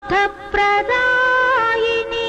దుఃఖప్రదాయిని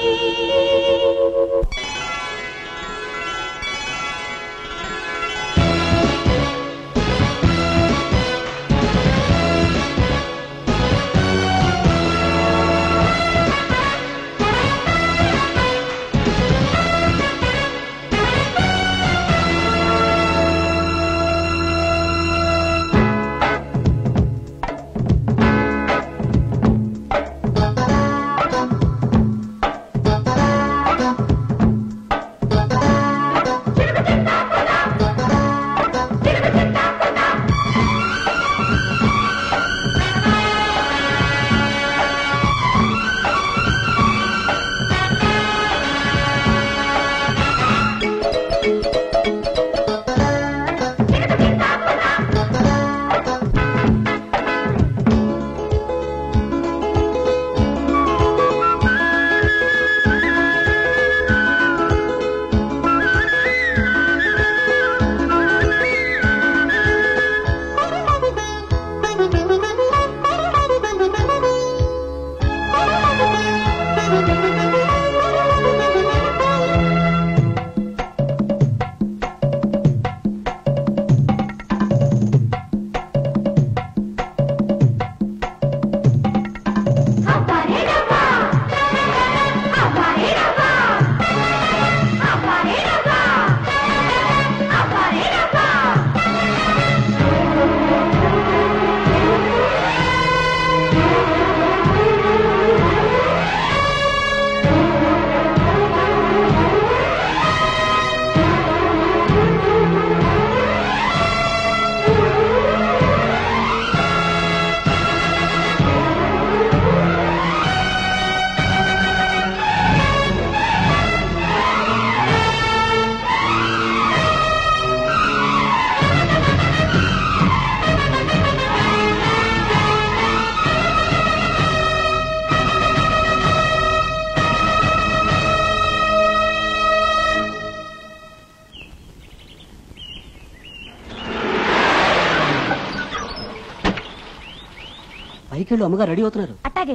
పైకెళ్ళు అమ్మగారు రెడీ అవుతున్నారు అట్టాగే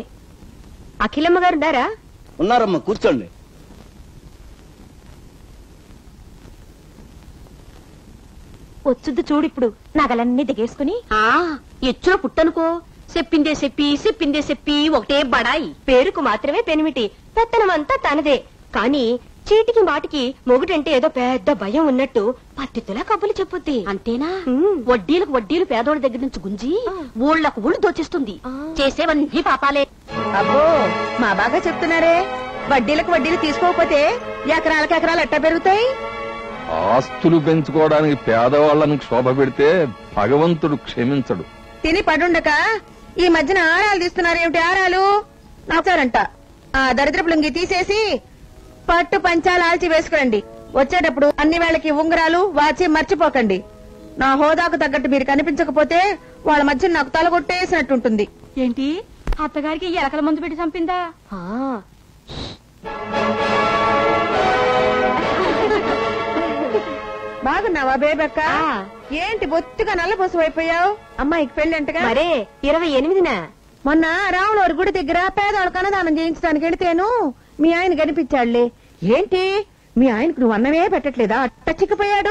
అఖిలమ్మ గారు ఉన్నారా ఉన్నారమ్మా కూర్చోండి వచ్చుద్దు చూడిప్పుడు నగలన్నీ దిగేసుకుని ఆ ఎచ్చుల పుట్టనుకో చెప్పిందే చెప్పి చెప్పిందే చెప్పి ఒకటే బడాయి పేరుకు మాత్రమే పెనిమిటి పెత్తనమంతా తనదే కానీ చీటికి మాటికి మొగుడంటే ఏదో పెద్ద భయం ఉన్నట్టు పత్తితులా కబులు చెప్పుద్ది అంతేనా ఉమ్. వడ్డీలకు వడ్డీలు పేదోడి దగ్గర నుంచి గుంజి ఆ. ఊళ్ళకు ఊళ్ళు దోచేస్తుంది ఆ. చేసేవన్నీ పాపాలే అబ్బో మా బాగా చెప్తున్నారే వడ్డీలకు వడ్డీలు తీసుకోకపోతే ఎకరాలకు ఎకరాలు ఎట్టా పెరుగుతాయి ఆస్తులు పెంచుకోవడానికి పేదవాళ్ళని క్షోభ పెడితే భగవంతుడు క్షమించడు తిని పడుండక ఈ మధ్యన ఆరాలు తీస్తున్నారు ఏమిటి ఆరాలు నాచారంట ఆ దరిద్రపు లుంగి తీసేసి పట్టు పంచాలు ఆల్చి వేసుకురండి వచ్చేటప్పుడు అన్ని వేళకి ఉంగరాలు వాచి మర్చిపోకండి నా హోదాకు తగ్గట్టు మీరు కనిపించకపోతే వాళ్ళ మధ్య నాకు తలగొట్టేసినట్టుంటుంది ఏంటి అత్తగారికి ఎలకల మందు పెట్టి చంపిందా బాగున్నావా బేబక్క ఏంటి బొత్తిగా నల్లబోసు అయిపోయావు అమ్మాయికి పెళ్ళంటగా మరే ఇరవై ఎనిమిదిన మొన్న రాములవారి గుడి దగ్గర పేదవాళ్ళకి అన్నదానం చేయించడానికి వెళితేను మీ ఆయన కనిపించాడులే ఏంటి మీ ఆయనకు నువ్వు అన్నమే పెట్టట్లేదా అట్ట చిక్కిపోయాడు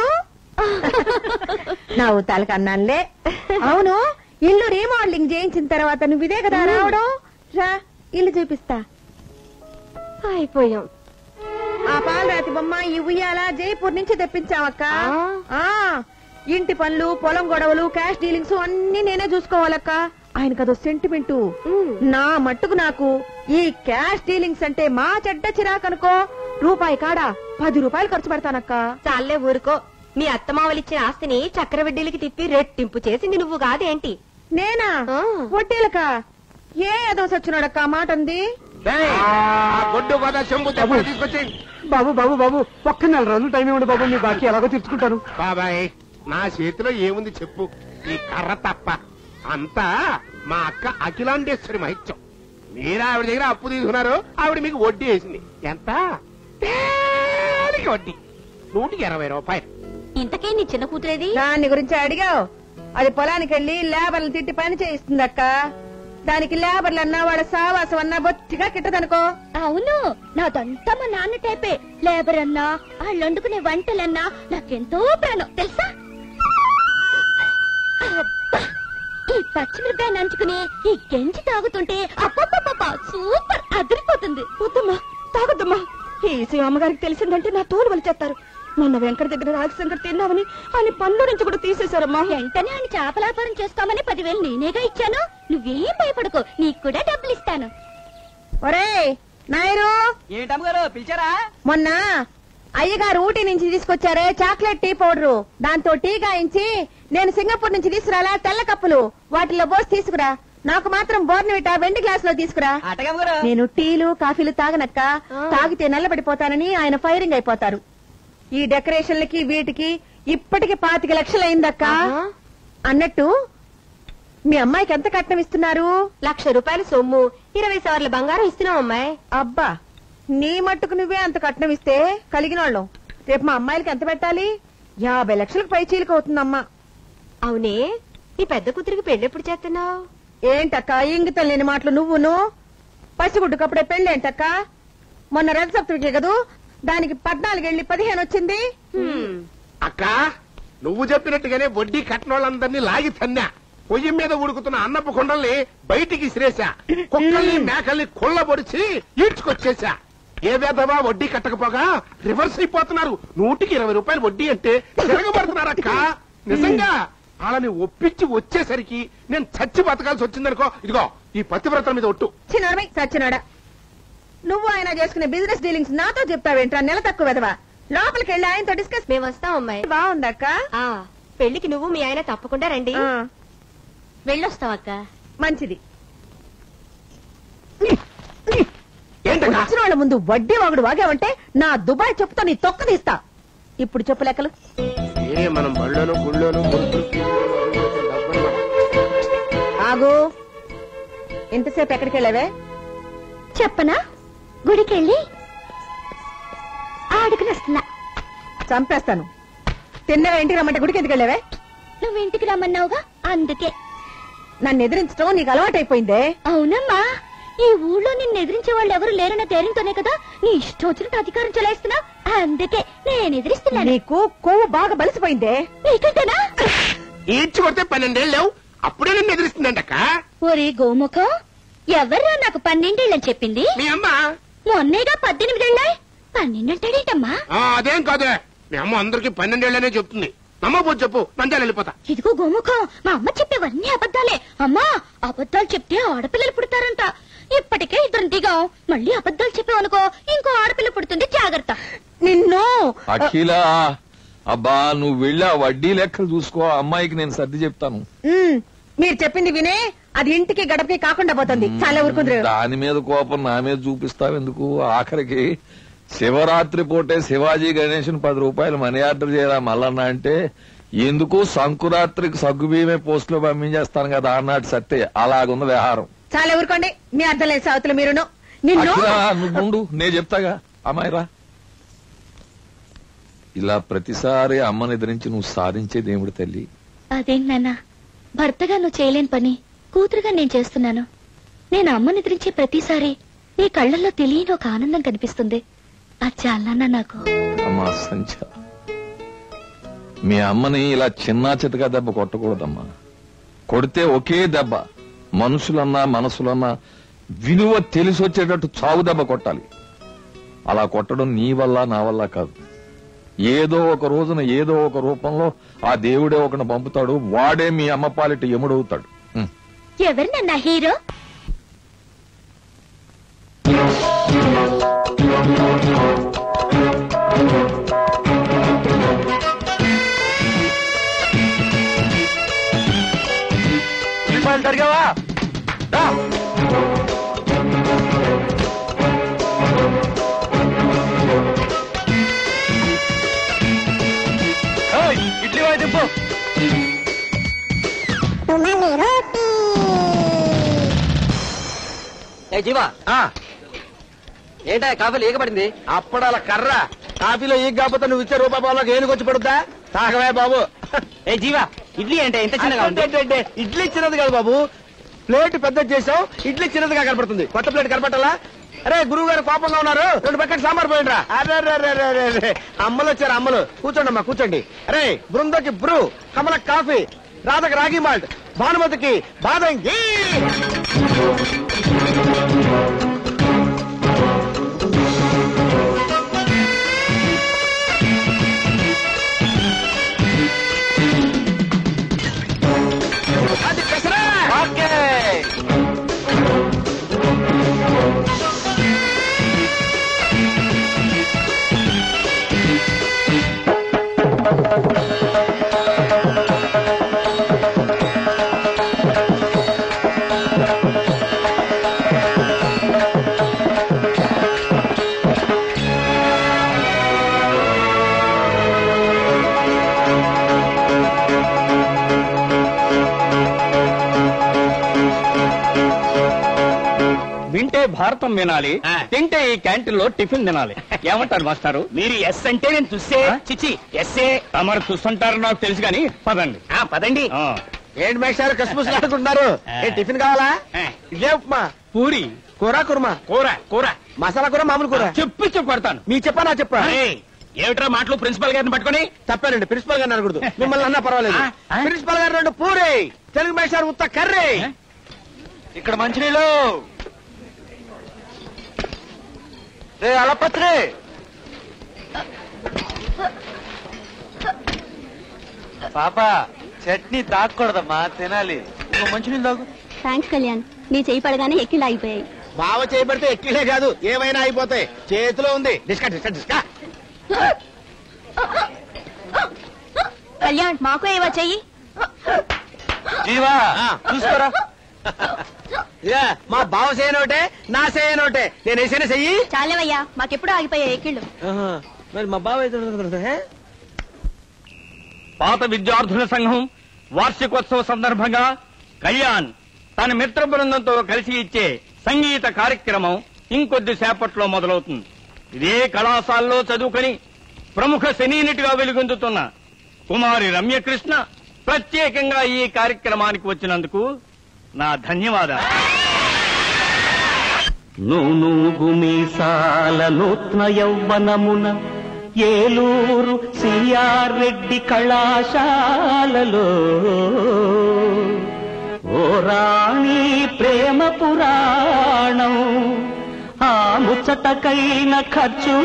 నా ఊతాలకు అన్నానులే అవును ఇల్లు రీమోడలింగ్ చేయించిన తర్వాత నువ్వు ఇదే కదా రావడం రా ఇల్లు చూపిస్తా అయిపోయాం ఆ పాలరాతి బొమ్మ ఈ ఉయ్యాల జైపూర్ నుంచి తెప్పించావక్క ఆ ఇంటి పనులు పొలం గొడవలు క్యాష్ డీలింగ్స్ అన్ని నేనే చూసుకోవాలక్క ఆయనకు అదో సెంటిమెంట్ నా మట్టుకు నాకు ఈ క్యాష్ డీలింగ్స్ అంటే మా చెడ్డ చిరాకనుకో రూపాయి కాడా పది రూపాయలు ఖర్చు పెడతానక్క చాలే ఊరుకో మీ అత్తమావలిచ్చిన ఆస్తిని చక్రవడ్డీలకి తిప్పి రెట్టింపు చేసింది నువ్వు కాదేంటి నేనా ఆ. వడ్డీలక ఏ ఏదో సచ్చినోడక్క ఆ మాట ఉంది గొడ్డు గోదా చెంబు తెప్పలు తీసుకొచ్చేయండి బాబు బాబు బాబు ఒక్క నెల రోజులు టైం ఇవ్వండి బాబు మీ బాకీ ఎలాగో తీర్చుకుంటాను బాబాయ్ నా చేతిలో ఏముంది చెప్పు ఈ కర్ర తప్ప అంతా మా అక్క అఖిలాండేశ్వరి మహిత్యం మీరు ఆవిడ దగ్గర అప్పు తీసుకున్నారు ఆవిడ మీకు వడ్డీ వేసింది ఎంత తేలిక వడ్డీ నూటికి ఇరవై రూపాయలు ఇంతకే నీ చిన్న కూతురేది దాని గురించి అడిగావు అది పొలానికి వెళ్ళి లేబర్లు తిట్టి పని చేయిస్తుందక్క దానికి లేబర్లు అన్నా వాళ్ళ సావాసం అన్నా బొత్తిగా కిట్టదనుకో అవును నాదంతా మా నాన్న టైపే లేబర్ అన్నా వాళ్ళు వండుకునే వంటలన్నా నాకెంతో ప్రాణం తెలుసా అబ్బా! ఈ పచ్చిమిరపకాయ నంచుకుని ఈ గంజి తాగుతుంటే అప్పప్పప్ప సూపర్ అదిరిపోతుంది వద్దమ్మా తాగొద్దమ్మా ఈ విషయం అమ్మగారికి తెలిసిందంటే నా తోలు వలిచేస్తారు మొన్న వెంకట దగ్గర రాజశంకర్ తిన్నామని ఆయన పన్ను నుంచి కూడా తీసేశారమ్మా వెంటనే ఆయన చేపల వ్యాపారం చేసుకోమని పదివేలు నేనేగా ఇచ్చాను నువ్వేం భయపడకు నీకు కూడా డబ్బులు ఇస్తాను ఒరేయ్ నాయరు ఏంటమ్మగారు పిలిచారా మొన్న అయ్యగారు ఊటీ నుంచి తీసుకొచ్చారే చాక్లెట్ టీ పౌడరు దాంతో టీ గాయించి నేను సింగపూర్ నుంచి తీసుకురాలా తెల్ల కప్పులు వాటిలో పోసి తీసుకురా నాకు మాత్రం బోర్నవిటా వెండి గ్లాస్ లో తీసుకురా అటగమ్మగారు నేను టీలు కాఫీలు తాగనక్క తాగితే నల్లబడిపోతానని ఆయన ఫైరింగ్ అయిపోతారు ఈ డెకరేషన్లకి వీటికి ఇప్పటికి పాతిక లక్షలైందక్క అన్నట్టు మీ అమ్మాయికి ఎంత కట్నం ఇస్తున్నారు లక్ష రూపాయల సొమ్ము ఇరవై సార్లు బంగారం ఇస్తున్నాం అమ్మాయి అబ్బా నీ మట్టుకు నువ్వే అంత కట్నం ఇస్తే కలిగిన వాళ్ళం రేపు మా అమ్మాయిలకి ఎంత పెట్టాలి యాభై లక్షలకు పై చీలిక అవుతుందమ్మా అవునే నీ పెద్ద కూతురికి పెళ్లి ఎప్పుడు చేస్తున్నావు ఏంటక్క ఇంగితం లేని మాటలు నువ్వును పసిగుడ్డుకు అప్పుడే పెళ్ళేంటక్క మొన్న రథ సప్తమికి కదూ దానికి పద్నాలుగెళ్ళి పదిహేను వచ్చింది అక్క నువ్వు చెప్పినట్టుగానే వడ్డీ కట్టినోళ్ళందరినీ లాగి తన్నా పొయ్యి మీద ఉడుకుతున్న అన్నపు కొండల్ని బయటికి ఇసిరేసా కుక్కల్ని మేకల్ని కుళ్ళ పొడిచి ఈడ్చుకొచ్చేసా ఏ వేధవా వడ్డీ కట్టకపోగా రివర్స్ అయిపోతున్నారు నూటికి ఇరవై రూపాయలు వడ్డీ అంటే తిరగబడుతున్నారక్క నిజంగా వాళ్ళని ఒప్పించి వచ్చేసరికి నేను చచ్చి బతకాల్సి వచ్చిందనుకో ఇదిగో ఈ పతివ్రతల మీద ఒట్టు చిన్నరమై సచ్చినాడా నువ్వు ఆయన చేసుకునే బిజినెస్ డీలింగ్స్ నాతో చెప్తావేంట్రా నెల తక్కువ వెదవా లోపలికి వెళ్ళి ఆయనతో డిస్కస్ మేము వస్తాం అమ్మాయి బాగుందక్క ఆ పెళ్లికి నువ్వు మీ ఆయన తప్పకుండా రండి ఆ, వెళ్ళొస్తావక్క మంచిది ఏంటక్క వచ్చిన వాళ్ళ ముందు వడ్డీ వాగుడు వాగావంటే నా దుబాయ్ చెప్పుతో నీ తొక్క తీస్తా ఇప్పుడు చెప్పు లెక్కలు ఏ మనం బళ్ళోను గుళ్ళోను డబ్బులు ఆగు ఎంతసేపు ఎక్కడికి వెళ్ళావే చెప్పనా గుడికెళ్ళి ఆడుకుని వస్తున్నా చంపేస్తాను తిన్నగా ఇంటికి రమ్మంటే గుడికి ఎందుకు వెళ్ళావే నువ్వు ఇంటికి రమ్మన్నావుగా అందుకే నన్ను ఎదిరించడం నీకు అలవాటైపోయిందే అవునమ్మా ఈ ఊళ్ళో నిన్ను ఎదిరించే వాళ్ళు ఎవరు లేరన్న ధైర్యంతోనే కదా నీ ఇష్టం వచ్చినట్టు అధికారం చెలాయిస్తున్నావు అందుకే నేను ఎదిరిస్తున్నాను నీకు కొవ్వు బాగా బలిసిపోయిందే నీకంటేనా ఈడ్చి కొడితే పన్నెండేళ్ళు లేవు అప్పుడే నన్ను ఎదిరిస్తుందంటక్క ఒరే గోముఖం ఎవర్రా నాకు పన్నెండేళ్ళని చెప్పింది మీ అమ్మ మొన్నేగా పద్దెనిమిదేళ్ళాయి పన్నెండంటాడేంటమ్మా ఆ, అదేం కాదే మీ అమ్మ అందరికి పన్నెండేళ్లనే చెప్తుంది నమ్మబోదు చెప్పు నంద్యాల వెళ్ళిపోతా ఇదిగో గోముఖం మా అమ్మ చెప్పేవన్నీ అబద్ధాలే అమ్మా అబద్ధాలు చెప్తే ఆడపిల్లలు పుడతారంట ఇప్పటికే ఇద్దరు దిగాం మళ్ళీ అబద్ధాలు చెప్పావనుకో ఇంకో ఆడపిల్ల పుడుతుంది జాగ్రత్త నిన్ను అఖిల అబ్బా నువ్వు వెళ్ళి ఆ వడ్డీ లెక్కలు చూసుకో ఆ అమ్మాయికి నేను సర్ది చెప్తాను ఉమ్, మీరు చెప్పింది వినే అది ఇంటికి గడపకి కాకుండా పోతుంది చాలా ఊరుకుందరు దాని మీద కోపం నా మీద చూపిస్తావెందుకు ఆఖరికి శివరాత్రి పూటే శివాజీ గణేషన్ పది రూపాయలు మనీ ఆర్డర్ చేయరా మల్లన్న అంటే ఎందుకు సంకురాత్రికి సగ్గు బియ్యమే పోస్ట్ లో పంపించేస్తాను కదా అన్నాడు సత్తే అలాగుంది వ్యవహారం చాలా ఊరుకోండి మీ అర్థం లేదు సావతులు మీరును నిన్ను అఖిల నువ్వు ఉండు నేను చెప్తాగా అమ్మాయి రా ఇలా ప్రతిసారి అమ్మని ఎదిరించి నువ్వు సాధించేది ఏమిటి తల్లి అదేం నాన్న భర్తగా నువ్వు చేయలేని పని కూతురుగా నేను చేస్తున్నాను నేను అమ్మని ఎదిరించే ప్రతిసారి నీ కళ్ళల్లో తెలియని ఒక ఆనందం కనిపిస్తుంది అది చాలా నాకు అమ్మా సంచ మీ అమ్మని ఇలా చిన్నా చితగా దెబ్బ కొట్టకూడదమ్మా కొడితే ఒకే దెబ్బ మనుషులన్నా మనసులన్నా విలువ తెలిసి వచ్చేటట్టు చావు దెబ్బ కొట్టాలి అలా కొట్టడం నీ వల్ల నా వల్ల కాదు ఏదో ఒక రోజున ఏదో ఒక రూపంలో ఆ దేవుడే ఒకని పంపుతాడు వాడే మీ అమ్మ పాలిట ఎముడవుతాడు ఉం. ఎవరు నన్న హీరో జరిగావా ఇడ్లీ వాయి దింపు ఏ జీవా ఏంటా కాఫీలు ఈగపడింది అప్పడాల కర్ర కాఫీలో ఈ కాకపోతే నువ్వు ఇచ్చే రూపాయి పావులకు ఏనుకొచ్చి పడుద్దా తాగవే బాబు ఏ జీవా ఇడ్లీ అంటే ఇంత చిన్నగా ఉంది అంటే ఇడ్లీ ఇచ్చినది కాదు బాబు ప్లేట్ పెద్ద చేసావు ఇడ్లీ చిన్నదిగా కనపడుతుంది కొత్త ప్లేట్ కనపట్టాలా అరే గురువు గారు కోపంగా ఉన్నారు రెండు పక్కన సాంబార్ పోయిండ్రా అరే అరే, అరే, అరే, అరే, అరే. అమ్మలు వచ్చారు అమ్మలు కూర్చోండి అమ్మా కూర్చోండి అరే బృందకి బ్రూ కమలకి కాఫీ రాధకి రాగి మాల్ట్ భానుమతికి బాదం గీ అది పెసరా. ఓకే వింటే భారతం వినాలి ఆ. తింటే ఈ క్యాంటీన్ లో టిఫిన్ తినాలి ఏమంటారు మాస్టారు మీరు ఎస్ అంటే నేను చూస్తే ఆ? చిచి ఎస్ఏ తమరు చూస్తుంటారు నాకు తెలుసు కానీ పదండి ఆ, పదండి ఆ. ఏంటి మేషారు కసుపుసు ఆడుకుంటున్నారు ఏ టిఫిన్ కావాలా ఆ. ఇదే ఉప్మా పూరి కూర కుర్మా కూర కూర మసాలా కూర మామూలు కూర చెప్పి చెప్పి కొడతాను మీ చెప్పా నా చెప్పా ఏయ్, ఏమిట్రా మాటలు ప్రిన్సిపల్ గారిని పట్టుకొని తప్పానండి ప్రిన్సిపల్ గారిని అనకూడదు మిమ్మల్ని అన్నా పర్వాలేదు ఆ, ఆ. ప్రిన్సిపల్ గారు రెండు పూరి తెలుగు మేషారు ఉత్త కర్రీ ఇక్కడ మంచినీళ్ళు రే అలపత్రి పాప చట్నీ తాగకూడదమ్మా తినాలి ఇంకో మంచినీళ్ళు తాగు థ్యాంక్స్ కళ్యాణ్ నీ చేయి పడగానే ఎక్కిళ్ళు ఆగిపోయాయి బావ చేయబడితే ఎక్కిలే కాదు ఏమైనా అయిపోతాయి చేతిలో ఉంది డిస్కా డిస్కా డిస్కా కళ్యాణ్ మాకు ఏవో చెయ్యి జీవా చూసుకోరా ఇక మా బావ చేయనోటే నా చేయనోటే నేను వేసిన చెయ్యి చాలేవయ్యా మాకెప్పుడు ఆగిపోయాయి ఎక్కిళ్ళు మరి మా బావ అయితే పాత విద్యార్థుల సంఘం వార్షికోత్సవ సందర్భంగా కళ్యాణ్ తన మిత్ర బృందంతో కలిసి ఇచ్చే సంగీత కార్యక్రమం ఇంకొద్ది సేపట్లో మొదలవుతుంది ఇదే కళాశాలలో చదువుకొని ప్రముఖ సినీ నటిగా వెలుగొందుతున్న కుమారి రమ్యకృష్ణ ప్రత్యేకంగా ఈ కార్యక్రమానికి వచ్చినందుకు నా ధన్యవాదాలు నూనూగు మీసాల నూత్న యౌవనమున ఏలూరు సిఆర్ రెడ్డి కళాశాలలో ఓ రాణి ప్రేమ పురాణం ఆ ముచ్చటకైన ఖర్చు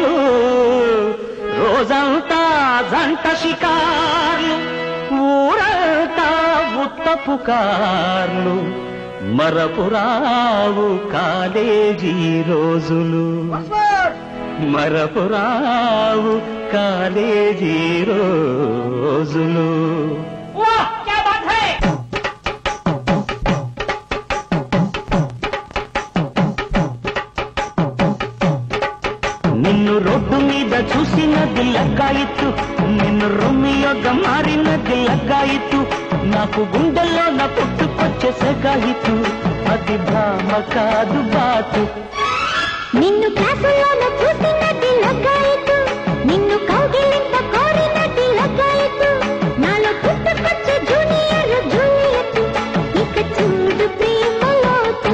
రోజంతా జంట షికార్లు ఊరంతా ఉత్త పుకార్లు మరపురావు కాలేజీ రోజులు మరపురావు కాలేజీ రోజులు నిన్ను రోడ్డు మీద చూసినది లగ్గాయిత్తు నిన్ను రొమ్మియోగ మారినది లగ్గాయిత్తు నాకు గుండెల్లో నా పుట్టుకొచ్చే సగాయిత్తు అది భామ కాదు బాతు నిన్ను క్లాసుల్లోన చూసినది లగ్గాయితు నిన్ను కౌగిలింత కోరినది లగ్గాయితు నాలో పుట్టుకొచ్చే జూనియర్ జూలియట్ ఇక చూడు ప్రేమ లోతు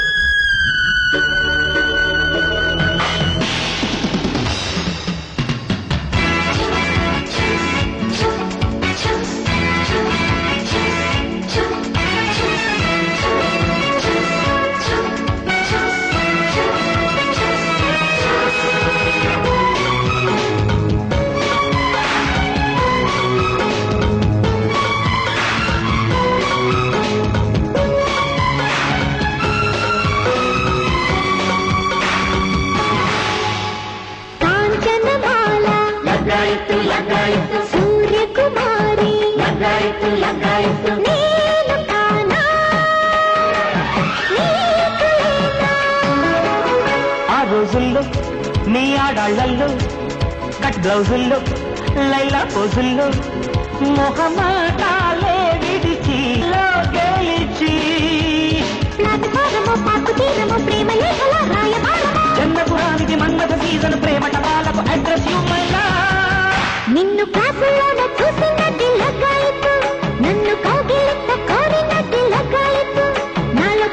కాంచనమాల లగ్గాయితు లగ్గాయితు సూర్యకుమారి లగ్గాయితు లగ్గాయితు నేను కానా నీకు లేదా? ఆ రోజుల్లో నీ ఆడాళ్లలో కట్ బ్లౌజుల్లో లైలా పోజుల్లో మొహమాటాలే విడిచి లో గెలిచి ప్లాట్ఫారము పాకు తీరము ప్రేమ లేఖల రాయబారము జన్మపురానికి మన్మథ సీజన్ ప్రేమ టపాలకు అడ్రస్ ఇవ్వమైనా నిన్ను క్లాసులోన చూసినది లగ్గాయితు నన్ను కౌగిలింత కోరినది లగ్గాయితు నాలో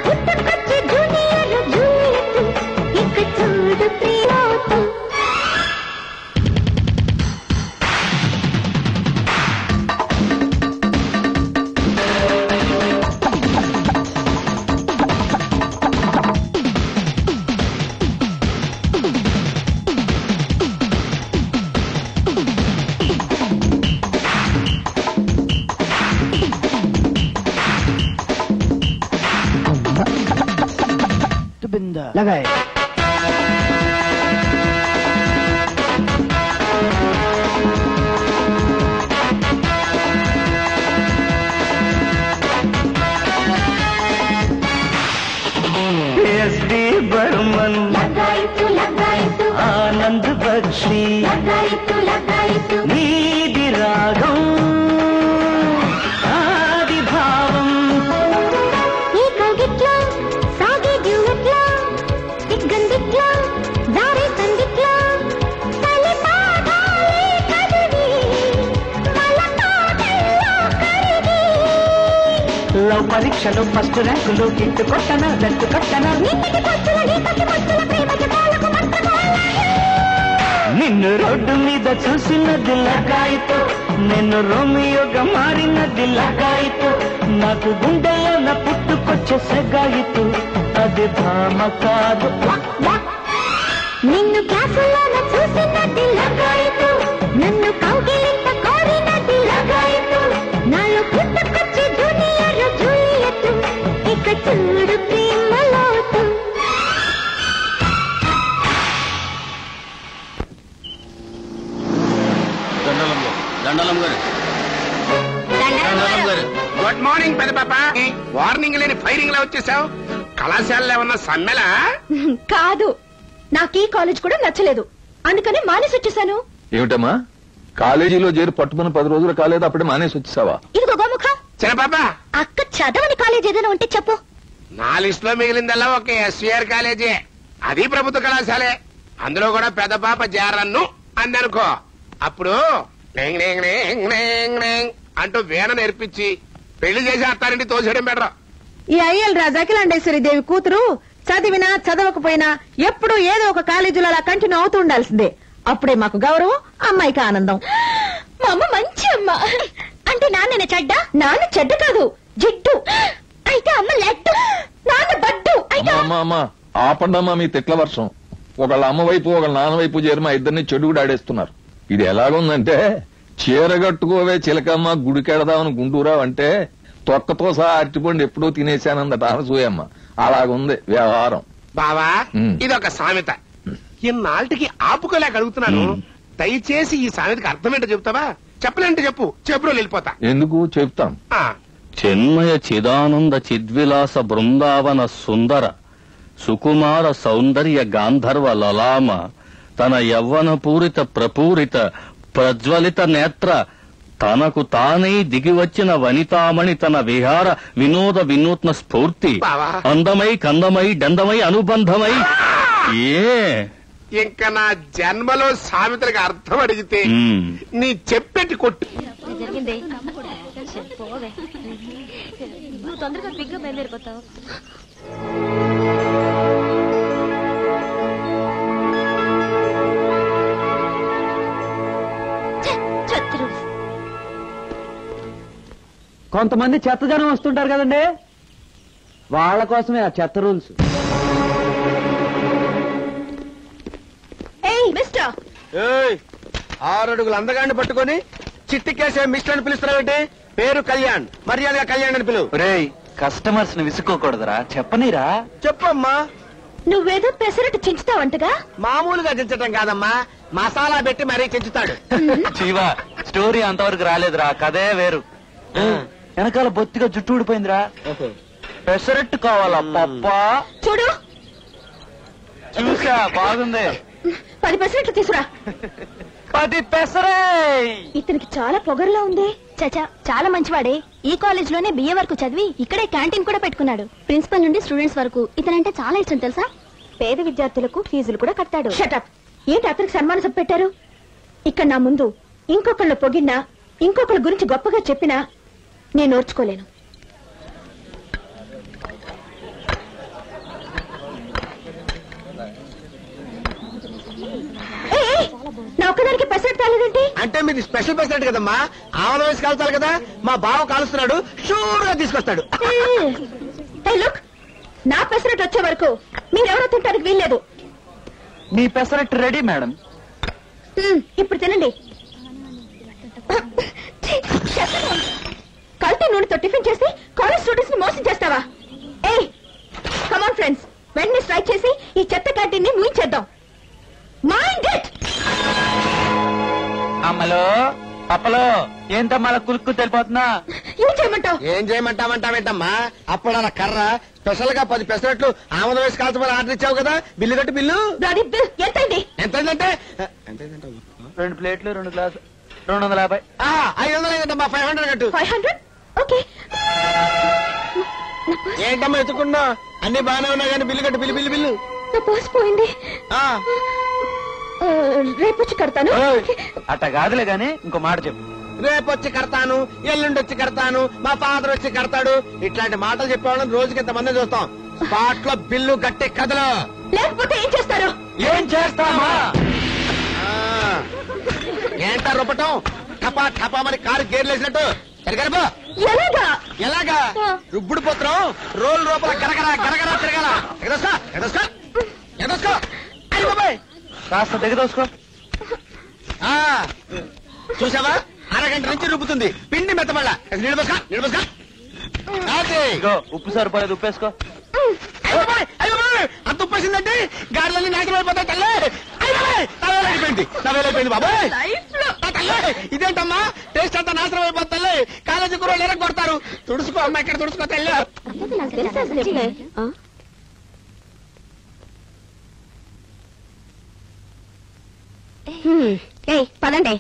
लगाए एस डी बर्मन ఆనంద్ బక్షి నీది రాగం ఆది భావం ఈ కౌగిట్లో సాగే డ్యూయెట్లో దిగ్గందిట్లో దారి సందిట్లో తలి పాదాలే కదిలి మల పాటల్లో కరిగి లవ్ పరీక్షలో ఫస్ట్ ర్యాంకులు గిట్టు కొట్టన దట్టు కొట్టన నిన్నటి పొత్తుల నీతటి పొత్తుల ప్రేమ జపాలకు మత్తగోళ్ళాయి నిన్ను రోడ్డు మీద చూసినది లగాయితో నిన్ను రోమియోగా మారినది లగాయితో నాకు గుండెలో నా పుట్టుకొచ్చే సగాయితో అది భామ కాదు నిన్ను క్లాసులోన చూసినది లగాయితు నన్ను కౌగిలింత కోరినది లగాయితు నాలో పుట్టుకొచ్చి జూనియర్ జూలియట్ ఇక చూడు ప్రేమలోతు గుడ్ మార్నింగ్ పెద్ద పాప వార్నింగ్ లేని ఫైరింగ్ లా వచ్చేసావు కళాశాలలో ఏమన్నా సమ్మెలా కాదు నాకు ఈ కాలేజ్ కూడా నచ్చలేదు అందుకని మానేసి వచ్చేసాను ఏమిటమ్మా కాలేజీలో చేరి పట్టుకుని పది రోజులు కాలేదు అప్పుడే మానేసి వచ్చేసావా ఇదిగో గోముఖ చిన్న పాప అక్క చదవని కాలేజ్ ఏదైనా ఉంటే చెప్పు నా లిస్ట్ లో మిగిలిందల్లా ఒక ఎస్వీఆర్ కాలేజీ అది ప్రభుత్వ కళాశాలే అందులో కూడా పెద్ద పాప జారన్ను అందనుకో అప్పుడు నేంగ్ నేంగ్ నేంగ్ నేంగ్ నేంగ్ అంటూ వీణ నేర్పించి పెళ్లి చేసి అత్తారింటి తోసేయడం బెటర్ ఈ అయ్యల్ రాజు అఖిలాండేశ్వరి దేవి కూతురు చదివినా చదవకపోయినా ఎప్పుడు ఏదో ఒక కాలేజీలో అలా కంటిన్యూ అవుతూ ఉండాల్సిందే అప్పుడే మాకు గౌరవం అమ్మాయికి ఆనందం మా అమ్మ మంచి అమ్మ అంటే నాన్న చెడ్డ నాన్న చెడ్డ కాదు జిడ్డు అయితే అమ్మ లెట్టు నాన్న బడ్డు అయితే అమ్మా అమ్మా ఆపండమ్మా మీ తిట్ల వర్షం ఒకళ్ళ అమ్మ వైపు ఒకళ్ళ నాన్న వైపు చేరి మా ఇద్దరిని చెడుగుడు ఆడేస్తున్నారు ఇది ఎలాగుందంటే చీరగట్టుకోవే చిలకమ్మ గుడికెడదామని గుంటూరావు అంటే తొక్కతో సహా అరటిపండు ఎప్పుడూ తినేశానందట అనసూయమ్మ అలాగుంది వ్యవహారం బావా ఉమ్. ఇదొక సామెత ఇన్నాళ్ళకి ఆపుకోలేక అడుగుతున్నాను దయచేసి ఈ సామెతకి అర్థమేంటో చెప్తావా చెప్పలేంటే చెప్పు చెప్పులో వెళ్ళిపోతా ఎందుకు చెప్తాం ఆ, చిన్మయ చిదానంద చిద్విలాస బృందావన సుందర సుకుమార సౌందర్య గాంధర్వ లలామ తన యవ్వన పూరిత ప్రపూరిత ప్రజ్వలిత నేత్ర తనకు తానే దిగివచ్చిన వనితామణి తన విహార వినోద వినూత్న స్ఫూర్తి బావా. అందమై కందమై డందమై అనుబంధమై ఏ ఇంకా నా జన్మలో సామెతలకు అర్థం అడిగితే మ్. నీ చెప్పెట్టి కొట్టు జరిగింది పోవే నువ్వు తొందరగా పిగ్గా బయలుదేరిపోతావు చతురు కొంతమంది చెత్త జనం వస్తుంటారు కదండి వాళ్ళ కోసమే ఆ చెత్త రూల్స్ ఏయ్ మిస్టర్ ఏయ్, ఆరడుగులు అందగాన్ని పట్టుకొని చిట్టి కేసే మిస్టర్ అని పిలుస్తున్నావేంటి పేరు కళ్యాణ్ మర్యాదగా కళ్యాణ్ అని పిలువు రేయ్ కస్టమర్స్ ని విసుక్కోకూడదురా చెప్పనీరా చెప్పమ్మా నువ్వేదో పెసరట్టు చించుతావంటగా మామూలుగా దించటం కాదమ్మా మసాలా పెట్టి మరీ చెంచుతాడు జీవా స్టోరీ అంతవరకు రాలేదురా కదే వేరు వెనకాల బొత్తిగా జుట్టు ఊడిపోయిందిరా పెసరట్టు కావాలా పప్పా చూడు చూసా బాగుంది పది పెసరట్లు తీసురా పది పెసరే ఇతనికి చాలా పొగరులో ఉంది చచా చాలా మంచివాడే ఈ కాలేజ్ లోనే బిఏ వరకు చదివి ఇక్కడే క్యాంటీన్ కూడా పెట్టుకున్నాడు ప్రిన్సిపల్ నుండి స్టూడెంట్స్ వరకు ఇతనంటే చాలా ఇష్టం తెలుసా పేద విద్యార్థులకు ఫీజులు కూడా కట్టాడు షటప్ ఏంటి అతనికి సన్మాన సభ పెట్టారు ఇక్కడ నా ముందు ఇంకొకళ్ళు పొగిడినా ఇంకొకళ్ళ గురించి గొప్పగా చెప్పినా నేను ఓర్చుకోలేను ఏయ్, ఏయ్, నా ఒక్కదానికి పెసరట్ తాలేదేంటి అంటే మీది స్పెషల్ పెసిడెంట్ కదమ్మా ఆవల వయసు కాల్చాలి కదా మా బావ కాలుస్తున్నాడు షూర్ గా తీసుకొస్తాడు లుక్ నా పెసరట్ వచ్చే వరకు మీరెవరో తింటానికి వీల్లేదు మీ పెసరట్టు రెడీ మేడం మ్మ్, ఇప్పుడు తినండి కల్తీ నూనెతో టిఫిన్ చేసి కాలేజ్ స్టూడెంట్స్ ని మోసం చేస్తావా ఏయ్ కమాన్ ఫ్రెండ్స్ వెంటనే స్ట్రైక్ చేసి ఈ చెత్త క్యాంటీన్ ని ముయించేద్దాం మైండ్ ఇట్ అమ్మలో పప్పలో ఏంటమ్మా అలా కులుక్కు తెలిపోతున్నా ఏం చేయమంటావు ఏం చేయమంటామంటావేంటమ్మా అప్పుడు కర్ర స్పెషల్ గా పది పెసరట్లు ఆమద వేసి కాల్చమని ఆర్డర్ ఇచ్చావు కదా బిల్లు కట్టి బిల్లు దాని బిల్ ఎంతండి ఎంత అంటే ఎంత రెండు ప్లేట్లు రెండు గ్లాసు రెండు వందల యాభై ఐదు వందలు అయిందమ్మా ఫైవ్ హండ్రెడ్ కట్టు ఫైవ్ హండ్రెడ్ ఓకే ఏంటమ్మా ఎత్తుకున్నా అన్ని బాగానే ఉన్నా కానీ బిల్లు కట్టు బిల్లు బిల్లు బిల్లు నా పర్స్ పోయింది ఆ, ఆ, రేపు వచ్చి కడతాను అట్ట కాదులే గాని ఇంకో మాట చెప్పు రేపు వచ్చి కడతాను ఎల్లుండి వచ్చి కడతాను మా ఫాదర్ వచ్చి కడతాడు ఇట్లాంటి మాటలు చెప్పేవాళ్ళని రోజుకి ఇంతమంది చూస్తాం స్పాట్ లో బిల్లు కట్టే కథలు లేకపోతే ఏం చేస్తారు ఏం చేస్తామా ఆ, ఏంటా రొప్పటం టపా టపా మరి కారు గేర్లేసినట్టు తిరగరబో ఎలాగా ఎలాగా రుబ్బుడు పోత్రం రోల్ రూపల గరగరా గరగరా తిరగల ఎగదోసుకో ఎగదోసుకో ఎగదోసుకో అయ్య బాబాయ్ కాస్త దిగదోసుకో ఆ, చూసావా అరగంట నుంచి రుబ్బుతుంది పిండి మెత్తబళ్ళ నిలబోసుకో నిలబోసుకో అదే ఇగో ఉప్పు సరిపోలేదు ఉప్పేసుకో అయ్య బాబాయ్, అయ్య బాబాయ్, అంత ఉప్పేసిందండి గాడిలన్నీ నాశనం అయిపోతాయి తల్లి అయ్య బాబాయ్, నా వేలు అయిపోయింది నా వేలు అయిపోయింది బాబాయ్ నా తల్లి ఇదేంటమ్మా టేస్ట్ అంతా నాశనం అయిపోతుంది తల్లి కాలేజీ కుర్రోళ్ళు ఎరగ కొడతారు తుడుచుకో అమ్మా ఇక్కడ తుడుచుకో తల్లి ఏయ్ పదండి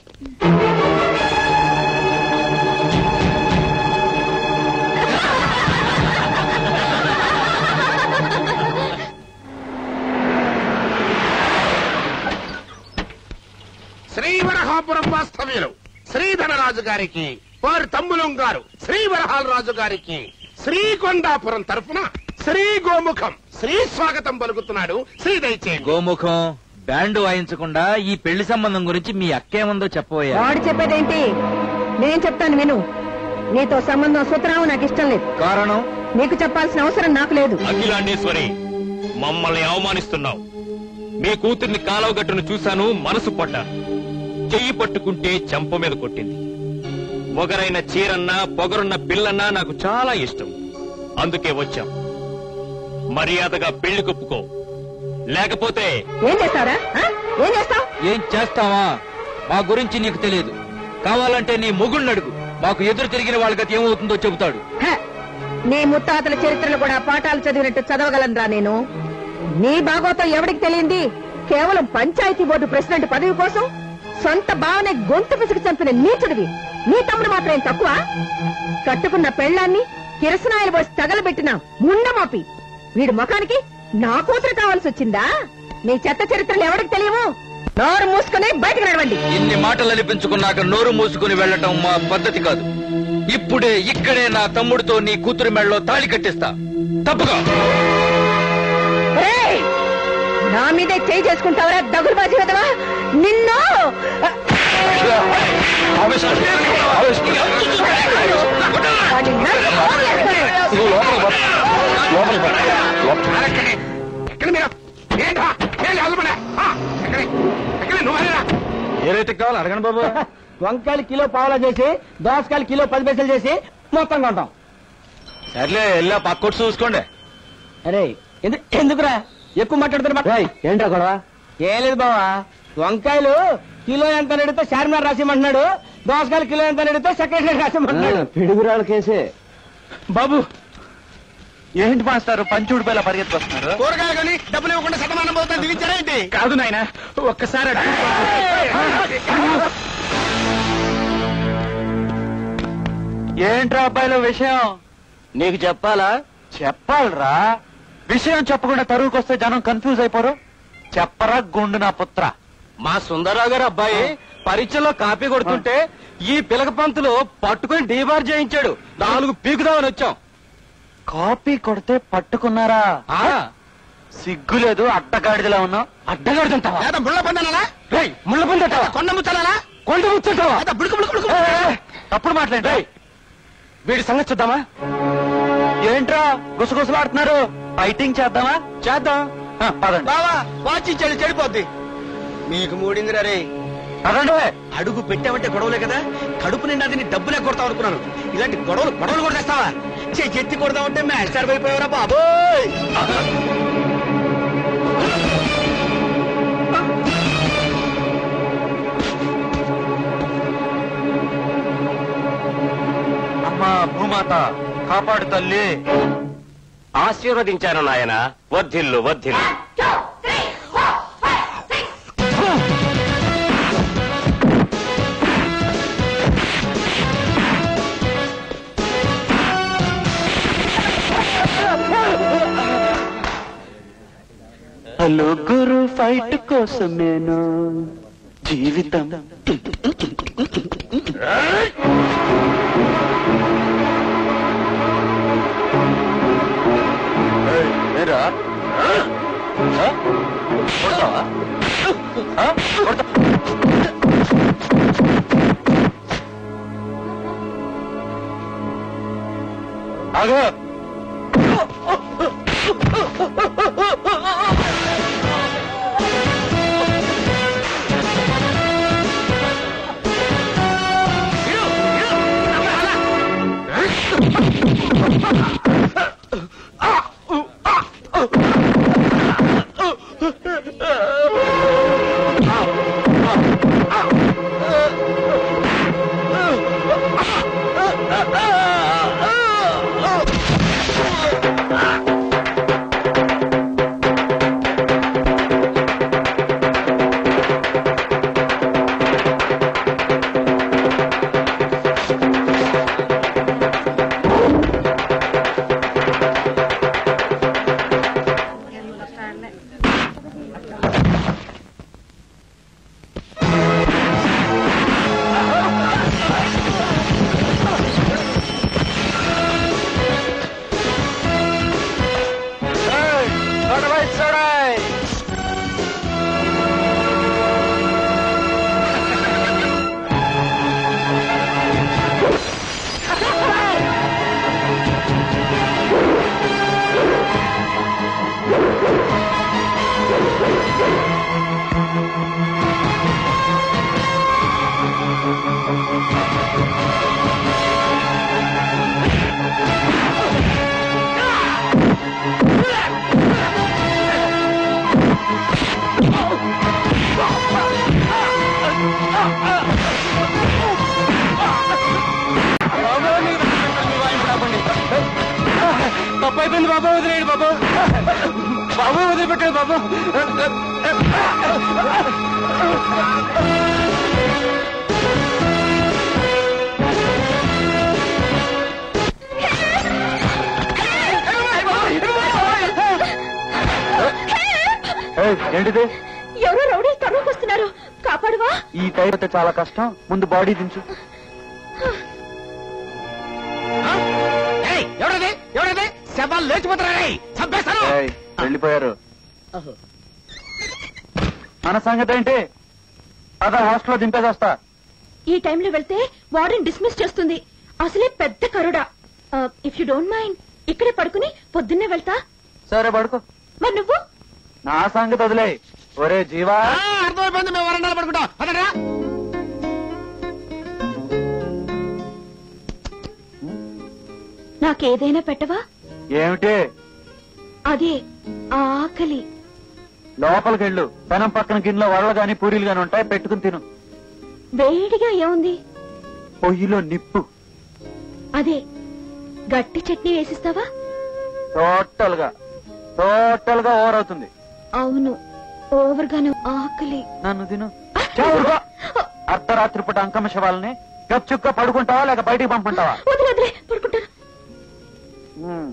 శ్రీవరహాపురం వాస్తవ్యులు శ్రీధనరాజు గారికి వారి తమ్ములం గారు శ్రీవరహాల రాజు గారికి శ్రీకొండాపురం తరఫున శ్రీ గోముఖం శ్రీ స్వాగతం పలుకుతున్నాడు శ్రీ దయచేయండి గోముఖం బ్యాండ్ వాయించకుండా ఈ పెళ్లి సంబంధం గురించి మీ అక్కేముందో చెప్పబోయా వాడు చెప్పేదేంటి నేను చెప్తాను విను నీతో సంబంధం సూత్రం నాకు ఇష్టం లేదు కారణం నీకు చెప్పాల్సిన అవసరం నాకు లేదు అఖిలాండేశ్వరి మమ్మల్ని అవమానిస్తున్నావు మీ కూతుర్ని కాలువ గట్టును చూశాను మనసు పడ్డాను చెయ్యి పట్టుకుంటే చెంప మీద కొట్టింది పొగరైన చీరన్నా పొగరున్న పిల్లన్నా నాకు చాలా ఇష్టం అందుకే వచ్చాం మర్యాదగా పెళ్లి కొప్పుకో లేకపోతే ఏం చేస్తారా ఏం చేస్తావు ఏం చేస్తావా మా గురించి నీకు తెలియదు కావాలంటే నీ మొగుడిని అడుగు మాకు ఎదురు తిరిగిన వాళ్ళ గతి ఏమవుతుందో చెబుతాడు నీ ముత్తాతల చరిత్రలు కూడా పాఠాలు చదివినట్టు చదవగలనురా నేను నీ భాగవతం ఎవరికి తెలియంది కేవలం పంచాయతీ బోర్డు ప్రెసిడెంట్ పదవి కోసం సొంత భావనే గొంతు పిసికి చంపిన నీచుడివి నీ తమ్ముడు మాత్రం ఏం తక్కువ కట్టుకున్న పెళ్ళాన్ని కిరసనాయలు పోసి తగలబెట్టిన ముండమాపి వీడి ముఖానికి నా కూతురు కావాల్సి వచ్చిందా నీ చెత్త చరిత్రలు ఎవరికి తెలియవు నోరు మూసుకుని బయటకు నడవండి ఇన్ని మాటలు అనిపించుకున్నాక నోరు మూసుకుని వెళ్ళటం మా పద్ధతి కాదు ఇప్పుడే ఇక్కడే నా తమ్ముడితో నీ కూతురి మెడలో తాళి కట్టిస్తా తప్పుగా ఏయ్! నా మీదే చేయి చేసుకుంటావరా దగులుబాజీ కదవా నిన్ను వాడిని నరికి పోగేస్తాను. ఎక్కడే ఎక్కడ మీరు ఏంటా ఏం చదువుకునే ఎక్కడే ఎక్కడే నువ్వేనా ఏ రేటు కావాలి అడగండి బాబు వంకాయలు కిలో పావులా చేసి దోసకాయలు కిలో పది పైసలు చేసి మొత్తం కొంటాం సర్లే వెళ్ళా పక్కొట్టు చూసుకోండి అరే ఎందు- ఎందుకురా ఎక్కువ మాట్లాడుతున్నా ఏంట్రా గొడవ ఏం లేదు బావా వంకాయలు కిలో ఎంత అడిగితే చార్మినార్ రాసిమంటున్నాడు దోసకాయలు కిలో ఎంత అడిగితే సెక్రటరీ రాసిమంటున్నాడు పిడుగురాళ్ళ కేసే బాబు ఏంటి మాస్టారు పంచుడు పిల్ల పరిగెత్తుకొస్తున్నారు కూరగాయలు కానీ డబ్బులు ఇవ్వకుండా శతమానం పోతుంది దిగించారా ఏంటి కాదు నాయన ఒక్కసారి అటు. ఏంట్రా అబ్బాయిలో విషయం నీకు చెప్పాలా చెప్పాలరా విషయం చెప్పకుండా తరువుకొస్తే జనం కన్ఫ్యూజ్ అయిపోరు చెప్పరా గుండు నా పుత్ర మా సుందరరావు గారు అబ్బాయి పరీక్షలో కాపీ కొడుతుంటే ఈ పిలక పంతులు పట్టుకుని డీబార్ చేయించాడు నాలుగు పీకుదామని వచ్చాం కాపీ కొడితే పట్టుకున్నారా సిగ్గు లేదు అడ్డగాడిదలా ఉన్నావు అడ్డగాడుతుంటావా ముళ్ళ పందనాలా ముళ్ళ పందటావా కొండ ముచ్చలాలా కొండ ముచ్చటావా బుడుకు బుడుకు బుడుకు తప్పుడు మాట్లాడండి వీడి సంగతి చూద్దామా ఏంట్రా గుసగుసలాడుతున్నారు ఫైటింగ్ చేద్దామా చేద్దాం ఆ, పదండి బావా వాచ్ ఇచ్చాడు చెడిపోద్ది నీకు మూడిందిరా రే పదండి అడుగు పెట్టావంటే గొడవలే కదా కడుపు నిండా నీ డబ్బులే కొడతావు అనుకున్నాను ఇలాంటి గొడవలు గొడవలు కూడా తెస్తావా చెయ్యి ఎత్తి కొడతావంటే మ్యాచ్ అయిపోయావరా బాబోయ్ కాపాడు తల్లి ఆశీర్వదించాను నాయన వర్ధిల్లు వర్ధిల్లు హలో గురు ఫైట్ కోసం నేను జీవితం ఏరా కొడతావా ఆ? కొడతా ఆగు తప్పైపోయింది బాబా వదిలేడు బాబా బాబా వదిలిపెట్టాడు బాబా ఏంటిది ఎవరో రౌడీ తరువుకు వస్తున్నారు కాపాడువా ఈ టైం అయితే చాలా కష్టం ముందు బాడీ దించు ఎవడది ఎవడది శవాలు లేచిపోతారా చంపేస్తాను ఏయ్, వెళ్ళిపోయారు మన సంగతి ఏంటి అదా హాస్టల్లో దింపేసేస్తా ఈ టైంలో వెళ్తే వార్డెన్ డిస్మిస్ చేస్తుంది అసలే పెద్ద కరుడా ఇఫ్ యు డోంట్ మైండ్ ఇక్కడే పడుకుని పొద్దున్నే వెళ్తా సరే పడుకో మరి నువ్వు నా సంగతి వదిలే ఒరే జీవా ఆ, అర్థమైపోయింది మేము వరండాలు పడుకుంటాం అదరా నాకేదైనా పెట్టవా ఏమిటి అదే ఆ ఆకలి లోపలికి వెళ్ళు పెనం పక్కన గిన్నెలో వడలు గాని పూరీలు గాని ఉంటాయి పెట్టుకుని తిను వేడిగా ఏముంది పొయ్యిలో నిప్పు అదే గట్టి చట్నీ వేసిస్తావా టోటల్ గా టోటల్ గా ఓవర్ అవుతుంది అవును ఓవర్ గాను ఆకలి నన్ను తిను చా, ఊరుకో. అర్ధరాత్రి పూట అంకమ్మ శవాలని గచ్చుక్క పడుకుంటావా లేక బయటికి పంపంటావా వదిలే వదిలే పడుకుంటాను ఉమ్.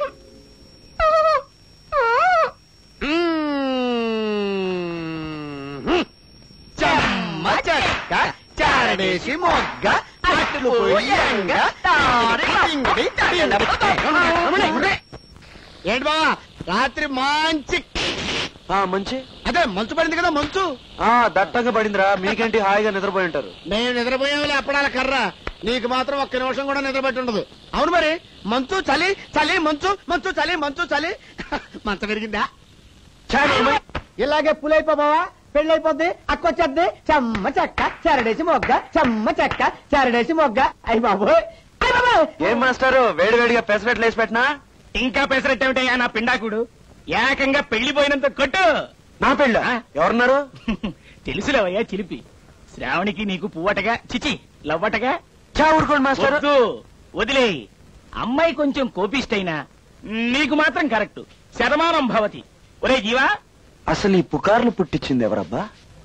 చెమ్మ చెక్క చారడేసి మొగ్గ అట్లు పొయ్యంగా తారి టింగిడి టింగిడి. ఏంటి బావా రాత్రి మంచి ఆ, మంచి అదే మంచు పడింది కదా మంచు ఆ దట్టంగా పడిందిరా మీకేంటి హాయిగా నిద్రపోయి ఉంటారు నేను నిద్రపోయావులే అప్పడాల కర్ర నీకు మాత్రం ఒక్క నిమిషం కూడా నిద్రపట్టి ఉండదు అవును మరి మంచు చలి చలి మంచు మంచు చలి మంచు చలి మంచం పెరిగిందా ఇలాగే పులైపోబావా పెళ్ళైపోద్ది అక్కొచ్చేద్ది చెమ్మ చెక్క చెరడేసి మొగ్గ చెమ్మ చెక్క చెరడేసి మొగ్గ అయ్యి బాబోయ్ అయ్ బాబోయ్ ఏం మాస్టారు వేడి వేడిగా పెసరట్లు వేసి పెట్టినా ఇంకా పెసరట్టేమిటయ్యా నా పిండాకుడు ఏకంగా పెళ్లిపోయినంత కొట్టు నా పెళ్ళ ఎవరున్నారు తెలుసులేవయ్యా చిలిపి శ్రావణికి నీకు పువ్వటగా చిచి లవ్వటగా చా ఊరుకోండి మాస్టర్ వద్దు వదిలేయ్ అమ్మాయి కొంచెం కోపిష్టైనా నీకు మాత్రం కరెక్ట్ శతమానం భవతి ఒరే జీవా అసలు ఈ పుకార్లు పుట్టించింది ఎవరబ్బా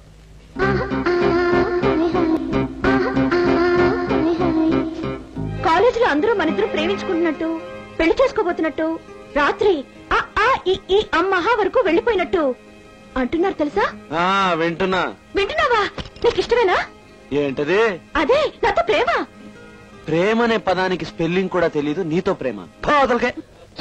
కాలేజీలో అందరూ మన ఇద్దరు ప్రేమించుకుంటున్నట్టు పెళ్లి చేసుకోబోతున్నట్టు రాత్రి ఆ ఆ ఈ ఈ అమ్మహా వరకు వెళ్ళిపోయినట్టు అంటున్నారు తెలుసా ఆ వింటున్నా వింటున్నావా నీకు ఇష్టమేనా ఏంటది అదే నాతో ప్రేమ ప్రేమ అనే పదానికి స్పెల్లింగ్ కూడా తెలీదు నీతో ప్రేమ పోదలకే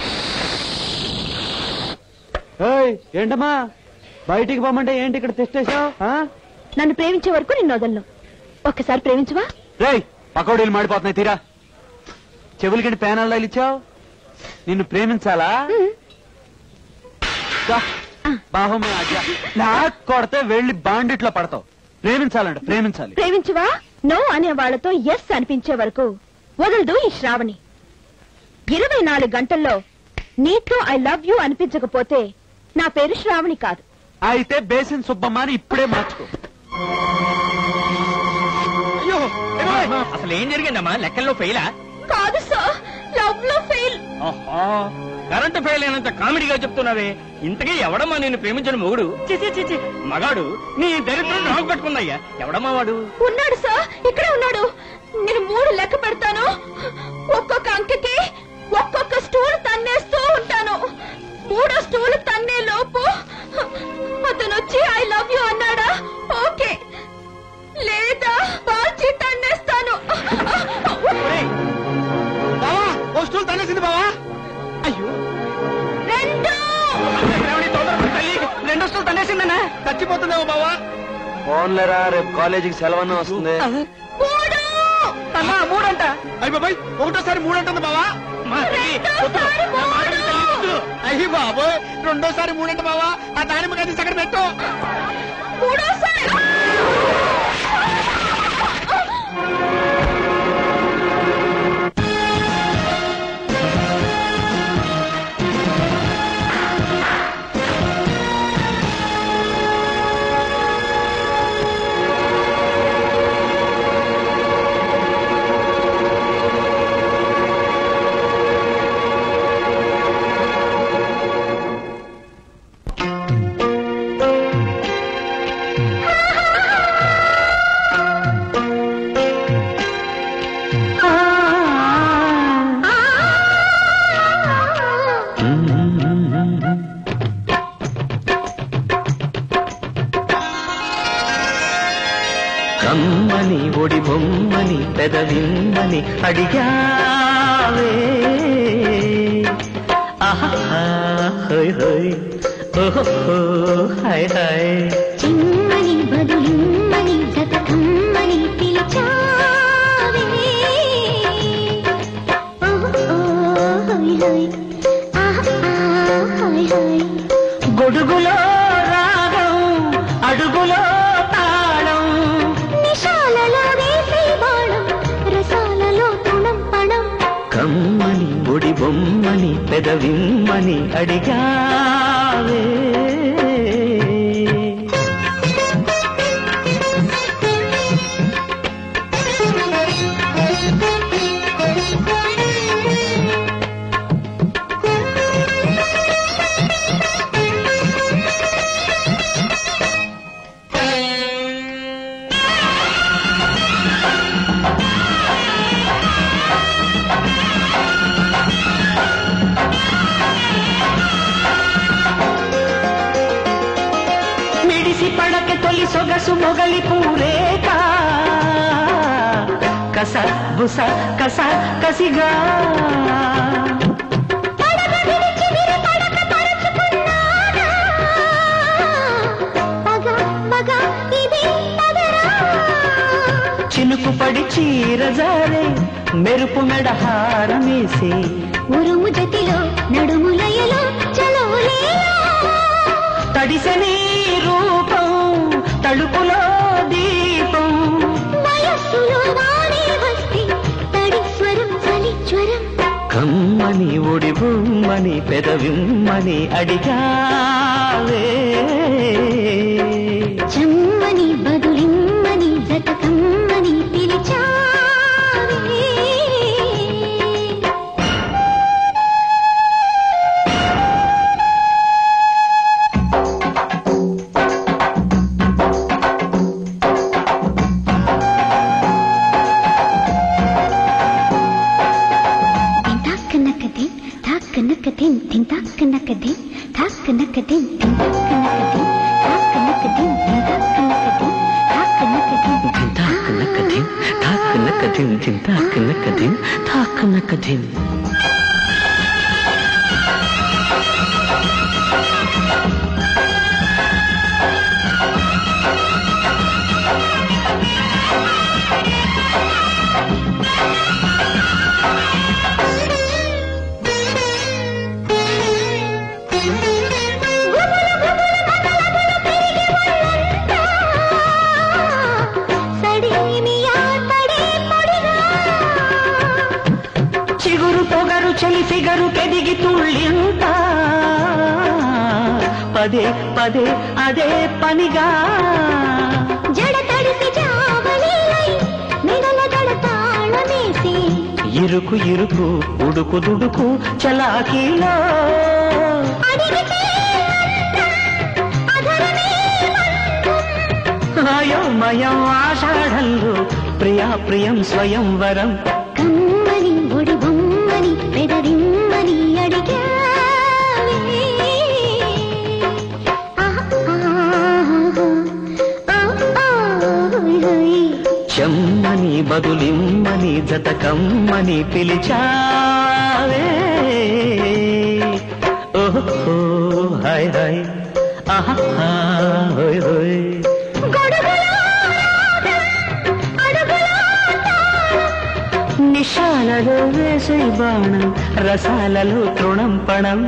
ఏంటమ్మా బయటికి పోమంటే ఏంటి ఇక్కడ తెచ్చేసావు నన్ను ప్రేమించే వరకు నిన్ను వదలను ఒక్కసారి ప్రేమించవా రేయ్ పకోడీలు మాడిపోతున్నాయి తీరా చెవులకి పేనాలు ఇచ్చావు నిన్ను ప్రేమించాలా దా, బాహుమే ఆజ్ఞ. నాకు కొడితే వెళ్ళి బాండిట్లో పడతావు ప్రేమించాలంట ప్రేమించాలి ప్రేమించవా నో అనే వాళ్ళతో ఎస్ అనిపించే వరకు వదలదు ఈ శ్రావణి ఇరవై నాలుగు గంటల్లో నీతో ఐ లవ్ యూ అనిపించకపోతే నా పేరు శ్రావణి కాదు అయితే బేసిన్ సుబ్బమ్మ అని ఇప్పుడే మార్చుకో అయ్యో ఏమోయ్? అసలు ఏం జరిగిందమ్మా లెక్కల్లో ఫెయిలా కాదు సార్ లవ్ లో ఫెయిల్ ఆహా కరెంటు ఫెయిల్ అయినంత కామెడీగా చెప్తున్నావే ఇంతకీ ఎవడమ్మా నేను ప్రేమించిన మొగుడు చి, చి, చి, చి. మగాడు నీ దరిద్రం నాకు పట్టుకుందయ్యా ఎవడమ్మా వాడు ఉన్నాడు సార్ ఇక్కడే ఉన్నాడు నేను మూడు లెక్క పెడతాను ఒక్కొక్క అంకెకి ఒక్కొక్క స్టూల్ తన్నేస్తూ ఉంటాను మూడో స్టూల్ తన్నే లోపు అతను వచ్చి ఐ లవ్ యూ అన్నాడా ఓకే లేదా పాల్చి తన్నేస్తాను ఒరేయ్, బావా ఓ స్టూల్ తనేసింది బావా అయ్యో రెండు శ్రావణి తొందరపడు తల్లి రెండు వస్తువులు తనేసిందన్నా చచ్చిపోతుందేమో బావా ఫోన్లేరా రేపు కాలేజీకి సెలవన్న వస్తుంది మూడు అమ్మా మూడంట అయ్యి బాబాయ్ ఒకటోసారి మూడంటుంది బావా మా తల్లి వద్దు. రెండోసారి నా మాట విను తల్లి, వద్దు. అయ్యి బాబోయ్ రెండోసారి మూడంట బావా ఆ దానిమ్మ గది అక్కడ పెట్టు మూడోసారి కమ్మని ఒడి బొమ్మని పెదవిమ్మని అడిగావే ఆహా హోయ్ హోయ్ ఓహో హాయ్ హాయ్ చిమ్మని బదులిమ్మని జతకమ్మని పిలిచావే ఓహో హోయ్ హోయ్ ఆహా హోయ్ హోయ్ గొడుగులో రాగం అడుగులో తాళం నిశాలలో వేసే బాణం రసాలలో తుణం పణం కమ్మని ఒడి బొమ్మని పెదవిమ్మని అడిగావే మిడిసి పడక తొలి సొగసు మొగలి పూరేక కస బుస కస కసిగా పడగ విడిచి విరి పడక పరుచుకున్నానా పగ పగ ఇది పగరా చినుకు పడి చీర జారే మెరుపు మెడ హారమేసి ఉరుము జతిలో నడుములయలో చలోలేలో తడిసెని రూపం తడుపులో దీపం వయస్సులో వాడే వస్తే తడి స్వరం చలి జ్వరం కమ్మని ఒడి బొమ్మని పెదవిమ్మని అడిగావే చెమ్మని బదులిమ్మని జతకమ్మని పిలిచావే కదిన్ తాకన కదిన్ తాకన కదిన్ చిగురు పొగరు చలి ఫిగరు కెదిగి తుళ్ళింత పదే పదే అదే పనిగా జడ తడిసి జావలీలై మెడల దడ తాళమేసి ఇరుకు ఇరుకు ఉడుకు దుడుకు చలాకీలో అడిగితే అధరమే అయోమయం ఆషాఢంలో ప్రియా ప్రియం స్వయంవరం కమ్మని ఒడి బొమ్మని పెదరిమ్మని అడిగావే ఆహా, ఆహా, ఓయ్, ఓయ్. చెమ్మని బదులిమ్మని జత కమ్మని పిలిచావే ఓహో హాయ్ హాయ్ ఆహా హోయ్ హోయ్ గొడుగులో రాగం, అడుగులో తాళం. నిశాలలో వేసే బాణం రసాలలో తృణం పణం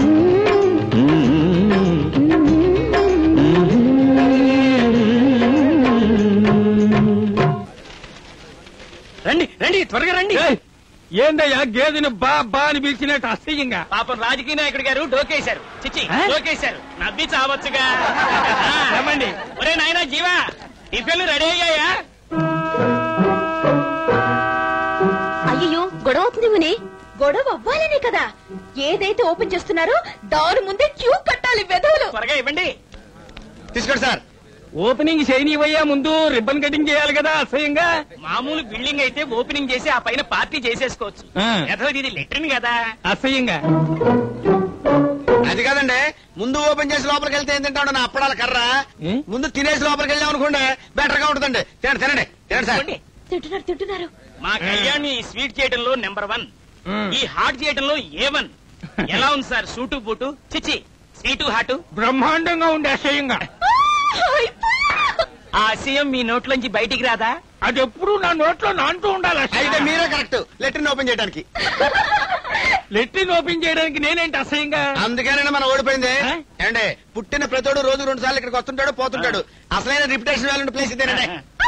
రండి రండి త్వరగా రండి ఏందయ్యా గేదెను బా బా అని పిలిచినట్టు అసహ్యంగా పాపం రాజకీయ నాయకుడు గారు డోకేశారు చిచ్చి ఆ? డోకేశారు నవ్వి చావచ్చుగా రమ్మండి. ఒరే నాయనా జీవా టిఫిన్లు రెడీ అయ్యాయా అయ్యో గొడవ అవుతుంది ముని గొడవ అవ్వాలనే కదా ఏదైతే ఓపెన్ చేస్తున్నారో దాని ముందే క్యూ కట్టాలి వెధవులు త్వరగా ఇవ్వండి తీసుకోండి సార్ ఓపెనింగ్ చేయనివయ్యా ముందు రిబ్బన్ కటింగ్ చేయాలి కదా అసహ్యంగా మామూలు బిల్డింగ్ అయితే ఓపెనింగ్ చేసి ఆ పైన పార్టీ చేసేసుకోవచ్చు ఆ. యథావతి ఇది లెట్రిన్ కదా అసహ్యంగా అది కాదండి ముందు ఓపెన్ చేసి లోపలికి వెళ్తే ఏం తింటాడు నా అప్పడాల కర్ర ఏ? ముందు తినేసి లోపలికి వెళ్ళాం అనుకోండి బెటర్ గా ఉంటుందండి తినండి తినండి తినండి సార్ ఇవ్వండి. తింటున్నారు తింటున్నారు మా కళ్యాణ్ ఈ స్వీట్ చేయడంలో నెంబర్ వన్ మ్. ఈ హాట్ చేయడంలో ఏ వన్ ఎలా ఉంది సార్ సూటు బూటు చిచ్చి స్వీటు హాటు బ్రహ్మాండంగా ఉండే అసహ్యంగా ఆ ఆశయం మీ నోట్లోంచి బయటికి రాదా అది ఎప్పుడు నా నోట్లో నాంటూ ఉండాలి అయితే అసహ్యంగా. మీరే కరెక్ట్ లెటర్ ఓపెన్ చేయడానికి లెట్రిన్ ఓపెన్ చేయడానికి నేనేంటి అసహ్యంగా అందుకేనండి మనం ఓడిపోయింది ఆ? ఏమండి పుట్టిన ప్రతోడు రోజు రెండు సార్లు ఇక్కడికి వస్తుంటాడు పోతుంటాడు అసలైన రిప్యుటేషన్ వాల్యూ ప్లేస్ ఇదేనండి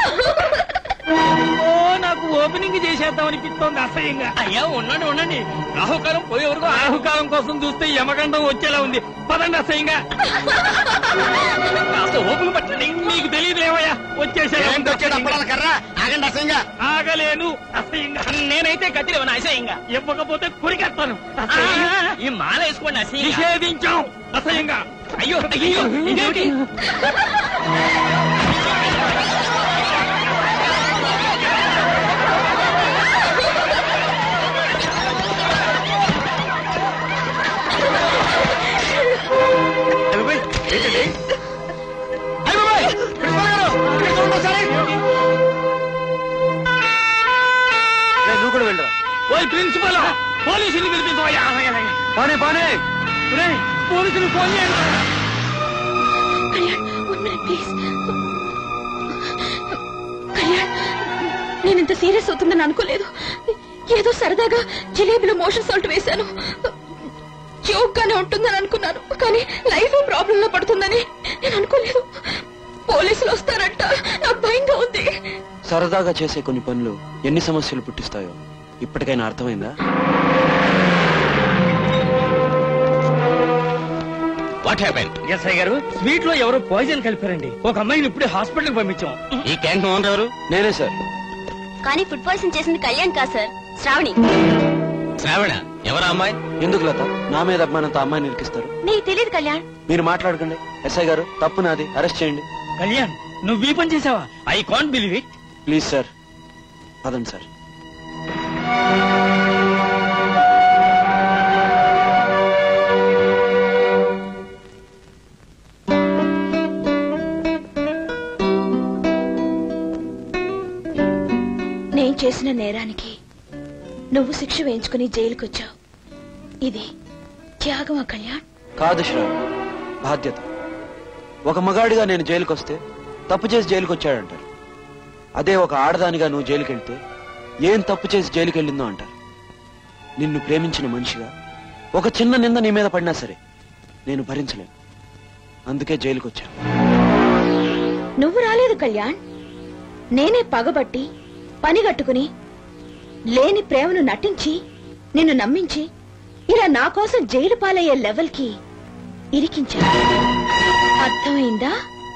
ఓ నాకు ఓపెనింగ్ చేసేద్దాం అనిపిస్తోంది అసహ్యంగా అయ్యా ఉండండి ఉండండి రాహుకాలం పోయే వరకు ఆహు రాహుకాలం కోసం చూస్తే యమగండం వచ్చేలా ఉంది పదండి అసహ్యంగా కాస్త ఓపిక పట్టండి నీకు తెలియదులేవయ్యా వచ్చేసేలా ఏంటి ఉంది వచ్చాడు అసహ్యంగా. అప్పడాల కర్ర ఆగండి అసహ్యంగా ఆగలేను అసహ్యంగా నేనైతే కత్తిలేవను అసహ్యంగా ఇవ్వకపోతే కురికెత్తాను ఆ, అసహ్యంగా. ఈ మాల వేసుకోండి అసహ్యంగా నిషేధించాం అసహ్యంగా అయ్యో అయ్యో ఇదేమిటి అయ్య బాబోయ్, ఏంటండి? అయ్య బాబోయ్, ప్రిన్సిపాల్ గారు, ఇక్కడ చూడండి ఒకసారి. రేయ్, నువ్వు కూడా వెళ్ళరా ఓయ్ ప్రిన్సిపల్ పోలీసుని పిలిపించవయ్యా పానే పానే రేయ్, పోలీసులు ఫోన్ చేయండి Kalyan one minute please Kalyan నేను ఇంత సీరియస్ అవుతుందని అనుకోలేదు ఏదో సరదాగా జిలేబీలో మోషన్ సాల్ట్ వేశాను జోక్ గానే ఉంటుందని అనుకున్నాను కానీ లైఫ్ ప్రాబ్లం లో పడుతుందని నేను అనుకోలేదు పోలీసులు వస్తారంట నాకు భయంగా ఉంది సరదాగా చేసే కొన్ని పనులు ఎన్ని సమస్యలు పుట్టిస్తాయో ఇప్పటికైనా అర్థమైందా వాట్ హ్యాపెన్ ఎస్ఐ గారు స్వీట్ లో ఎవరో పాయిజన్ కలిపారండి ఒక అమ్మాయిని ఇప్పుడే హాస్పిటల్ పంపించాం ఈ క్యాంటీన్ ఓనర్ ఎవరు నేనే సార్ కానీ ఫుడ్ పాయిజన్ చేసింది కళ్యాణ్ కాదు సార్ శ్రావణి శ్రావణ ఎవరా అమ్మాయి ఎందుకు లత నా మీద అభిమానంతో అమ్మాయిని నిరికిస్తారు నీకు తెలియదు కళ్యాణ్ మీరు మాట్లాడకండి ఎస్ఐ గారు తప్పు నాది అరెస్ట్ చేయండి కళ్యాణ్ నువ్వు ఈ పని చేసావా I can't believe it please sir పదండి సార్ నేను చేసిన నేరానికి నువ్వు శిక్ష వేయించుకుని జైలుకొచ్చావు ఇది త్యాగమా కళ్యాణ్ కాదు శ్రావణి బాధ్యత ఒక మగాడిగా నేను జైలుకి వస్తే తప్పు చేసి జైలుకి వచ్చాడంటారు అదే ఒక ఆడదానిగా నువ్వు జైలుకి వెళ్తే ఏం తప్పు చేసి జైలుకి వెళ్ళిందో అంటారు నిన్ను ప్రేమించిన మనిషిగా ఒక చిన్న నింద నీ మీద పడినా సరే నేను భరించలేను అందుకే జైలుకి వచ్చాను నువ్వు రాలేదు కళ్యాణ్ నేనే పగబట్టి పనిగట్టుకుని లేని ప్రేమను నటించి నిన్ను నమ్మించి ఇలా నా కోసం జైలు పాలయ్యే లెవెల్కి ఇరికించా అర్థమైందా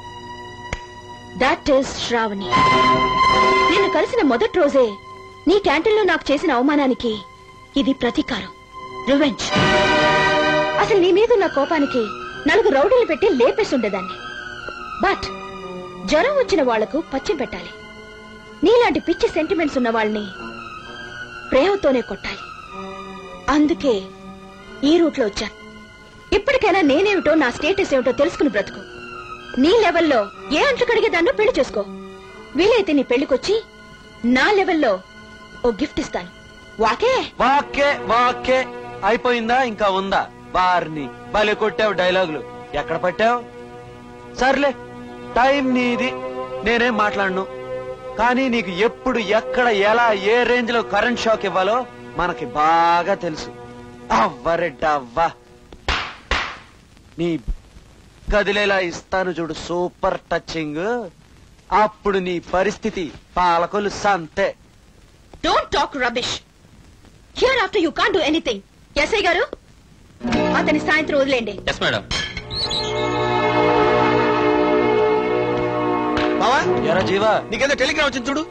దాట్ ఈస్ శ్రావణి నిన్ను కలిసిన మొదటి రోజే నీ క్యాంటీన్లో నాకు చేసిన అవమానానికి ఇది ప్రతీకారం రివెంజ్ అసలు నీ మీద ఉన్న కోపానికి నలుగురు రౌడీలు పెట్టి లేపేసి ఉండేదాన్ని బట్ జ్వరం వచ్చిన వాళ్లకు పచ్చం పెట్టాలి నీలాంటి పిచ్చి సెంటిమెంట్స్ ఉన్న వాళ్ళని ప్రేమతోనే కొట్టాలి అందుకే ఈ రూట్లో వచ్చాను ఇప్పటికైనా నేనేమిటో నా స్టేటస్ ఏమిటో తెలుసుకుని బ్రతుకు నీ లెవెల్లో ఏ అంట్లు కడిగేదాన్నో పెళ్లి చేసుకో వీలైతే నీ పెళ్లికొచ్చి నా లెవెల్లో ఓ గిఫ్ట్ ఇస్తాను వాకే వాకే వాకే అయిపోయిందా ఇంకా ఉందా బార్ని భలే కొట్టావు డైలాగులు ఎక్కడ పట్టావు సర్లే టైం నీది నేనేం మాట్లాడను కానీ నీకు ఎప్పుడు ఎక్కడ ఎలా ఏ రేంజ్ లో కరెంట్ షాక్ ఇవ్వాలో మనకి బాగా తెలుసు అవ్వరెడ్డవ్వా నీ కదిలేలా ఇస్తాను చూడు సూపర్ టచింగ్ అప్పుడు నీ పరిస్థితి పాలకొలు సంతే don't talk rubbish here after you can't do anything SI గారు అతని సాయంత్రం వదిలేండి ఎస్ మేడం బావా ఎరా జీవా నీకేదో టెలిగ్రామ్ వచ్చింది చూడు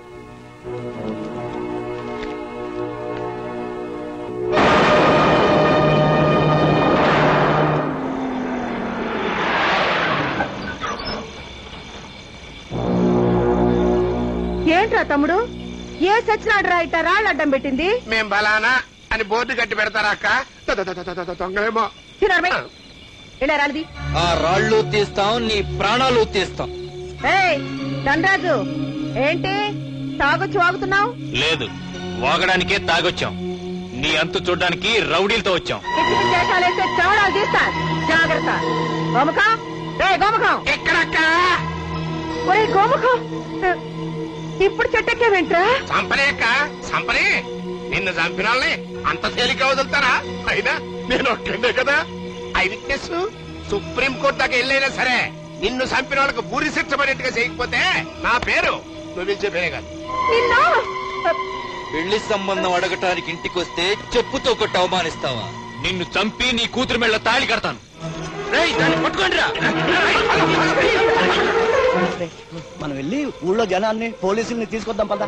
ఏంట్రా తమ్ముడు ఏ సచ్చినాడు ఇట్ట రాళ్ళు అడ్డం పెట్టింది మేం బలానా అని బోర్డు కట్టి పెడతారా అక్క ద- ద- ద- ద- ద- ద- దొంగలేమో తినరమై ఇలా రాలిది ఆ రాళ్ళు తీస్తాం నీ ప్రాణాలు తీస్తాం ఏయ్ ధనరాజు ఏంటి తాగొచ్చి వాగుతున్నావు లేదు వాగడానికే తాగొచ్చాం నీ అంతు చూడ్డానికి రౌడీలతో వచ్చాం పిచ్చి పిచ్చి వేషాలేస్తే చవడాలు తీస్తా జాగ్రత్త గోముఖం రే గోముఖం ఎక్కడక్క ఒరే గోముఖం ఇప్పుడు చెట్టెక్కే వెంట్రా చంపనే అక్క చంపనే నిన్ను చంపిన వాళ్ళని అంత తేలిక వదులుతారా అయినా నేను ఒక్కడే కదా ఐ విట్నెస్ సుప్రీం కోర్టు దాకా వెళ్ళైనా సరే నిన్ను చంపిన వాళ్ళకి బూరి శిక్ష పడేట్టుగా చేయకపోతే నా పేరు నువ్వు పిలిచే పేరే కాదు నిన్ను పెళ్లి సంబంధం అడగటానికి ఇంటికొస్తే చెప్పుతో కొట్టి అవమానిస్తావా నిన్ను చంపి నీ కూతురు మెళ్ళ తాళి కడతాను రేయ్, దాన్ని పట్టుకోండి మనం వెళ్ళి ఊళ్ళో జనాన్ని పోలీసుల్ని తీసుకొద్దాం పద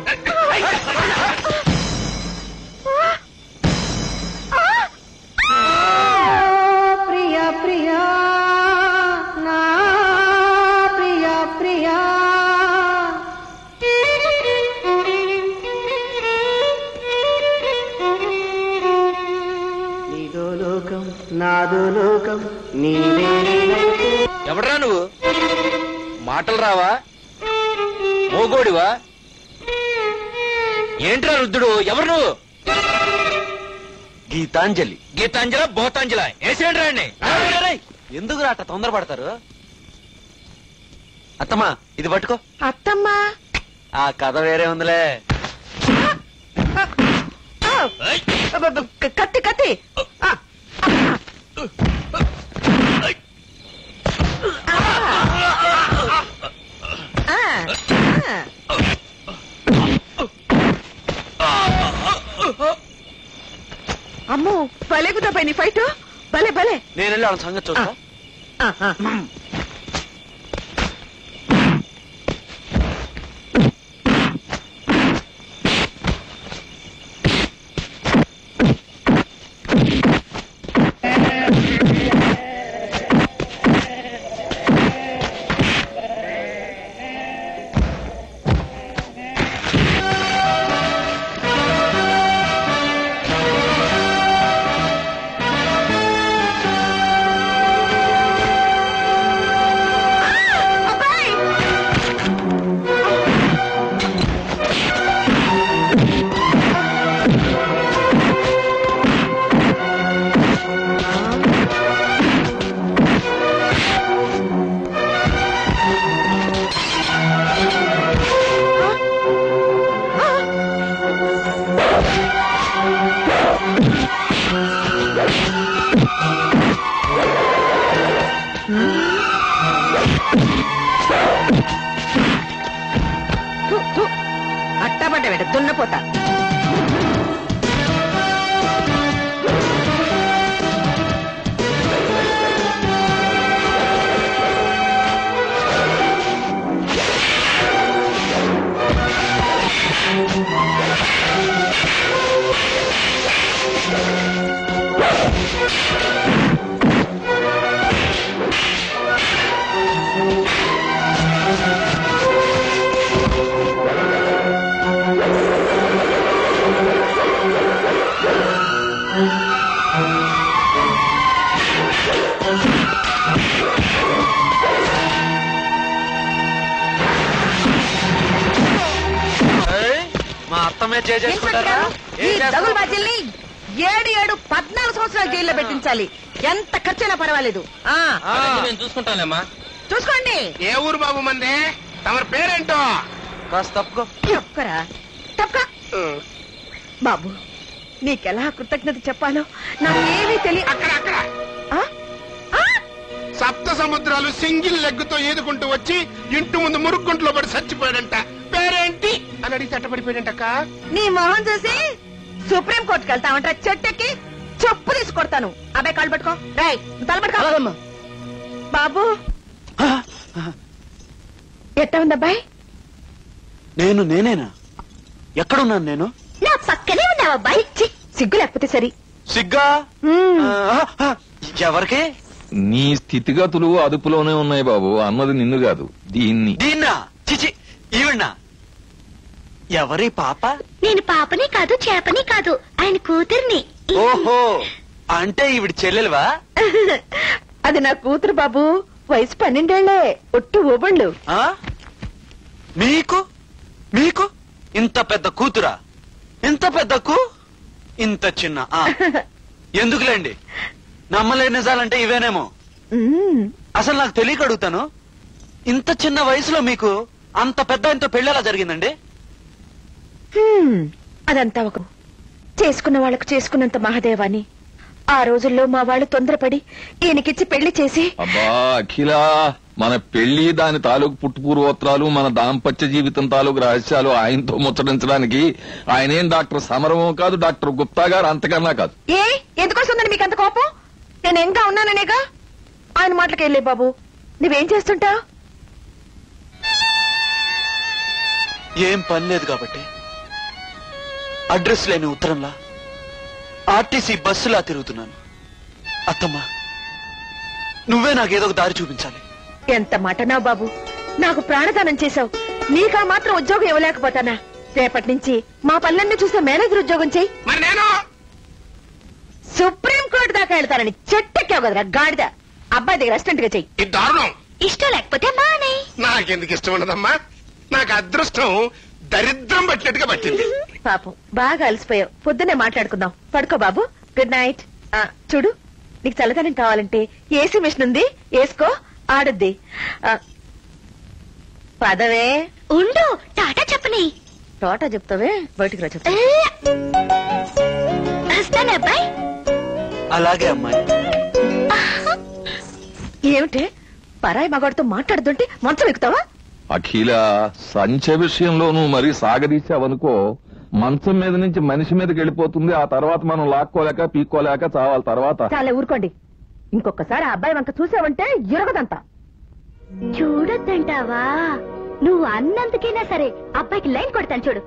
ప్రియా ప్రియా నా ప్రియా ప్రియా నీదో లోకం నాదో లోకం నీదే ఎవడరా నువ్వు మాటలు రావా మోగోడివా ఏంట్రా రుద్దుడు ఎవరు నువ్వు గీతాంజలి గీతాంజల బోతాంజల వేసేయండి రండి ఎందుకు అట్ట తొందరపడతారు అత్తమ్మా ఇది పట్టుకో అత్తమ్మా ఆ కథ వేరే ఉందిలే ఆ! క- కత్తి కత్తి ఆ! ఆ! ఆ! అమ్మో భలే కుదపోయి నీ ఫైట్ భలే భలే నేను వెళ్ళి వాళ్ళ సంగతి చూస్తా దున్నపోతా ఏయ్, మా అత్తమే చేసుకుంటారా ఈ దగులు బాధ్యుల్ని ఏడు ఏడు పద్నాలుగు సంవత్సరాలు జైల్లో పెట్టించాలి ఎంత ఖర్చైనా పర్వాలేదు ఆ నేను చూసుకుంటానమ్మా చూసుకోండి ఏ ఊరు బాబు మంది తమరి పేరేంటో కాస్త తప్పుకో తప్పకరా తప్పక బాబు నీకెలా కృతజ్ఞత చెప్పాలో నాకేమీ తెలియ అక్కడ అక్కడ ఆ? ఆ? సప్త సముద్రాలు సింగిల్ లెగ్గుతో ఈదుకుంటూ వచ్చి ఇంటి ముందు మురుక్కుంట్లో పడి చచ్చిపోయాడంట పేరేంటి అని అడిగి తట్టబడిపోయాడంటక్క నీ మొహం చూసి సుప్రీం కోర్టుకి వెళ్తామంట చెట్టెక్కి చెప్పు తీసి కొడతాను అబ్బాయి కాళ్ళు పట్టుకో రాయ్ తల పట్టుకో బాబు ఎట్టా ఉంది అబ్బాయి నేను నేనేనా ఎక్కడున్నాను నేను నా పక్కనే ఉన్నావు అబ్బాయి ఛీ, సిగ్గు లేకపోతే సరి సిగ్గా ఆ, ఆ, ఎవరికి నీ స్థితిగతులు అదుపులోనే ఉన్నాయి బాబు అన్నది నిన్ను కాదు దీన్ని దీన్నా చిచి ఈవిడ్నా ఎవరి పాప నేను పాపని కాదు చేపని కాదు ఆయన కూతుర్ని ఓహో అంటే ఈవిడ చెల్లెలువా అది నా కూతురు బాబు వయసు పన్నెండేళ్లే ఒట్టు ఓబళ్ళు ఆ? మీకు మీకు ఇంత పెద్ద కూతురా ఇంత పెద్ద కూ ఇంత చిన్న ఆ. ఎందుకులేండి నమ్మలేని నిజాలంటే ఇవేనేమో ఉమ్, అసలు నాకు తెలియక అడుగుతాను ఇంత చిన్న వయసులో మీకు అంత పెద్ద ఇంత పెళ్లి ఎలా జరిగిందండి హ్మ్, అదంతా ఒక చేసుకున్న వాళ్ళకు చేసుకున్నంత మహాదేవాని ఆ రోజుల్లో మా వాళ్ళు తొందరపడి ఈయనకిచ్చి పెళ్లి చేసి అబ్బా అఖిల మన పెళ్లి దాని తాలూకు పుట్టుపూర్వోత్తరాలు మన దాంపత్య జీవితం తాలూకు రహస్యాలు ఆయనతో ముచ్చటించడానికి ఆయనేం డాక్టర్ సమరమో కాదు డాక్టర్ గుప్తా గారు అంతకన్నా కాదు ఏ ఎందుకోసందని మీకు అంత కోపం నేను ఇంకా ఉన్నాననేగా ఆయన మాటలకు వెళ్ళే బాబు నువ్వేం చేస్తుంటావు ఏం పని లేదు కాబట్టి అడ్రస్ లేని ఉత్తరంలా ఆర్టీసీ బస్సులా తిరుగుతున్నాను అత్తమ్మా నువ్వే నాకేదో ఒక దారి చూపించాలి ఎంత మటనా బాబు నాకు ప్రాణదానం చేశావు నీకా మాత్రం ఉద్యోగం ఇవ్వలేకపోతానా రేపటి నుంచి మా పనులన్నీ చూసే మేనేజర్ ఉద్యోగం చెయ్యి మరి నేను సుప్రీం కోర్టు దాకా వెళ్తానని చెట్టెక్కావు కదరా గాడిద అబ్బాయి దగ్గర అసిస్టెంట్ గా చెయ్యి ఈ దారుణం ఇష్టం లేకపోతే మానే నాకెందుకు ఇష్టం ఉండదమ్మా నాకు అదృష్టం దరిద్రం పట్టినట్టుగా పట్టింది పాపం బాగా అలసిపోయావు పొద్దున్నే మాట్లాడుకుందాం పడుకో బాబు గుడ్ నైట్ ఆ, చూడు నీకు చల్లదనం కావాలంటే ఏసీ మిషన్ ఉంది వేసుకో ఆడుద్ది ఆ, పదవే ఉండు టాటా చెప్పని తోట చెప్తావే బయటికి రా చెప్తా వస్తాను అబ్బాయి అలాగే అమ్మాయి ఏమిటి పరాయి మగాడితో మాట్లాడుతుంటే మంచం ఎక్కుతావా అఖిల సంచ విషయంలో నువ్వు మరీ సాగదీసావనుకో మంచం మీద నుంచి మనిషి మీదకి వెళ్ళిపోతుంది ఆ తర్వాత మనం లాక్కోలేక పీక్కోలేక చావాలి తర్వాత చాలా ఊరుకోండి ఇంకొకసారి ఆ అబ్బాయి వంక చూసావంటే ఇరగదంతా చూడొద్దంటావా నువ్వు అన్నందుకైనా సరే అబ్బాయికి లైన్ కొడతాను చూడు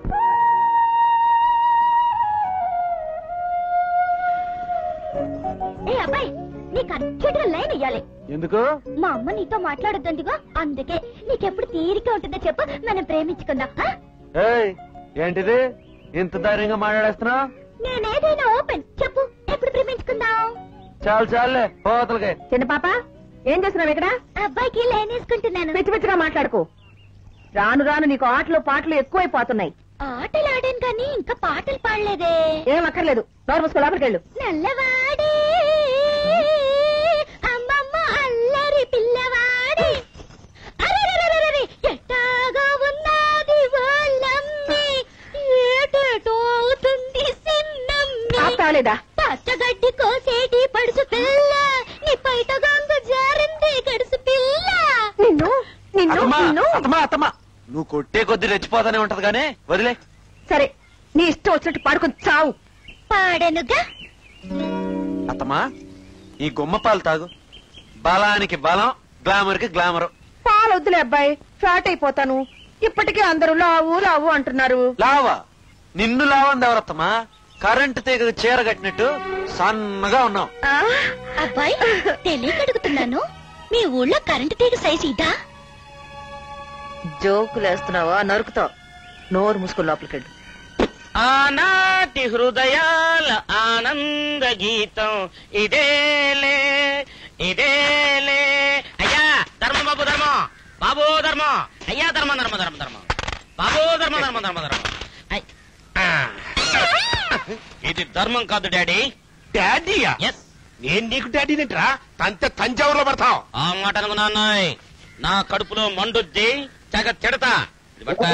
ఏ అబ్బాయి నీకు అర్జెంట్ గా లైన్ ఇయ్యాలి ఎందుకు మా అమ్మ నీతో మాట్లాడొద్దందిగా అందుకే నీకెప్పుడు తీరిక ఉంటుందో చెప్పు మనం ప్రేమించుకుందాం ఆ? ఏయ్ ఏంటిది ఇంత ధైర్యంగా మాట్లాడేస్తున్నా నేనేదైనా ఓపెన్ చెప్పు ఎప్పుడు ప్రేమించుకుందాం చాలు చాలులే పోతలకే చిన్న పాప ఏం చేస్తున్నావు ఇక్కడ అబ్బాయికి లైన్ వేసుకుంటున్నాను పిచ్చి పిచ్చిగా మాట్లాడుకో రాను రాను నీకు ఆటలు పాటలు ఎక్కువైపోతున్నాయి ఆటలు ఆడాను కానీ ఇంకా పాటలు పాడలేదే ఏం అక్కర్లేదు నోరు మూసుకో లోపలికి వెళ్ళు నల్లవాడే అమ్మమ్మ అల్లరి పిల్లవాడే అరెరెరెరెరె, ఎట్టాగా ఉన్నది వాళ్ళమ్మి ఏటేటో అవుతుంది సిన్నమ్మి ఆపుతావలేదా పచ్చగడ్డి కోసేటి పడుసు పిల్ల నీ పైట గంగ జారింది గడుసు పిల్ల నిన్ను నిన్ను అత్తమ్మా నిన్ను అత్తమ్మా అత్తమ్మా నువ్వు కొట్టే కొద్ది రెచ్చిపోతానే ఉంటది కానీ వదిలే సరే నీ ఇష్టం వచ్చినట్టు పాడుకొని చావు పాడనుగా అత్తమా ఈ గుమ్మ పాలు తాగు బలానికి బలం గ్లామర్ కి గ్లామర్ పాలు వద్దులే అబ్బాయి ఫ్యాట్ అయిపోతాను ఇప్పటికే అందరూ లావు లావు అంటున్నారు లావా నిన్ను లావంది ఎవరత్తమా కరెంటు తీగ చీర కట్టినట్టు సన్నగా ఉన్నావు ఆ? అబ్బాయి తెలియక అడుగుతున్నాను మీ ఊళ్ళో కరెంటు తీగ సైజు ఇదా జోకులు వేస్తున్నావా నరుకుతావు నోరు మూసుకొని లోపలికెళ్ళు ఆనాటి హృదయాల ఆనంద గీతం ఇదేలే ఇదేలే అయ్యా ధర్మం బాబు ధర్మం బాబు ధర్మం అయ్యా ధర్మం ధర్మ ధర్మ ధర్మం బాబు ధర్మ ధర్మ ధర్మ ధర్మం అయ్. ఆ. ఇది ధర్మం కాదు డాడీ డాడీయా ఎస్ నేను నీకు డాడీ తింటరా తంతే తంజావూరులో పడతావు ఆ మాట అనుకున్నాన్నాయ్ నా కడుపులో మండుద్ది తెగ తిడతా ఇది పట్ట.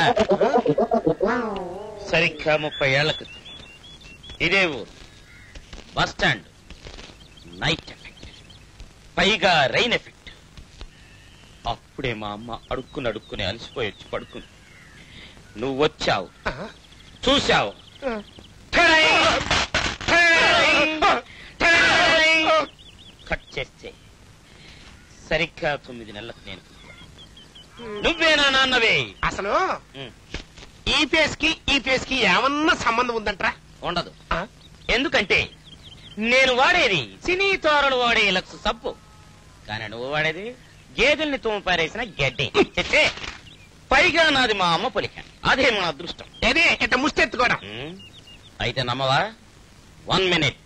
సరిగ్గా ముప్పై ఏళ్ల క్రితం ఇదే ఊరు బస్ స్టాండ్ నైట్ ఎఫెక్ట్ పైగా రైన్ ఎఫెక్ట్ అప్పుడే మా అమ్మ అడుక్కుని అడుక్కుని అలసిపోయి వచ్చి పడుకుంది నువ్వు వచ్చావు చూశావు ఠడై! ఠడై! ఠడై! కట్ చేస్తే సరిగ్గా తొమ్మిది నెలలకు నేను పుట్టాను. నువ్వే నా నాన్నవే అసలు ఉమ్, ఈ ఫేస్ కి ఈ ఫేస్ కి ఏమన్నా సంబంధం ఉందంట్రా ఉండదు ఆ? ఎందుకంటే నేను వాడేది సినీ తోరలు వాడే లక్స్ సబ్బు కానీ నువ్వు వాడేది గేదెల్ని తుమ్ము పారేసిన గడ్డి చెచ్చే పైగా నాది మా అమ్మ పొలిక అదే మా అదృష్టం అదే ఇట్ట ముష్టెత్తుకోవడం ఉమ్, అయితే నమ్మవా వన్ మినిట్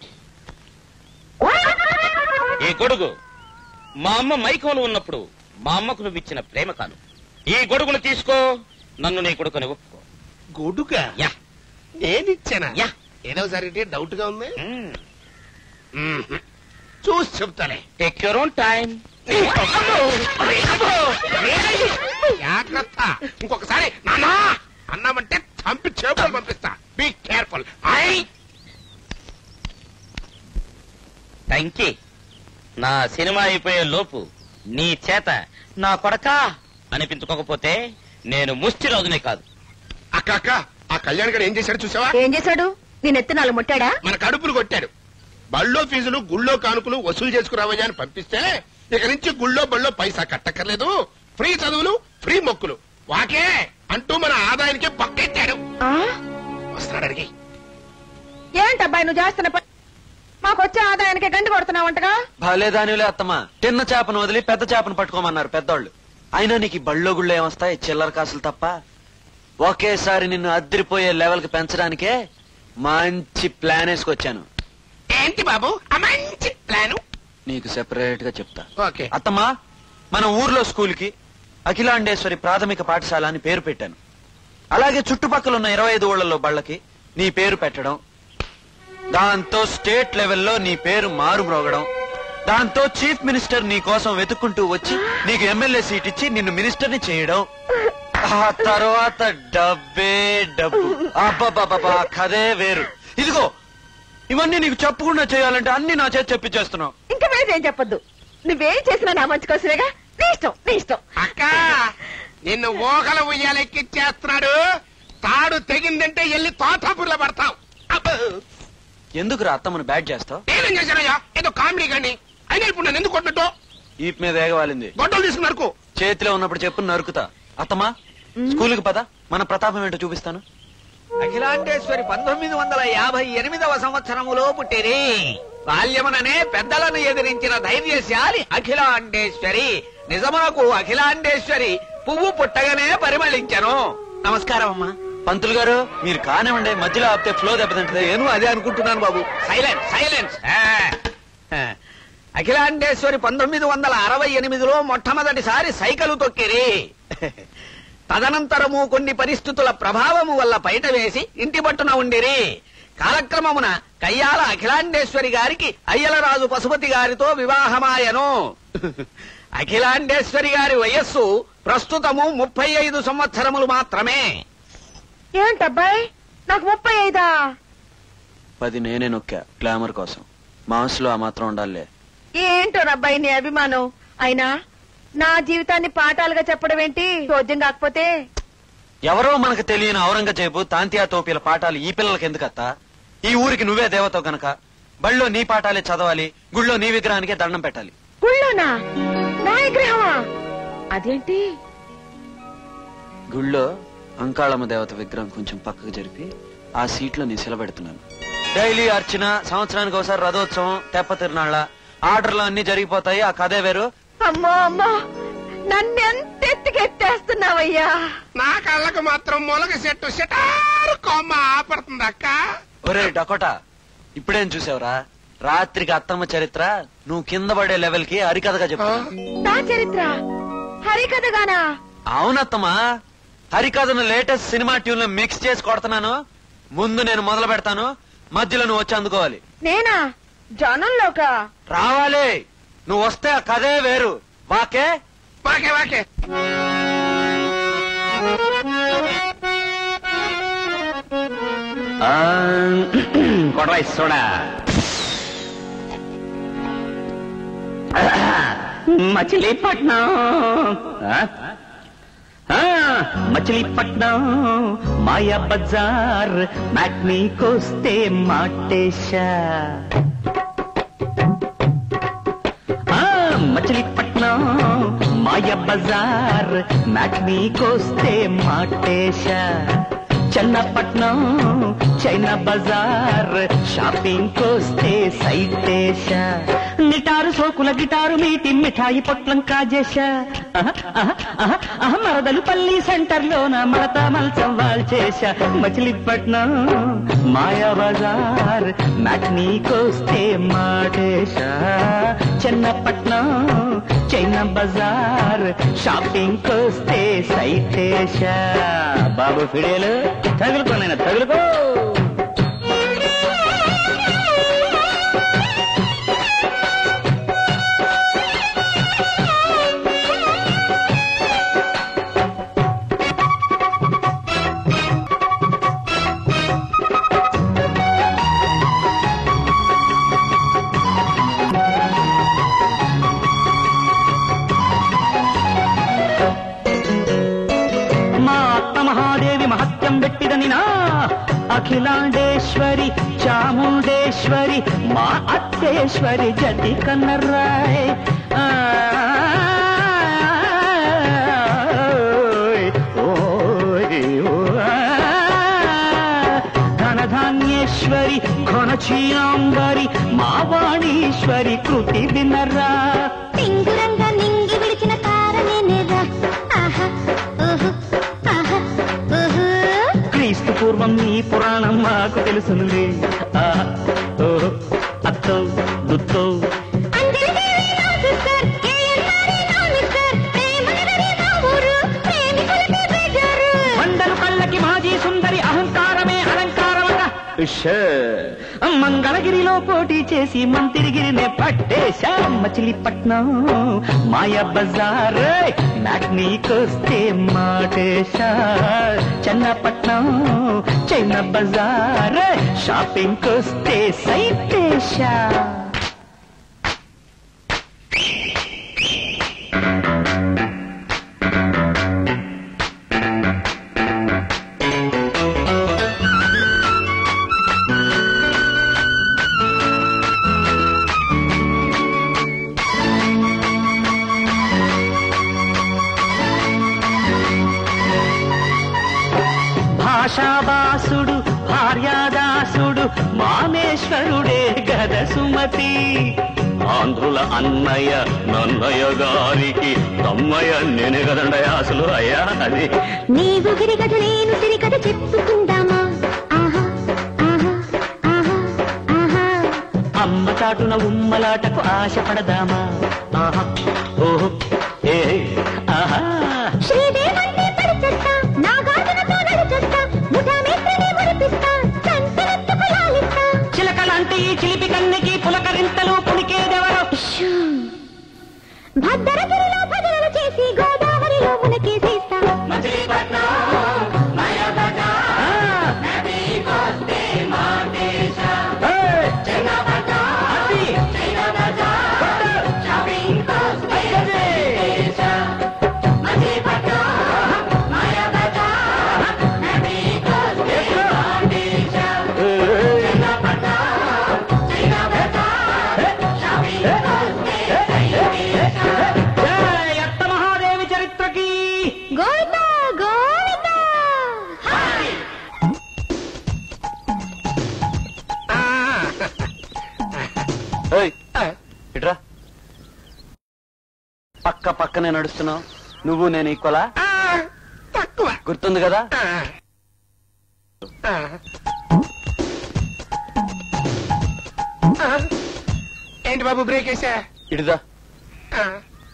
ఈ గొడుగు మా అమ్మ మైకంలో ఉన్నప్పుడు మా అమ్మకు నువ్వు ఇచ్చిన ప్రేమ కాను ఈ గొడుగును తీసుకో నన్ను నీ కొడుకుని ఒప్పుకో గొడుగా యా నేనిచ్చానా యా. ఏదో సరే డౌట్ గా ఉంది ఉమ్, మ్మ్. చూసి చెప్తానే టేక్ యువర్ ఓన్ టైం జాగ్రత్త ఇంకొకసారి నానా అన్నామంటే చంపి చేపలు పంపిస్తా బీ కేర్ఫుల్ ఐ టంకి నా సినిమా అయిపోయే లోపు నీ చేత నా కొడకా అనిపించుకోకపోతే నేను ముష్టి రోజునే కాదు అక్క అక్క ఆ కళ్యాణ్ గారు ఏం చేశాడు చూసావా ఏం చేశాడు నేను ఎత్తి నాలుగు ముట్టాడా మన కడుపులు కొట్టాడు బళ్ళో ఫీజులు గుళ్ళో కానుకలు వసూలు చేసుకురావయ్యా అని పంపిస్తే ఇక నుంచి గుళ్ళో బళ్ళో పైసా కట్టక్కర్లేదు ఫ్రీ చదువులు ఫ్రీ మొక్కులు వాకే అంటూ మన ఆదాయానికి పక్కెట్టాడు ఆ? వస్తున్నాడు అడిగి ఏంటబ్బాయి నువ్వు చేస్తున్న పని మాకు వచ్చే ఆదాయానికి గండి కొడుతున్నావంటగా భలే దానిలే అత్తమా తిన్న చేపను వదిలి పెద్ద చేపను పట్టుకోమన్నారు పెద్దోళ్ళు అయినా నీకు ఈ బళ్ళో గుళ్ళో ఏమొస్తాయి చిల్లర కాసులు తప్ప ఒకేసారి నిన్ను అద్దరిపోయే లెవెల్ కి పెంచడానికే మంచి ప్లాన్ వేసుకొచ్చాను ఏంటి బాబు ఆ మంచి ప్లాను నీకు సెపరేట్ గా చెప్తా ఓకే అత్తమ్మా మన ఊర్లో స్కూల్ కి అఖిలాండేశ్వరి ప్రాథమిక పాఠశాల అని పేరు పెట్టాను అలాగే చుట్టుపక్కల ఉన్న ఇరవై ఐదు ఊళ్ళలో బళ్ళకి నీ పేరు పెట్టడం దాంతో స్టేట్ లెవెల్లో నీ పేరు మారుమ్రోగడం దాంతో చీఫ్ మినిస్టర్ నీ కోసం వెతుక్కుంటూ వచ్చి నీకు ఎమ్మెల్యే సీట్ ఇచ్చి నిన్ను మినిస్టర్ ని చేయడం ఆ తర్వాత డబ్బే డబ్బు అబ్బబ్బబ్బా కదే వేరు ఇదిగో ఇవన్నీ నీకు చెప్పకుండా చేయాలంటే అన్ని నా చేతి చెప్పించేస్తున్నావు ఇంకా మీద ఏం చెప్పొద్దు నువ్వేం చేసినా నా మంచి కోసమేగా నీ ఇష్టం నీ ఇష్టం అక్క నిన్ను ఊహల ఉయ్యాలెక్కిచ్చేస్తున్నాడు తాడు తెగిందంటే ఎల్లి తోటాపూర్లో పడతావు అబ్బో! ఎందుకు రా అత్తమ్మను బ్యాట్ చేస్తావు నేనేం చేశానయ్యా ఏదో కామెడీ కానీ అయినా ఇప్పుడు నన్ను ఎందుకు కొట్టినట్టు ఈప్ మీద ఏగవాలింది గొడ్డలు తీసుకున్నారు చేతిలో ఉన్నప్పుడు చెప్పు నరుకుతా అత్తమ్మా స్కూల్కి పద మన ప్రతాపం ఏంటో చూపిస్తాను అఖిలాండేశ్వరి పంతొమ్మిది వందల యాభై ఎనిమిదవ సంవత్సరములో పుట్టిరి బాల్యముననే పెద్దలను ఎదిరించిన ధైర్యశాలి అఖిలాండేశ్వరి నిజమునకు అఖిలాండేశ్వరి పువ్వు పుట్టగానే పరిమళించను నమస్కారం అమ్మా పంతులు గారు మీరు కానివ్వండి మధ్యలో ఆపితే ఫ్లో దెబ్బతింటది నేను అదే అనుకుంటున్నాను బాబు సైలెన్స్ సైలెన్స్ అఖిలాండేశ్వరి పంతొమ్మిది వందల అరవై ఎనిమిదిలో మొట్టమొదటిసారి సైకిల్ తొక్కిరి తదనంతరము కొన్ని పరిస్థితుల ప్రభావము వల్ల బయట వేసి ఇంటి పట్టున ఉండిరి కాలక్రమమున కయ్యాల అఖిలాండేశ్వరి గారికి అయ్యలరాజు పశుపతి గారితో వివాహమాయను అఖిలాండేశ్వరి గారి వయస్సు ప్రస్తుతము ముప్పై ఐదు సంవత్సరములు మాత్రమే ఏంటబ్బాయి నాకు ముప్పై ఐదా పది నేనే నొక్కా గ్లామర్ కోసం మాస్లో ఆ మాత్రం ఉండాలే ఏంటో అబ్బాయి నీ అభిమానం అయినా నా జీవితాన్ని పాఠాలుగా చెప్పడం ఏంటి చోద్యం కాకపోతే ఎవరో మనకు తెలియని ఔరంగజేబు తాంతియా తోపిల పాఠాలు ఈ పిల్లలకి ఎందుకత్త ఈ ఊరికి నువ్వే దేవతో గనక బళ్ళో నీ పాఠాలే చదవాలి గుళ్ళో నీ విగ్రహానికే దండం పెట్టాలి గుళ్ళోనా నా విగ్రహమా అదేంటి గుళ్ళో అంకాళమ్మ దేవత విగ్రహం కొంచెం పక్కకు జరిపి ఆ సీట్లో నేను సిలబెడుతున్నాను డైలీ అర్చన సంవత్సరానికి ఒకసారి రథోత్సవం తెప్ప తిరునాళ్ళ ఆర్డర్లు అన్ని జరిగిపోతాయి ఆ కథే వేరు అమ్మో అమ్మో నన్నెంత ఎత్తికెట్టేస్తున్నావయ్యా నా కళ్ళకు మాత్రం మొలగ చెట్టు సిటారు కొమ్మ ఆపడుతుంది అక్క ఒరే డకోటా ఇప్పుడేం చూసావురా రాత్రికి అత్తమ్మ చరిత్ర నువ్వు కింద పడే లెవెల్ కి హరికథగా చెప్పు నా చరిత్ర హరికథగానా అవునత్తమ్మా హరికథను లేటెస్ట్ సినిమా ట్యూన్ లో మిక్స్ చేసి కొడుతున్నాను ముందు నేను మొదలు పెడతాను మధ్యలో నువ్వు వచ్చి అందుకోవాలి నేనా జనంలోకా రావాలి నువ్వు వస్తే ఆ కథే వేరు వాకే వాకే వాకే కొడరా ఇస్తోడా మచిలీపట్నం ఆ? ఆ, మచిలీపట్నం మాయా బజార్ మ్యాట్నీకొస్తే మాటేశా ఆ, మచిలీపట్నం మాయా బజార్ మ్యాట్నీకొస్తే మాటేశా చెన్నపట్నం చైనా బజార్ షాపింగ్ కోస్తే సైటేశా నిటారు సోకుల గిటారు మీటి మిఠాయి పొట్లం కాజేశా ఆహా, ఆహా, ఆహా, ఆహా, మరదలు పల్లి సెంటర్ లోన మడత మల్చం వాల్చేశా మచిలీపట్నం మాయా బజార్ మ్యాట్నీకొస్తే మాటేశా చెన్నపట్నం చైనా బజార్ షాపింగ్ కోస్తే సైటేశా బాబు ఫిడేలు తగులుకో నేను తగులుకో మా అత్త మహాదేవి మహత్యం పెట్టిదనినా అఖిలాండేశ్వరి చాముండేశ్వరి మా అత్తేశ్వరి జతి కన్నరాయ్ ఆ, ఓయ్, ఓయ్, ఆ. ధనధాన్యేశ్వరి ఘనచీనాంబరి మా వాణీశ్వరి కృతి వినరా టింగురంగా నింగి విడిచిన తారనేనేరా ఆహా ఓహో ఆహా ఓహో క్రీస్తు పూర్వం ఈ పురాణం మాకు తెలుసునులే ఆహా, ఓహో, అత్తో దుత్తో అంజలి దేవి నా సిస్టర్ ఏఎన్ఆర్ఏ నా మిస్టర్ ప్రేమనగరి నా ఊరు ప్రేమికులకే బేజారు మండలు కళ్ళకి మాజీ సుందరి అహంకారమే అలంకారమట ఉష్. మంగళగిరిలో పోటీ చేసి మంతిరిగిరినే పట్టేశా మచిలీపట్నం మాయా బజార్ మ్యాట్నీకొస్తే మాటేశా చెన్నపట్నం చైనా బజార్ షాపింగ్ కొస్తే సైటేశా భాషాదాసుడు భార్యాదాసుడు మామేశ్వరుడే గద సుమతి ఆంధ్రుల అన్నయ్య నన్నయ్య గారికి తమ్మయ్య నేనే కదండయ్య అసలు అయ్యా అది నీవు గిరిగద నేను సిరికథ చెప్పుకుందామా ఆహా ఆహా ఆహా ఆహా అమ్మ చాటున ఉమ్మలాటకు ఆశపడదామా ఆహా ఓహో ఏ ఆహా శ్రీదేవంటే పరిచేస్తా నాగార్జునతో నడిచేస్తా ముఠామేత్రనే మురిపిస్తా సంతనెత్తుకు లాలిస్తా చిలకలాంటి ఈ చిలిపి కన్నికి పులకరింతలు పులికేదెవరో భద్రగిరిలో భజనలు చేసి గోదావరిలో మునకేసేస్తా అక్క పక్కనే నడుస్తున్నావు నువ్వు నేను ఈక్వలా ఆ, తక్కువ గుర్తుంది కదా ఆ. ఆ. ఆ. ఏంటి బాబు బ్రేక్ వేసా ఇడిదా ఆ.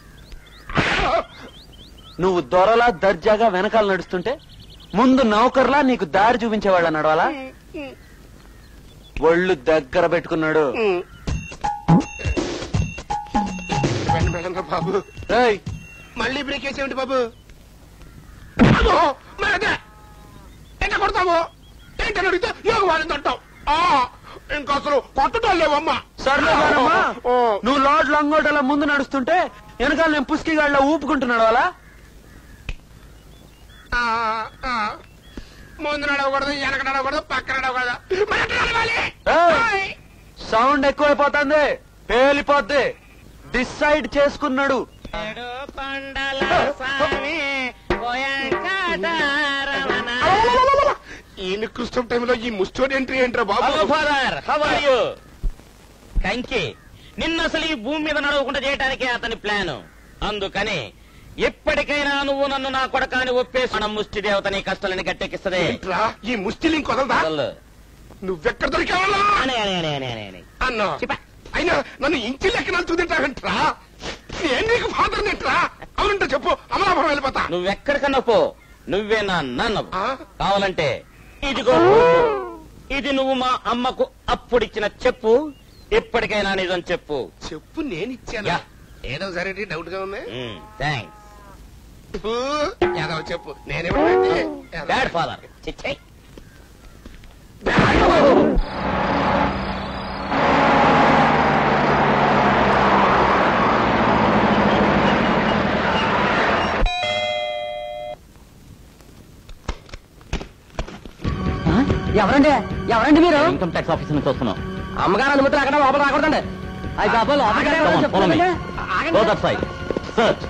నువ్వు దొరలా దర్జాగా వెనకాల నడుస్తుంటే ముందు నౌకర్లా నీకు దారి చూపించేవాళ్ళ నడవాలా ఒళ్ళు దగ్గర పెట్టుకున్నాడు ఉమ్. వెంట పెట్టండి బాబు రేయ్ మళ్ళీ బ్రేక్ వేసేయండి బాబు అదో మరి అదే ఎంత కొడతాము ఏంటని అడిగితే యోగ వాళ్ళని తట్టాం ఆ, ఇంకా అసలు కొట్టడం లేవమ్మా సర్లే గానమ్మా. ఓ. నువ్వు లార్డ్ లంగోటలా ముందు నడుస్తుంటే వెనకాల నేను పుస్కిగాళ్ళ ఊపుకుంటున్నాడు అలా ఆ, ఆ. ముందు నడవకూడదు వెనక నడవకూడదు పక్క నడవకూడదు మరి ఎట్లా నడవాలి ఆయ్. సౌండ్ ఎక్కువైపోతుంది పేలిపోద్ది డిసైడ్ చేసుకున్నాడు ఈయన క్రిస్టం టైంలో ఈ ముస్టోడ్ ఎంట్రీ ఏంట్రా హలో బాబు ఫాదర్ హౌ ఆర్ యు కంకి నిన్న అసలు ఈ భూమి మీద నడవకుండా చేయటానికే అతని ప్లాన్ అందుకని ఎప్పటికైనా నువ్వు నన్ను నా కొడకాని ఒప్పేసి మన ముష్టి దేవతని కష్టాలని గట్టెక్కిస్తదే ఏంట్రా ఈ ముస్టిల్ ఇంకొదలదా వదలు. నువ్వెక్కడ దొరికావా అనే, అనే, అనే, అనే, అనే, అనే. అన్నా అయినా నన్ను ఇంచి లెక్క నలుచుకుంటావంట్రా నేను నీకు ఫాదర్ నెట్రా అవునంటే చెప్పు అమలాపురం వెళ్ళిపోతా నువ్వెక్కడికన్నా పో నువ్వే నా నాన్నవు ఆ? కావాలంటే ఇదిగో ఇది నువ్వు మా అమ్మకు అప్పుడిచ్చిన చెప్పు ఎప్పటికైనా నిజం చెప్పు చెప్పు నేను ఇచ్చాను యా. ఏదో సరే డౌట్ గా ఉంది థ్యాంక్స్ చెప్పు ఏదో చెప్పు నేనేమంటే బ్యాడ్ ఫాదర్ చిచ్చే ఎవరండి ఎవరండి మీరు ఇన్కమ్ ట్యాక్స్ ఆఫీస్ నుంచి వస్తున్నాం అమ్మగారు అనుమతి అక్కడ లోపల రాకూడదండి అయ్యి బాబా లోపలికి Come on, follow me. చెప్తానండి. Go that side. Search.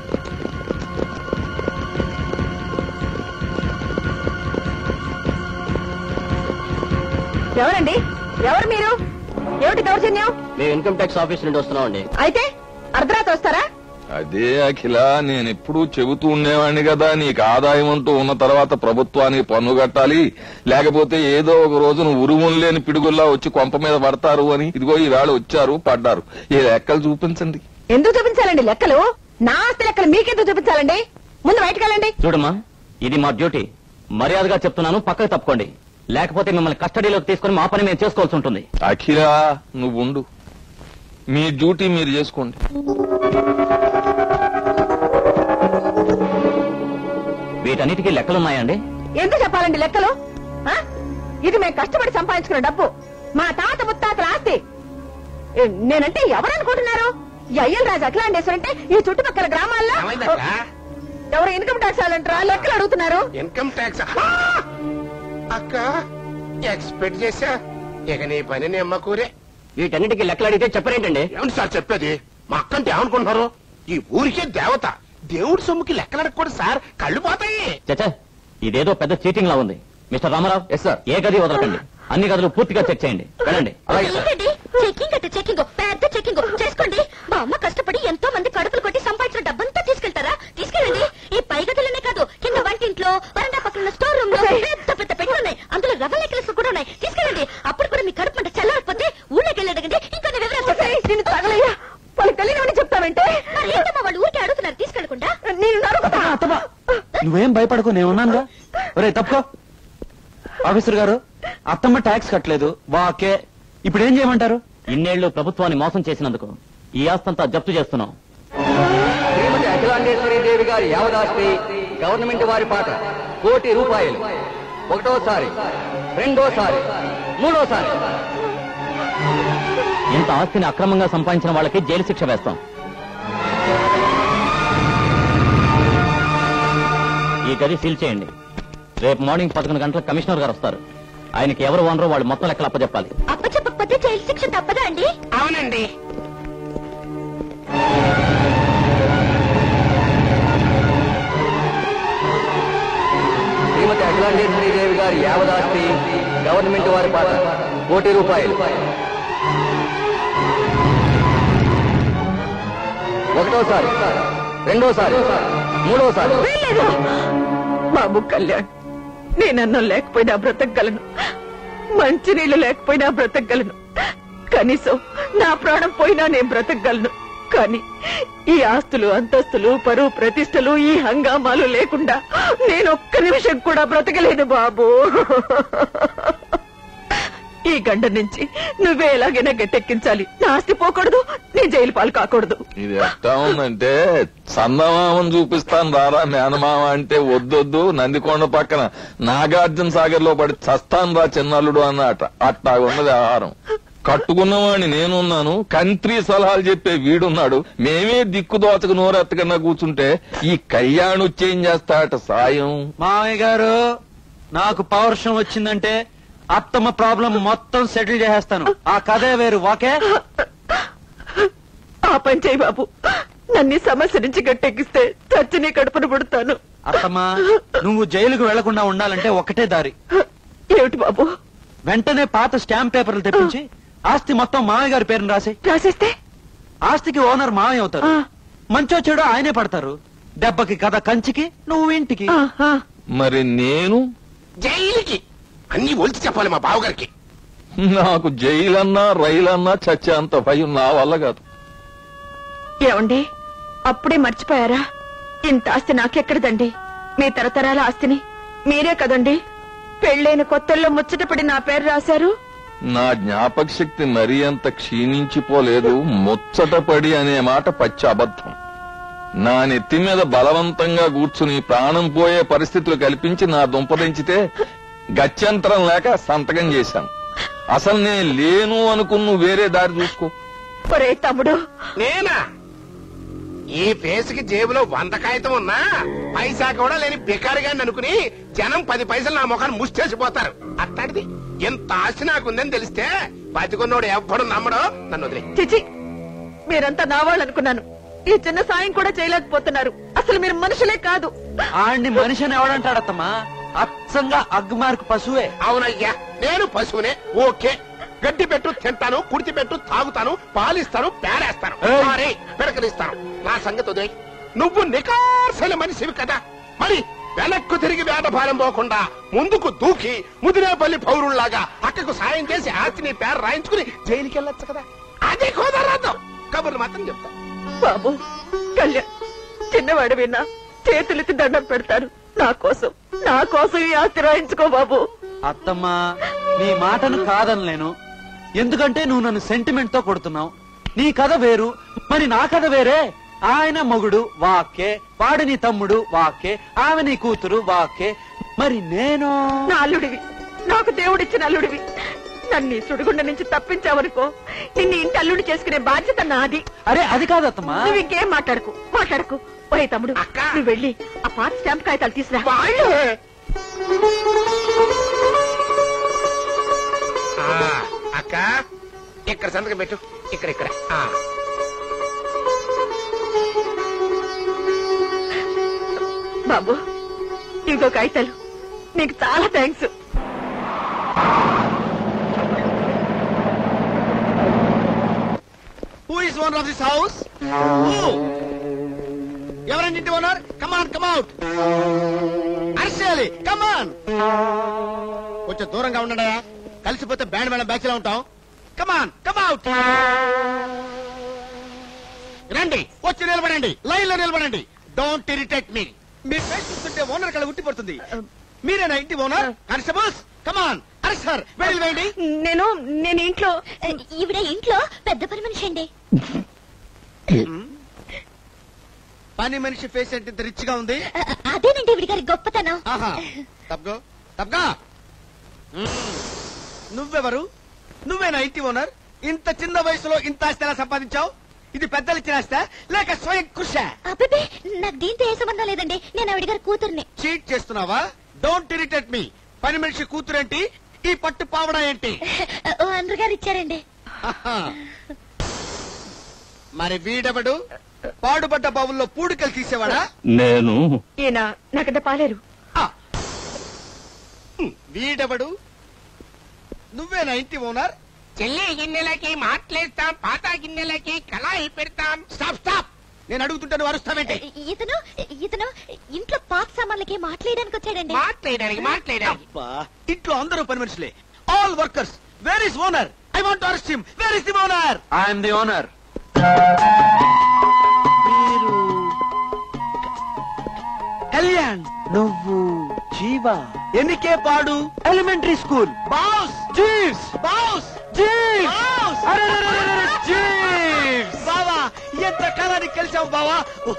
ఎవరండి ఎవరు మీరు ఏమిటి దౌర్జన్యం మేము ఇన్కమ్ ట్యాక్స్ ఆఫీస్ నుండి వస్తున్నాం అండి అయితే అర్ధరాత్రి వస్తారా అదే అఖిల నేను ఎప్పుడూ చెబుతూ ఉండేవాడిని కదా నీకు ఆదాయం అంటూ ఉన్న తర్వాత ప్రభుత్వానికి పన్ను కట్టాలి లేకపోతే ఏదో ఒక రోజు నువ్వు ఉరుములు లేని పిడుగుల్లా వచ్చి కొంప మీద పడతారు అని ఇదిగో ఈవేళ వచ్చారు పడ్డారు ఈ లెక్కలు చూపించండి ఎందుకు చూపించాలండి లెక్కలు నా ఆస్తి లెక్కలు మీకెందుకు చూపించాలండి ముందు బయటకు వెళ్ళండి చూడమ్మా ఇది మా డ్యూటీ మర్యాదగా చెప్తున్నాను పక్కకు తప్పుకోండి లేకపోతే మిమ్మల్ని కస్టడీలోకి తీసుకుని మా పని మేము చేసుకోవాల్సి ఉంటుంది అఖిల నువ్వు ఉండు మీ డ్యూటీ మీరు చేసుకోండి వీటన్నిటికీ లెక్కలున్నాయండి ఎందుకు చెప్పాలండి లెక్కలు ఆ? ఇది మేము కష్టపడి సంపాదించుకున్న డబ్బు మా తాత ముత్తాతల ఆస్తి ఏ, నేనంటే ఎవరనుకుంటున్నారు ఈ అయ్యల్ రాజు అఖిలాండేశ్వర అంటే ఈ చుట్టుపక్కల గ్రామాల్లో ఏమైందక్క? ఎవరు ఇన్కమ్ ట్యాక్స్ వాళ్ళంటారా లెక్కలు అడుగుతున్నారు ఇన్కమ్ ట్యాక్స్ అక్క ఎక్స్పెక్ట్ చేశా ఇక నీ పని నీ అమ్మ కూరే వీటన్నిటికీ లెక్కలు అడిగితే చెప్పరేంటండి ఏమిటి సార్ చెప్పేది మా అక్కంటే ఏమనుకుంటున్నారు ఈ ఊరికే దేవత దేవుడి సొమ్ముకి లెక్కలడకూడదు సార్ కళ్ళు పోతాయి చచ్చా ఇదేదో పెద్ద చీటింగ్ లా ఉంది మిస్టర్ రామారావు ఎస్ సార్ ఏ గది వదలకండి అన్ని గదులు పూర్తిగా చెక్ చేయండి వెళ్ళండి ఏంటండి చెకింగ్ అంటే చెకింగ్ పెద్ద చెకింగ్ చేసుకోండి మా అమ్మ కష్టపడి ఎంతో మంది కడుపులు కొట్టి సంపాదించిన డబ్బంతా తీసుకెళ్తారా తీసుకెళ్ళండి ఈ పై గదులనే కాదు కింద వంటింట్లో వరండా పక్కన స్టోర్ రూమ్ లో పెద్ద పెద్ద పెట్టి ఉన్నాయి అందులో రవ్వ నెక్లెస్ కూడా ఉన్నాయి తీసుకెళ్ళండి అప్పుడు కూడా మీ కడుపు అంటే చల్లారిపోతే ఊళ్ళోకి వెళ్ళి అడగండి ఇంకా వివరాలు చెప్పండి. నేను తగలయ్యా వాళ్ళకి తెలియనివని చెప్తావంటే మరి ఏంటమ్మా వాళ్ళు ఊరికే అడుగుతున్నారు తీసుకెళ్ళకుండా నేను నరుకుతా నువ్వేం భయపడకు నేను ఉన్నానుగా ఒరే తప్పుకో ఆఫీసర్ గారు అత్తమ్మ ట్యాక్స్ కట్టలేదు వాకే ఇప్పుడు ఏం చేయమంటారు ఇన్నేళ్లు ప్రభుత్వాన్ని మోసం చేసినందుకు ఈ ఆస్తంతా జప్తు చేస్తున్నాం శ్రీమతి అఖిలాండేశ్వరి దేవి గారి యావదాస్తి గవర్నమెంట్ వారి పాట కోటి రూపాయలు ఒకటోసారి రెండోసారి మూడోసారి ఇంత ఆస్తిని అక్రమంగా సంపాదించిన వాళ్ళకి జైలు శిక్ష వేస్తాం ఈ గది సీల్ చేయండి రేపు మార్నింగ్ పదకొండు గంటలకు కమిషనర్ గారు వస్తారు ఆయనకి ఎవరు ఓనరో వాళ్ళు మొత్తం లెక్కలు అప్పచెప్పాలి అప్ప చెప్పకపోతే జైలు శిక్ష తప్పదా అండి అవునండి శ్రీమతి అఖిలాండేశ్వరి దేవి గారి యావదాస్తి గవర్నమెంట్ వారి పాట కోటి రూపాయలు ఒకటోసారి రెండోసారి మూడోసారి వీల్లేదు బాబు కళ్యాణ్ నేనన్నం లేకపోయినా బ్రతకగలను మంచినీళ్లు లేకపోయినా బ్రతకగలను కనీసం నా ప్రాణం పోయినా నేను బ్రతకగలను కానీ ఈ ఆస్తులు అంతస్తులు పరువు ప్రతిష్టలు ఈ హంగామాలు లేకుండా నేను ఒక్క నిమిషం కూడా బ్రతకలేను బాబు ఈ గండ నుంచి నువ్వే ఎలాగైనా గట్టెక్కించాలి నా ఆస్తి పోకూడదు నీ జైలు పాలు కాకూడదు ఇది ఎట్టా ఉందంటే చందమామను చూపిస్తాను రారా మేనమామ అంటే వద్దొద్దు నందికొండ పక్కన నాగార్జున సాగర్ లో పడి చస్తాను రా చిన్నల్లుడు అన్నట అట్టా ఉన్నది ఆహారం కట్టుకున్నవాడిని నేనున్నాను కంత్రి సలహాలు చెప్పే వీడున్నాడు మేమే దిక్కు దోచకు నోరెత్తకన్నా కూర్చుంటే ఈ కళ్యాణ్ వచ్చేం చేస్తాట సాయం మామయ్య గారు నాకు పౌరుషం వచ్చిందంటే అత్తమ్మ ప్రాబ్లం మొత్తం సెటిల్ చేసేస్తాను ఆ కథే వేరు ఓకే ఆ పని చేయి బాబు నన్ను ఈ సమస్య నుంచి గట్టెక్కిస్తే చచ్చి నీ కడుపును పుడతాను అత్తమ్మ నువ్వు జైలుకు వెళ్లకుండా ఉండాలంటే ఒకటే దారి ఏమిటి బాబు వెంటనే పాత స్టాంప్ పేపర్లు తెప్పించి ఆస్తి మొత్తం మామయ్య గారి పేరును రాసి రాసేస్తే ఆస్తికి ఓనర్ మామయ్య అవుతారు మంచో చెడు ఆయనే పడతారు దెబ్బకి కథ కంచికి నువ్వు ఇంటికి మరి నేను జైలుకి అన్ని ఒలిచి చెప్పాలి మా బావగారికి నాకు జైలన్నా రైలన్నా చచ్చేంత భయం నా వల్ల కాదు ఏమండి అప్పుడే మర్చిపోయారా ఇంత ఆస్తి నాకెక్కడదండి మీ తరతరాల ఆస్తిని మీరే కదండి పెళ్ళైన కొత్తల్లో ముచ్చటపడి నా పేరు రాశారు నా జ్ఞాపక శక్తి మరీ అంత క్షీణించిపోలేదు ముచ్చటపడి అనే మాట పచ్చి అబద్ధం నా నెత్తి మీద బలవంతంగా కూర్చుని ప్రాణం పోయే పరిస్థితులు కల్పించి నా దుంపదించితే గత్యంతరం లేక సంతకం చేశాను అసలు నేను లేను అనుకుని నువ్వు వేరే దారి చూసుకో ఒరే తమ్ముడు నేనా ఈ ఫేస్కి జేబులో వంద కాగితం ఉన్నా పైసా కూడా లేని బికారిగాన్ని అనుకుని జనం పది పైసలు నా ముఖాన్ని ముష్టేసిపోతారు అట్లాంటిది ఎంత ఆశ నాకుందని తెలిస్తే బతికున్నోడు ఎవ్వడు నమ్మడో నన్ను వదిలే చిచి మీరంతా నా వాళ్ళు అనుకున్నాను ఈ చిన్న సాయం కూడా చేయలేకపోతున్నారు అసలు మీరు మనుషులే కాదు ఆడిని మనిషిని ఎవడంటాడత్తమ్మా అచ్చంగా అగ్మార్కు పశువే అవునయ్యా నేను పశువునే ఓకే గడ్డి పెట్టు తింటాను కుడితి పెట్టు తాగుతాను పాలిస్తాను పేరేస్తాను ఏయ్. సారీ పెరకనిస్తాను నా సంగతి వదిలే నువ్వు నికార్సైన మనిషివి కదా మరి వెనక్కు తిరిగి వేటభారం పోకుండా ముందుకు దూకి ముదిరేపల్లి పౌరుల్లాగా అక్కకు సాయం చేసి ఆస్తిని పేరు రాయించుకుని జైలుకి వెళ్ళొచ్చు కదా అది కుదరదు కబుర్లు మాత్రం చెప్తా బాబు కళ్యాణ్ చిన్నవాడు విన్నా చేతులెత్తి దండం పెడతారు నా కోసం నా కోసం ఈ ఆస్తి రాయించుకో బాబు అత్తమ్మా నీ మాటను కాదనలేను ఎందుకంటే నువ్వు నన్ను సెంటిమెంట్ తో కొడుతున్నావు నీ కథ వేరు మరి నా కథ వేరే ఆయన మొగుడు వాకే వాడు నీ తమ్ముడు వాకే ఆమె నీ కూతురు వాకే మరి నేను నా అల్లుడివి నాకు దేవుడిచ్చిన అల్లుడివి నన్ను ఈ సుడిగుండ నుంచి తప్పించావనుకో నిన్ను ఇంటి అల్లుడు చేసుకునే బాధ్యత నాది అరే అది కాదత్తమ్మా నువ్వు ఇంకేం మాట్లాడుకు మాట్లాడుకు ఒరే తమ్ముడు నువ్వు వెళ్ళి ఆ పాత స్టాంప్ కాగితాలు తీసురా ఆ, అక్క ఇక్కడ సంతకం పెట్టు ఇక్కడ ఇక్కడ ఆ. బాబు ఇంకో కాగితాలు నీకు చాలా thanks who is owner of this house ఎవరండి ఇంటి ఓనర్ కమాన్ కమౌట్ అర్షాలి కమాన్ కొంచెం దూరంగా ఉండడా కలిసిపోతే బ్యాండ్ మేడం బ్యాచ్ లో ఉంటాం కమాన్ కమౌట్ రండి వచ్చి నిలబడండి లైన్ లో నిలబడండి డోంట్ ఇరిటేట్ మీ మీ ఫేస్ చూస్తుంటే ఓనర్ కళ ఉట్టి పడుతుంది మీరేనా ఇంటి owner constables come on arrest sir వెళ్ళి వేయండి నేను నేను ఇంట్లో ఈవిడ ఇంట్లో పెద్ద పని మనిషి అండి పని మనిషి ఫేస్ అంటే ఇంత రిచ్ గా ఉంది అదేనండి ఈవిడ గారి గొప్పతనం ఆహా తప్పగో తప్పగా నువ్వెవరు నువ్వేనా ఇంటి ఓనర్ ఇంత చిన్న వయసులో ఇంత ఆస్తి ఎలా సంపాదించావు ఇది పెద్దలు ఇచ్చిన ఆస్తా లేక స్వయం కృష అబ్బే నాకు దీంతో ఏ సంబంధం లేదండి నేను ఆవిడ గారి కూతుర్ని చీట్ చేస్తున్నావా డోంట్ ఇరిటేట్ మీ పని మనిషి కూతురేంటి ఈ పట్టు పావడా ఏంటి ఓ అందరు గారు ఇచ్చారండి ఆహా. మరి వీడెవడు పాడుబడ్డ బావుల్లో పూడికలు తీసేవాడా నేను ఈయన నాకంటే పాలేరు వీడెవడు నువ్వేనా ఇంటి ఓనర్ చెల్లి గిన్నెలకి మాట్లేస్తాం పాత గిన్నెలకి కళాయి పెడతాం స్టాప్ స్టాప్ నేను అడుగుతుంటే నువ్వు అరుస్తావేంటి ఇతను ఇతను ఇంట్లో పాత సామాన్లకి మాట్లాడడానికి వచ్చాడండి మాట్లాడడానికి మాట్లాడడానికి అబ్బా ఇంట్లో అందరూ పని మనుషులే all workers where is owner I want arrest him where is the owner I'm the owner Kalyan నువ్వు జీవా ఎన్నికే పాడు elementary school boss Jeeves boss Jeeves boss అరెరెరెరెరె, జీవ్స్ బావా ఎంత కాలానికి కలిసావు బావా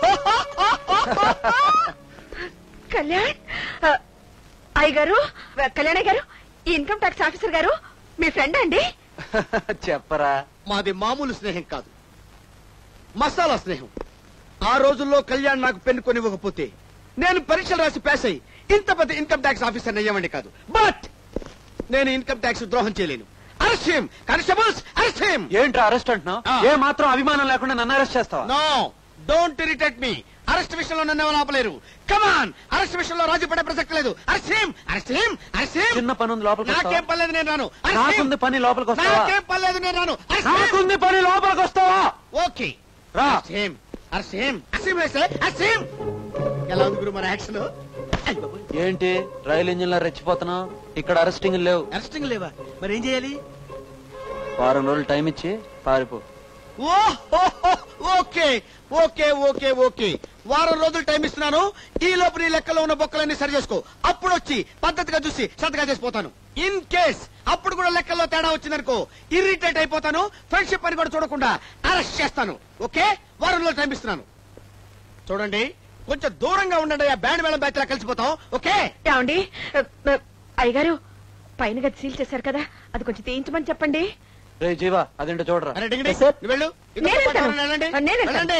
కళ్యాణ్ ఆ, అయ్య గారు కళ్యాణ్ గారు ఈ ఇన్కమ్ ట్యాక్స్ ఆఫీసర్ గారు మీ ఫ్రెండ్ అండి చెప్పరా మాది మామూలు స్నేహం కాదు మసాలా స్నేహం ఆ రోజుల్లో కళ్యాణ్ నాకు పెన్ను కొనివ్వకపోతే నేను పరీక్షలు రాసి పాస్ అయ్యి ఇంత పెద్ద ఇన్కమ్ ట్యాక్స్ ఆఫీసర్ అయ్యామండి కాదు బట్ నేను ఇన్కమ్ ట్యాక్స్ ద్రోహం చేయలేను arrest him constables arrest him ఏంట్రా అరెస్ట్ అంటున్నావు ఆ. ఏ మాత్రం అభిమానం లేకుండా నన్ను అరెస్ట్ చేస్తావా no don't irritate me arrest విషయంలో నన్ను ఎవరు ఆపలేరు కమాన్ అరెస్ట్ విషయంలో రాజీ పడే ప్రసక్తి లేదు arrest him arrest him arrest him చిన్న పని ఉంది లోపలికి వస్తావా? నాకేం పర్లేదు నేను రాను Arrest him. నాకుంది పని లోపలికి వస్తావా నాకేం పర్లేదు నేను రాను Arrest him. నాకుంది పని లోపలికి వస్తావా ఓకే రా సేమ్ అరే సేమ్ అసీమ్ వేసే అసీమ్ ఎలా ఉంది గురు మన యాక్షన్ ఏంటి రైలు ఇంజిన్ లో రెచ్చిపోతున్నావు ఇక్కడ అరెస్టింగ్ లేవు అరెస్టింగ్ లేవా మరి ఏం చేయాలి వారం రోజులు టైం ఇచ్చి పారిపో ఓ ఓకే ఓకే ఓకే ఓకే వారం రోజులు టైం ఇస్తున్నాను ఈ లోపు నీ లెక్కలో ఉన్న బొక్కలన్నీ సరి చేసుకో అప్పుడు వచ్చి పద్ధతిగా చూసి శ్రద్ధగా చేసిపోతాను ఇన్ కేస్ అప్పుడు కూడా లెక్కల్లో తేడా వచ్చిందనుకో ఇరిటేట్ అయిపోతాను ఫ్రెండ్షిప్ అని కూడా చూడకుండా అరెస్ట్ చేస్తాను ఓకే వారం రోజులు టైం ఇస్తున్నాను చూడండి కొంచెం దూరంగా ఉండండి ఆ బ్యాండ్ మేళం బ్యాచ్ లా కలిసిపోతాం ఓకే ఏమండి అయ్యగారు పైన గది సీల్ చేశారు కదా అది కొంచెం తీయించమని చెప్పండి రే జీవా అదేంటో చూడరా అరే డింగిడి, నువ్వు వెళ్ళు ఇంకొక నేను పాట వెళ్తాను. ఎవరైనా వెళ్ళండి. నేను వెళ్తాను. వెళ్ళండి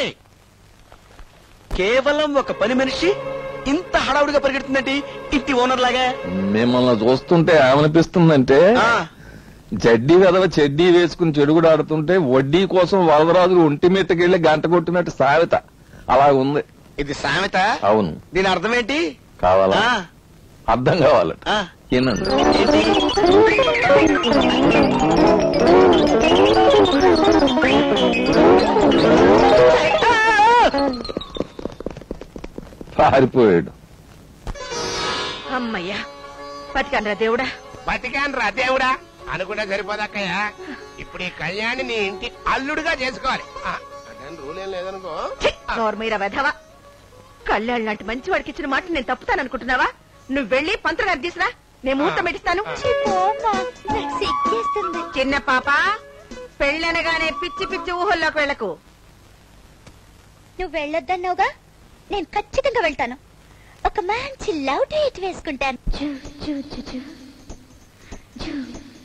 కేవలం ఒక పని మనిషి ఇంత హడావుడిగా పరిగెడుతుందండి ఇంటి ఓనర్ లాగా మిమ్మల్ని చూస్తుంటే ఏమనిపిస్తుందంటే ఆ, జడ్డీ కదవ చెడ్డీ వేసుకుని చెడుగుడు ఆడుతుంటే వడ్డీ కోసం వరదరాజులు ఒంటి మీదకెళ్ళి గంట కొట్టినట్టు సామెత అలా ఉంది ఇది సామెత అవును దీని అర్థం ఏంటి కావాలా ఆ, అర్థం కావాలి ఆ, వినండి ఏంటి? పారిపోయాడు అమ్మయ్యా బతికానరా దేవుడా బతికాను రా దేవుడా అనుకుంటే సరిపోదక్కయ్య ఇప్పుడు ఈ కళ్యాణి నీ ఇంటి అల్లుడుగా చేసుకోవాలి ఆ, అదేం రూల్ ఏం లేదనుకో నోర్మీర వెధవా కళ్యాణ్ లాంటి మంచి వాడికి ఇచ్చిన మాట నేను తప్పుతాననుకుంటున్నావా నువ్వు వెళ్ళి పంతులు గారు తీసురా నేను ముహూర్తం పెట్టిస్తాను నాకు సిగ్గేస్తుంది చిన్న పాప పెళ్ళనగానే పిచ్చి పిచ్చి ఊహల్లోకి వెళ్ళకు నువ్వు వెళ్ళొద్దన్నావుగా నేను ఖచ్చితంగా వెళ్తాను ఒక మంచి లవ్ డేట్ వేసుకుంటాను జూ, జూ, జూ, జూ. జూ.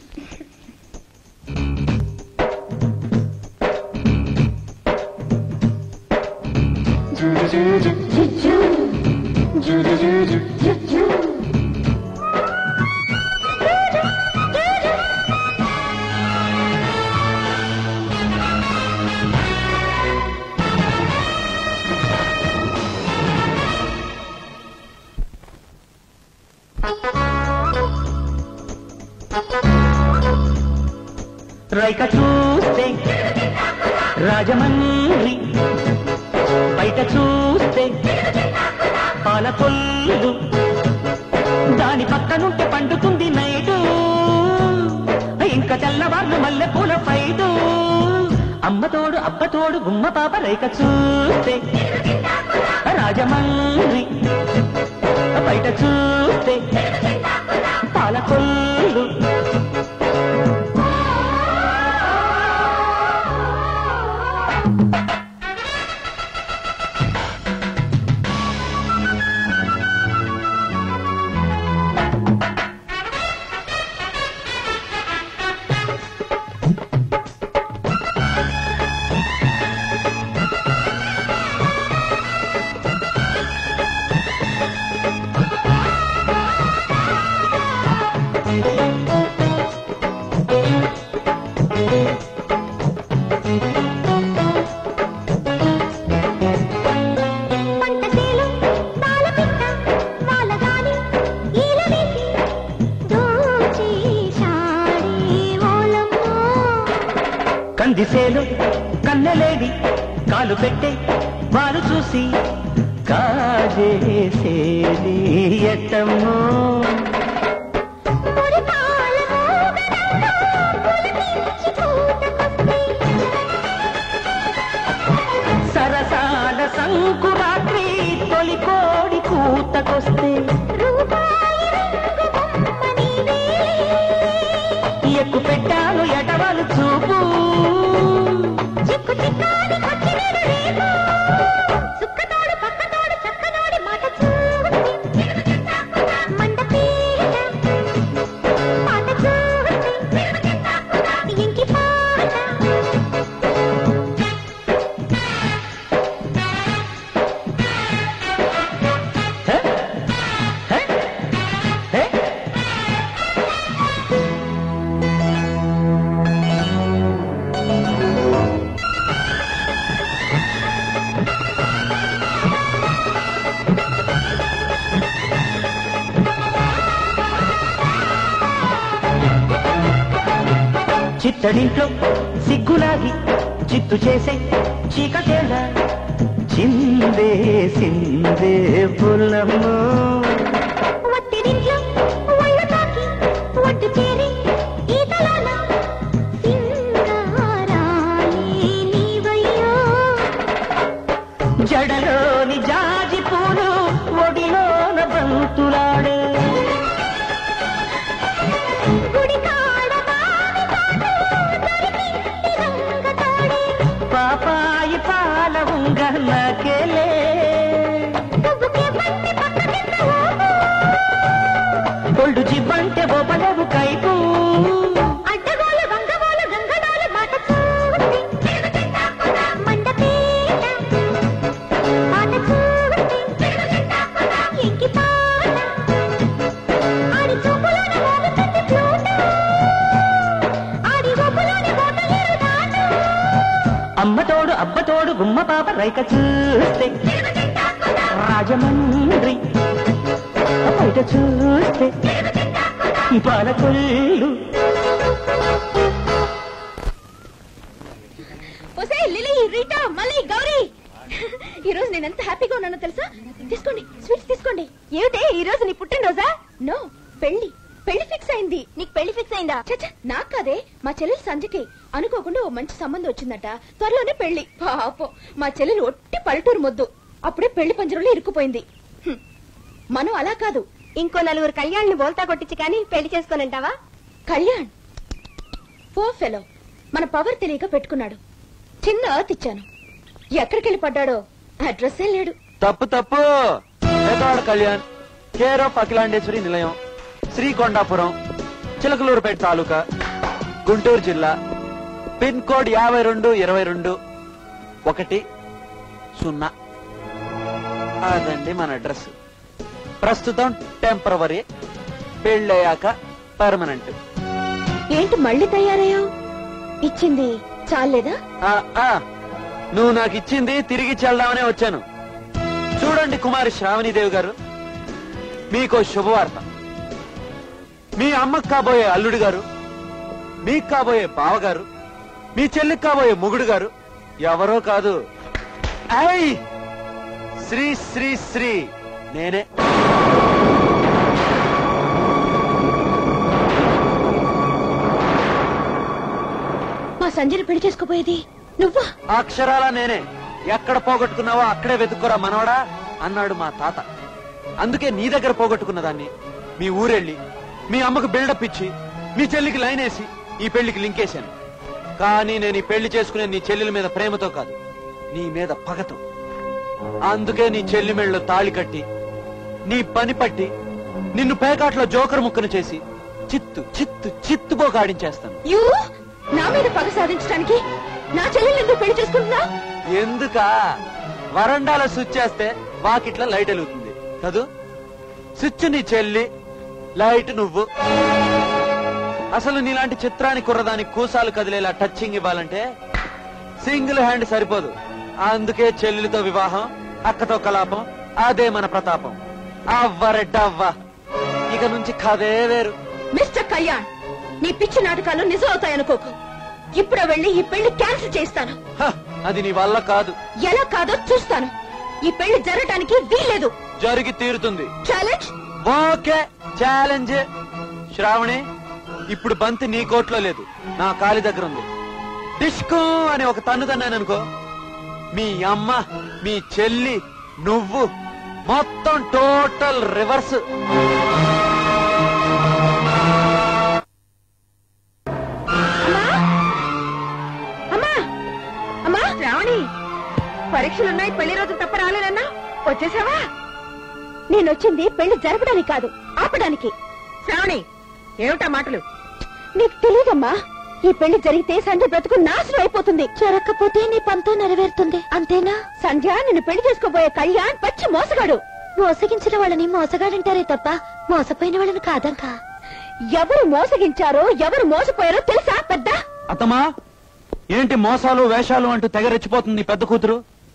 రైక చూస్తే రాజమండ్రి బయట చూస్తే పాలకొల్లు దాని పక్కనుంటే పండుతుంది నైటు ఇంకా తెల్లవార్లు మల్లె పూల ఫైటు అమ్మ తోడు అబ్బ తోడు గుమ్మ పాప రైక చూస్తే రాజమండ్రి బయట చూస్తే పాలకొల్లు పంటసేలు పాలపిట్ట వాలగాని ఈలవేసి దోచేశాడే ఓలమ్మో కందిసేలు కన్నెలేడి కాలు పెట్టే వారు చూసి కాజేసేది ఎట్టమ్మో సరసాల సంకురాత్రి తొలి కోడి కూతకొస్తే ఎక్కు పెట్టాను ఎటవలు చూపు చిత్తడింట్లో సిగ్గులాగి చిత్తు చేసే చీకటేళ చిందే సిందే పుల్లమ్మ జడలోని జాజి పూలు ఒడిలోన బంతులాడే పాపాయి పాల ఉంగన్నకెలే ఒళ్ళు జివ్వంటే బొబలవు కైపు అమ్మ తోడు అబ్బ తోడు గుమ్మ పాప రైక చూస్తే రాజమండ్రి బయట చూస్తే పాలకొల్లు ఒసే లిలీ రీటా మళ్ళీ గౌరీ ఈ రోజు నేను ఎంత హ్యాపీగా ఉన్నానో తెలుసా తీసుకోండి స్వీట్స్ తీసుకోండి ఏమిటే ఈ రోజు నీ పుట్టినరోజా నో పెళ్లి పెళ్లి ఫిక్స్ అయింది నీకు పెళ్లి ఫిక్స్ అయిందా చచ్చా నాకు కాదే మా చెల్లెలు సంజకి అనుకోకుండా ఓ మంచి సంబంధం వచ్చిందట త్వరలోనే పెళ్లి పాపం మా చెల్లెలు ఒట్టి పల్లెటూరు మొద్దు అప్పుడే పెళ్లి పంజరంలో ఇరుక్కుపోయింది హ్మ్. మనం అలా కాదు ఇంకో నలుగురు కళ్యాణ్ని బోల్తా కొట్టించి కానీ పెళ్లి చేసుకోనంటావా కళ్యాణ్ పో ఫెలో మన పవర్ తెలియక పెట్టుకున్నాడు చిన్న అర్త్ ఇచ్చాను ఎక్కడికి వెళ్ళి పడ్డాడో అడ్రస్సే లేడు తప్పు తప్పు పేదవాడ కళ్యాణ్ కేర్ ఆఫ్ అఖిలాండేశ్వరి నిలయం శ్రీకొండాపురం చిలకలూరుపేట తాలూకా గుంటూరు జిల్లా పిన్ కోడ్ యాభై రెండు ఇరవై రెండు ఒకటి సున్నా అదండి మన అడ్రస్ ప్రస్తుతం టెంపరవరీ పెళ్ళయ్యాక పర్మనెంట్ ఏంటి మళ్ళీ తయారయ్యావు ఇచ్చింది చాలేదా ఆ, ఆ, నువ్వు నాకు ఇచ్చింది తిరిగి చెల్దామనే వచ్చాను చూడండి కుమారి శ్రావణీదేవి గారు మీకో శుభవార్త మీ అమ్మకు కాబోయే అల్లుడు గారు మీకు కాబోయే బావగారు మీ చెల్లికి కాబోయే మొగుడు గారు ఎవరో కాదు ఐ శ్రీ శ్రీ శ్రీ నేనే మా సంజయ్ పెళ్లి చేసుకోపోయేది నువ్వా అక్షరాల నేనే ఎక్కడ పోగొట్టుకున్నావో అక్కడే వెతుక్కురా మనవడా అన్నాడు మా తాత అందుకే నీ దగ్గర పోగొట్టుకున్న దాన్ని మీ ఊరెళ్ళి మీ అమ్మకు బిల్డప్ ఇచ్చి మీ చెల్లికి లైన్ వేసి ఈ పెళ్లికి లింకేశాను కానీ నేను ఈ పెళ్లి చేసుకునే నీ చెల్లెల మీద ప్రేమతో కాదు నీ మీద పగతో అందుకే నీ చెల్లి మెళ్ళలో తాళి కట్టి నీ పని పట్టి నిన్ను పేకాట్లో జోకర్ ముక్కను చేసి చిత్తు చిత్తు చిత్తుపోక ఆడించేస్తాను యూ నా మీద పగ సాధించడానికి నా చెల్లెలు ఎందుకు పెళ్లి చేసుకుంటున్నా ఎందుకా వరండాలో స్విచ్ చేస్తే వాకిట్ల లైట్ వెలుగుతుంది కదూ స్విచ్ నీ చెల్లి లైట్ నువ్వు అసలు నీలాంటి చిత్రాన్ని కుర్రదానికి కూసాలు కదిలేలా టచ్చింగ్ ఇవ్వాలంటే సింగిల్ హ్యాండ్ సరిపోదు అందుకే చెల్లెలితో వివాహం అక్కతో కలాపం అదే మన ప్రతాపం అవ్వరెడ్డవ్వ ఇక నుంచి కథే వేరు మిస్టర్ కళ్యాణ్ నీ పిచ్చి నాటకాలు నిజం అవుతాయనుకోకు ఇప్పుడే వెళ్ళి ఈ పెళ్లి క్యాన్సిల్ చేస్తాను హ, అది నీ వల్ల కాదు ఎలా కాదో చూస్తాను ఈ పెళ్లి జరగటానికి వీల్లేదు జరిగి తీరుతుంది ఛాలెంజ్ ఓకే ఛాలెంజ్ శ్రావణి ఇప్పుడు బంతి నీ కోట్లో లేదు నా కాలి దగ్గర ఉంది డిస్కో అని ఒక తన్ను తన్నాను అనుకో మీ అమ్మ మీ చెల్లి నువ్వు మొత్తం టోటల్ రివర్స్ అమ్మా అమ్మా శ్రావణి పరీక్షలున్నాయి పెళ్లి రోజు తప్ప రాలేనన్నా వచ్చేసావా నేనొచ్చింది పెళ్లి జరపడానికి కాదు ఆపడానికి శ్రావణి ఏమిటా మాటలు నీకు తెలియదమ్మా ఈ పెళ్లి జరిగితే సంధ్య బ్రతుకు నాశనం అయిపోతుంది జరగకపోతే నీ పంతో నెరవేరుతుంది అంతేనా సంధ్య నిన్ను పెళ్లి చేసుకోబోయే కళ్యాణ్ పచ్చి మోసగాడు మోసగించిన వాళ్ళని మోసగాడంటారే తప్ప మోసపోయిన వాళ్ళని కాదంకా ఎవరు మోసగించారో ఎవరు మోసపోయారో తెలుసా పెద్ద అత్తమా ఏంటి మోసాలు వేషాలు అంటూ తెగ రెచ్చిపోతుంది నీ పెద్ద కూతురు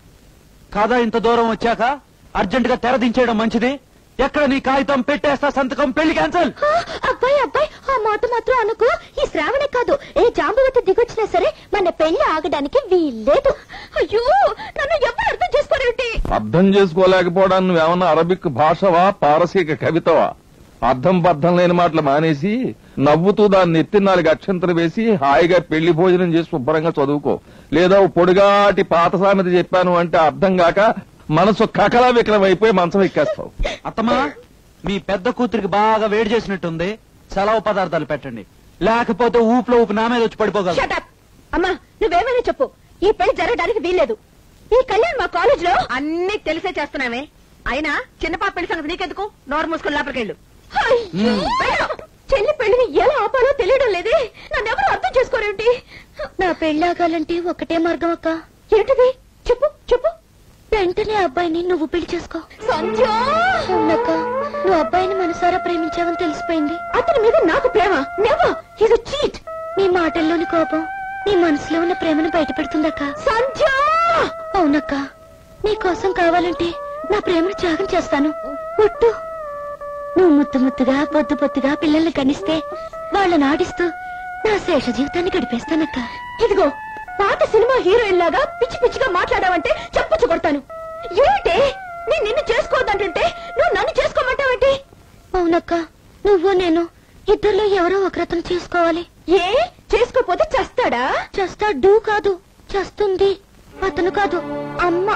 కాదా ఇంత దూరం వచ్చాక అర్జెంట్ గా తెరదించేయడం మంచిది ఎక్కడ నీ కాగితం పెట్టేస్తా సంతకం పెళ్లి క్యాన్సల్ ఆ, అబ్బాయి అబ్బాయి ఆ మాట మాత్రం అనుకో ఈ శ్రావణే కాదు ఏ జాంబవతి దిగొచ్చినా సరే మన పెళ్లి ఆగడానికి వీల్లేదు అయ్యో నన్ను ఎవరు అర్థం చేసుకోరేమిటి అర్థం చేసుకోలేకపోవడానికి నువ్వేమన్నా అరబిక్ భాషవా పారసీక కవితవా అర్థం బద్ధం లేని మాటలు మానేసి నవ్వుతూ దాన్ని ఎత్తి నాలుగు అక్షంతలు వేసి హాయిగా పెళ్లి భోజనం చేసి శుభ్రంగా చదువుకో లేదా ఓ పొడిగాటి పాత సామెత చెప్పాను అంటే అర్థం కాక మనసు కకలా వికలం అయిపోయి మంచం ఎక్కేస్తావు అత్తమా మీ పెద్ద కూతురికి బాగా వేడి చేసినట్టుంది సెలవు పదార్థాలు పెట్టండి లేకపోతే ఊపులో ఊపి నా మీద వచ్చి పడిపోగలరు Shut up. అమ్మా నువ్వేమైనా చెప్పు ఈ పెళ్లి జరగడానికి వీల్లేదు ఈ కళ్యాణ్ మా కాలేజ్ లో అన్ని తెలిసే చేస్తున్నామే అయినా చిన్న పాప పెళ్లి సంగతి నీకెందుకు నోరు మూసుకొని లోపలికెళ్ళు అయ్యో, వెళ్ళు. చెల్లి పెళ్లిని ఎలా ఆపాలో తెలియడం లేదే నన్నెవరు అర్థం చేసుకోరేమిటి నా పెళ్లి ఆగాలంటే ఒకటే మార్గం అక్క ఏంటిది చెప్పు చెప్పు వెంటనే అబ్బాయిని నువ్వు పెళ్లి చేసుకో సంధ్య అవునక్క నువ్వు అబ్బాయిని మనసారా ప్రేమించావని తెలిసిపోయింది అతని మీద నాకు ప్రేమ నెవర్ హిజ్ చీట్ నీ మాటల్లోని కోపం నీ మనసులో ఉన్న ప్రేమను బయటపెడుతుందక్క సంధ్య అవునక్క నీ కోసం కావాలంటే నా ప్రేమను త్యాగం చేస్తాను ఒట్టు నువ్వు ముత్తు ముత్తుగా పొద్దు పొత్తుగా పిల్లల్ని కనిస్తే వాళ్ళని ఆడిస్తూ నా శేష జీవితాన్ని గడిపేస్తానక్క ఇదిగో పాత సినిమా హీరోయిన్ లాగా పిచ్చి పిచ్చిగా మాట్లాడావంటే చెప్పుచ్చు కొడతాను ఏంటి నేను నిన్ను చేసుకోవద్దంటుంటే నువ్వు నన్ను చేసుకోమంటావేంటి అవునక్క నువ్వు నేను ఇద్దరిలో ఎవరో ఒకరతను చేసుకోవాలి ఏ చేసుకోపోతే చస్తాడా చస్తాడు కాదు చస్తుంది అతను కాదు అమ్మ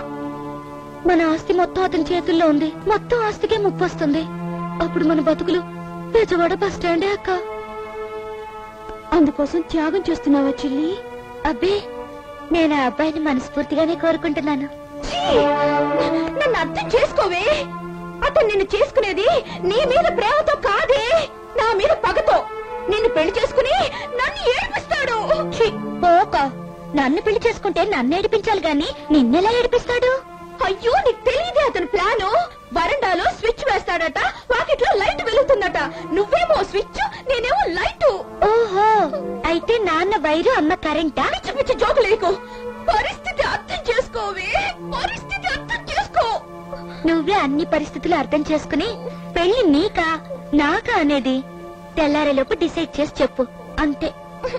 మన ఆస్తి మొత్తం అతని చేతుల్లో ఉంది మొత్తం ఆస్తికే ముప్పు వస్తుంది అప్పుడు మన బతుకులు బెజవాడ బస్ స్టాండే అక్క అందుకోసం త్యాగం చేస్తున్నావా చెల్లి అబ్బే నేను ఆ అబ్బాయిని మనస్ఫూర్తిగానే కోరుకుంటున్నాను నన్ను అర్థం చేసుకోవే అతను నిన్ను చేసుకునేది నీ మీద ప్రేమతో కాదే నా మీద పగతో నిన్ను పెళ్లి చేసుకుని నన్ను ఏడిపిస్తాడు పోక నన్ను పెళ్లి చేసుకుంటే నన్ను ఏడిపించాలి గాని నిన్నెలా ఏడిపిస్తాడు అయ్యో నీకు తెలియదే అతని ప్లాను వరండాలో స్విచ్ వేస్తాడట వాకిట్లో లైట్ వెలుగుతుందట నువ్వేమో స్విచ్ నేనేమో లైట్ ఓహో అయితే నాన్న వైరు అమ్మ కరెంటా పిచ్చి పిచ్చి జోకు లేకు పరిస్థితి అర్థం చేసుకోవే పరిస్థితి అర్థం చేసుకో నువ్వే అన్ని పరిస్థితులు అర్థం చేసుకుని పెళ్లి నీకా నాకా అనేది తెల్లారేలోపు డిసైడ్ చేసి చెప్పు అంతే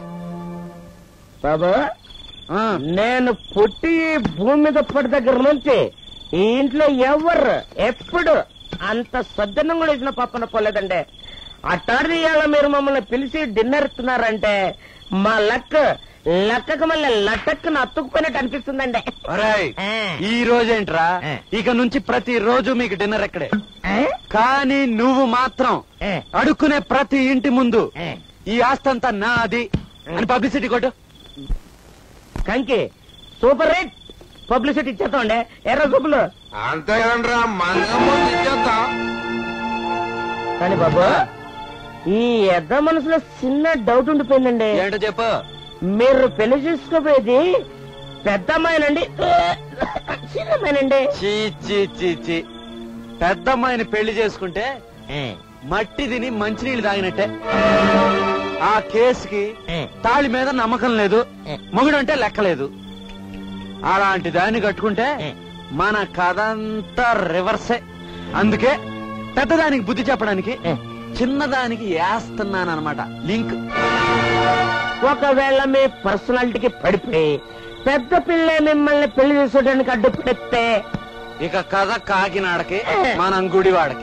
బాబు నేను పుట్టి ఈ భూమి మీద పడి దగ్గర నుంచి ఈ ఇంట్లో ఎవరు ఎప్పుడు అంత సజ్జనం కూడా ఇచ్చిన పప్పన పోలేదండి అట్టాడి ఇవాళ మీరు మమ్మల్ని పిలిచి డిన్నర్ ఇస్తున్నారంటే మా లక్ లక్కకు మళ్ళీ లటక్కున అతుక్కుపోయినట్టు అనిపిస్తుందండి ఒరేయ్, ఆ. ఈ రోజేంట్రా ఆ. ఇక నుంచి ప్రతి రోజు మీకు డిన్నర్ ఎక్కడే కానీ నువ్వు మాత్రం ఆ. అడుక్కునే ప్రతి ఇంటి ముందు ఆ. ఈ ఆస్తంతా నాది అని పబ్లిసిటీ కొట్టు కంకి సూపర్ రేట్ పబ్లిసిటీ ఇచ్చేస్తామండి ఎర్ర సూపులు అంతే కదండ్రా మంగమ్మ ఇచ్చేద్దాం కానీ బాబు ఈ ఎద్ద మనసులో చిన్న డౌట్ ఉండిపోయిందండి ఏంటో చెప్పు మీరు పెళ్లి చేసుకోపోయేది పెద్ద అమ్మాయినండి చిన్న అమ్మాయినండి చీ చీ చీ చీ పెద్దమ్మాయిని పెళ్లి చేసుకుంటే మట్టి తిని మంచినీళ్ళు తాగినట్టే ఆ కేసుకి తాళి మీద నమ్మకం లేదు మొగుడంటే లెక్కలేదు అలాంటి దాన్ని కట్టుకుంటే మన కథ అంతా రివర్సే అందుకే పెద్దదానికి బుద్ధి చెప్పడానికి చిన్నదానికి వేస్తున్నాను అనమాట లింక్ ఒకవేళ మీ పర్సనాలిటీకి పడిపోయి పెద్ద పిల్లే మిమ్మల్ని పెళ్లి చేసుకోవడానికి అడ్డు పెడితే ఇక కథ కాకినాడకి మనం గుడివాడకి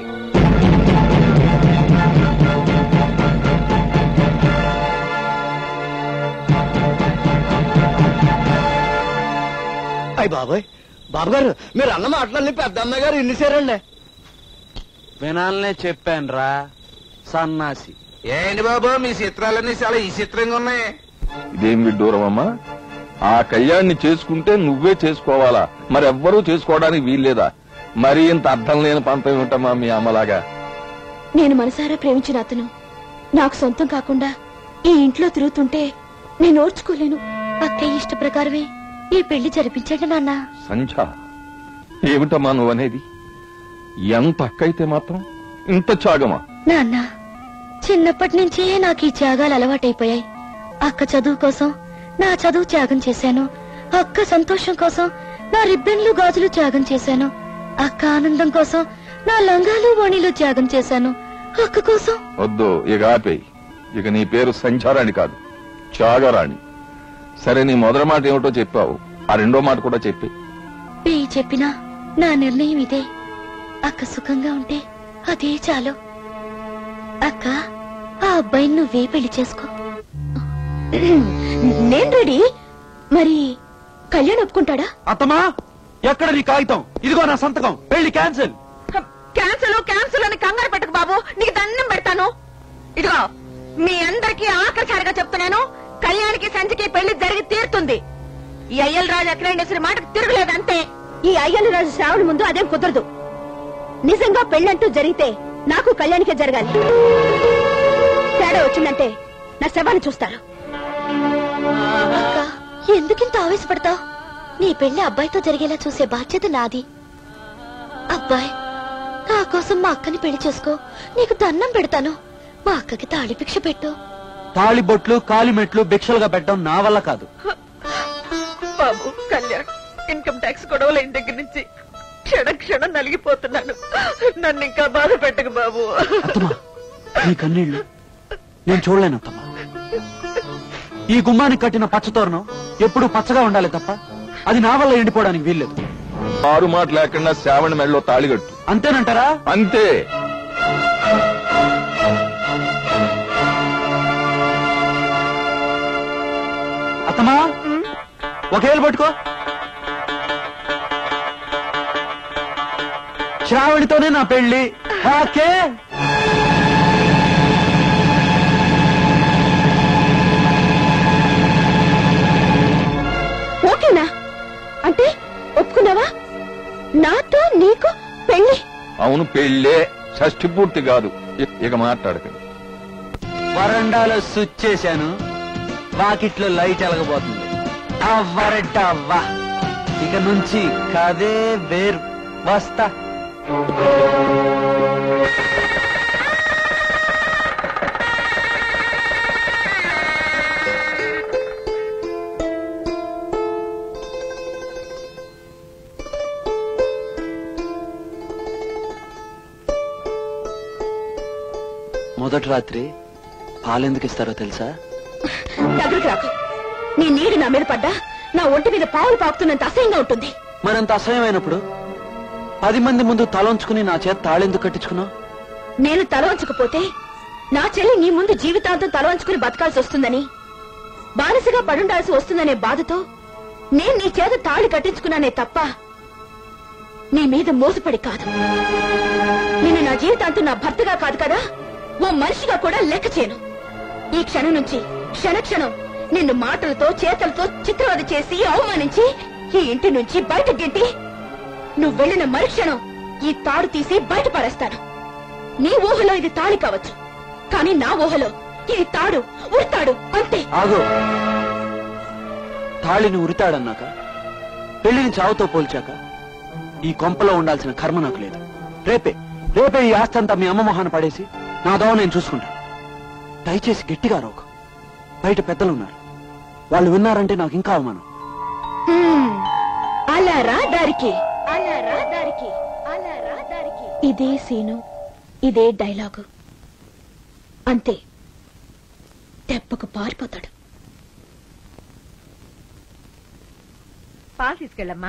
అయ్య బాబాయ్ బాబు గారు మీరు అన్న మాటలన్నీ పెద్ద అమ్మాయి గారు ఇన్నిసారండి వినాలనే చెప్పాను రా సన్నాసి ఏంటి బాబు మీ చిత్రాలన్నీ చాలా ఈ చిత్రంగా ఉన్నాయి ఇదేం విడ్డూరం అమ్మా ఆ కళ్యాణ్ణి చేసుకుంటే నువ్వే చేసుకోవాలా మరెవ్వరూ చేసుకోవడానికి వీల్లేదా మరి ఇంత అర్థం లేని పంతం ఏమిటమ్మా మీ అమ్మలాగా నేను మనసారా ప్రేమించిన అతను నాకు సొంతం కాకుండా ఈ ఇంట్లో తిరుగుతుంటే నేను ఓర్చుకోలేను అక్కయ్య ఇష్ట ప్రకారమే ఈ పెళ్లి జరిపించండి నాన్న సంధ్య ఏమిటమ్మా నువ్వనేది ఎంత అక్కయితే మాత్రం ఇంత త్యాగమా నాన్న చిన్నప్పటి నుంచే నాకు ఈ త్యాగాలు అలవాటైపోయాయి అక్క చదువు కోసం నా చదువు త్యాగం చేశాను అక్క సంతోషం కోసం నా రిబ్బన్లు గాజులు త్యాగం చేశాను అక్క ఆనందం కోసం నా లంగాలు ఓణీలు త్యాగం చేశాను అక్క కోసం వద్దు ఇక ఆపేయి ఇక నీ పేరు సంచారాణి కాదు త్యాగరాణి సరే నీ మొదటి మాట ఏమిటో చెప్పావు ఆ రెండో మాట కూడా చెప్పి పెయ్యి చెప్పినా నా నిర్ణయం ఇదే అక్క సుఖంగా ఉంటే అదే చాలు అక్క ఆ అబ్బాయిని నువ్వే పెళ్లి చేసుకో నేను రెడీ మరి కళ్యాణ్ ఒప్పుకుంటాడా అత్తమా ఎక్కడ నీ కాగితం ఇదిగో నా సంతకం పెళ్లి క్యాన్సిల్ క్యాన్సల్ క్యాన్సల్ అని కంగారు పెట్టకు బాబు నీకు దండం పెడతాను ఇదిగో మీ అందరికీ ఆఖరిసారిగా చెప్తున్నాను కళ్యాణికి సంచికి పెళ్లి జరిగి తీరుతుంది ఈ అయ్యల్ రాజు అఖిలేండేశ్వరి మాటకు తిరగలేదు అంతే ఈ అయ్యలు రాజు శ్రావణ ముందు అదేం కుదరదు నిజంగా పెళ్ళంటూ జరిగితే నాకు కళ్యాణికే జరగాలి తేడా వచ్చిందంటే నా శవాన్ని చూస్తారు అక్క ఎందుకింత ఆవేశపడతావు నీ పెళ్లి అబ్బాయితో జరిగేలా చూసే బాధ్యత నాది అబ్బాయ్ నా కోసం మా అక్కని పెళ్లి చేసుకో నీకు దండం పెడతాను మా అక్కకి తాళి భిక్ష పెట్టు తాళిబొట్లు కాలిమెట్లు భిక్షలుగా పెట్టడం నా వల్ల కాదు బాబు కళ్యాణ్ ఇన్కమ్ ట్యాక్స్ గొడవలైన దగ్గర నుంచి క్షణ క్షణం నలిగిపోతున్నాను నన్ను ఇంకా బాధ పెట్టకు బాబు అత్తమా నీ కన్నీళ్లు నేను చూడలేను అత్తమ్మా ఈ గుమ్మానికి కట్టిన పచ్చతోరణం ఎప్పుడు పచ్చగా ఉండాలి తప్ప అది నా వల్ల ఎండిపోవడానికి వీల్లేదు ఆరు మాట లేకుండా శ్రావణ మెడలో తాళిగట్టు అంతేనంటారా అంతే అత్తమా ఒకేళ్ళు పట్టుకో శ్రావణితోనే నా పెళ్లి ఓకే ఓకేనా అంటే ఒప్పుకున్నావా నాతో నీకు పెళ్లి అవును పెళ్ళే షష్ఠి పూర్తి కాదు ఇ- ఇక మాట్లాడకండి వరండాలో స్విచ్ చేశాను వాకిట్లో లైట్ ఎలగబోతుంది అవ్వరటవ్వా ఇక నుంచి కదే వేరు వస్తా మొదటి రాత్రి పాలెందుకు ఇస్తారో తెలుసా దగ్గరికి రాకు నీ నీడు నా మీద పడ్డా నా ఒంటి మీద పావులు పాకుతున్నంత అసహ్యంగా ఉంటుంది మరంత అసహ్యమైనప్పుడు పది మంది ముందు తలంచుకుని నా చేత తాళెందుకు కట్టించుకున్నావు నేను తల వంచకపోతే నా చెల్లి నీ ముందు జీవితాంతం తల వంచుకుని బతకాల్సి వస్తుందని బానిసగా పడుండాల్సి వస్తుందనే బాధతో నేను నీ చేత తాళి కట్టించుకున్నానే తప్ప నీ మీద మోసపడి కాదు నేను నా జీవితాంతం నా భర్తగా కాదు కదా ఓ మనిషిగా కూడా లెక్క చేయను ఈ క్షణం నుంచి క్షణ క్షణం నిన్ను మాటలతో చేతలతో చిత్రవద చేసి అవమానించి ఈ ఇంటి నుంచి బయట గెంటి నువ్వు వెళ్ళిన మరుక్షణం ఈ తాడు తీసి బయట పడేస్తాను నీ ఊహలో ఇది తాళి కావచ్చు కానీ నా ఊహలో ఇది తాడు ఉడతాడు అంతే ఆగు తాళిని ఉరితాడన్నాక పెళ్లిని చావుతో పోల్చాక ఈ కొంపలో ఉండాల్సిన కర్మ నాకు లేదు రేపే రేపే ఈ ఆస్తి అంతా మీ అమ్మ మొహాన పడేసి నా దోవ నేను చూసుకుంటాను దయచేసి గట్టిగా రోక బయట పెద్దలు ఉన్నారు వాళ్ళు విన్నారంటే నాకు ఇంకా అవమానం హ్మ్. అలా రా దారికి అలా రా దారికి అలా రా దారికి ఇదే సీను ఇదే డైలాగు అంతే దెబ్బకు పారిపోతాడు పాలు తీసుకెళ్ళమ్మా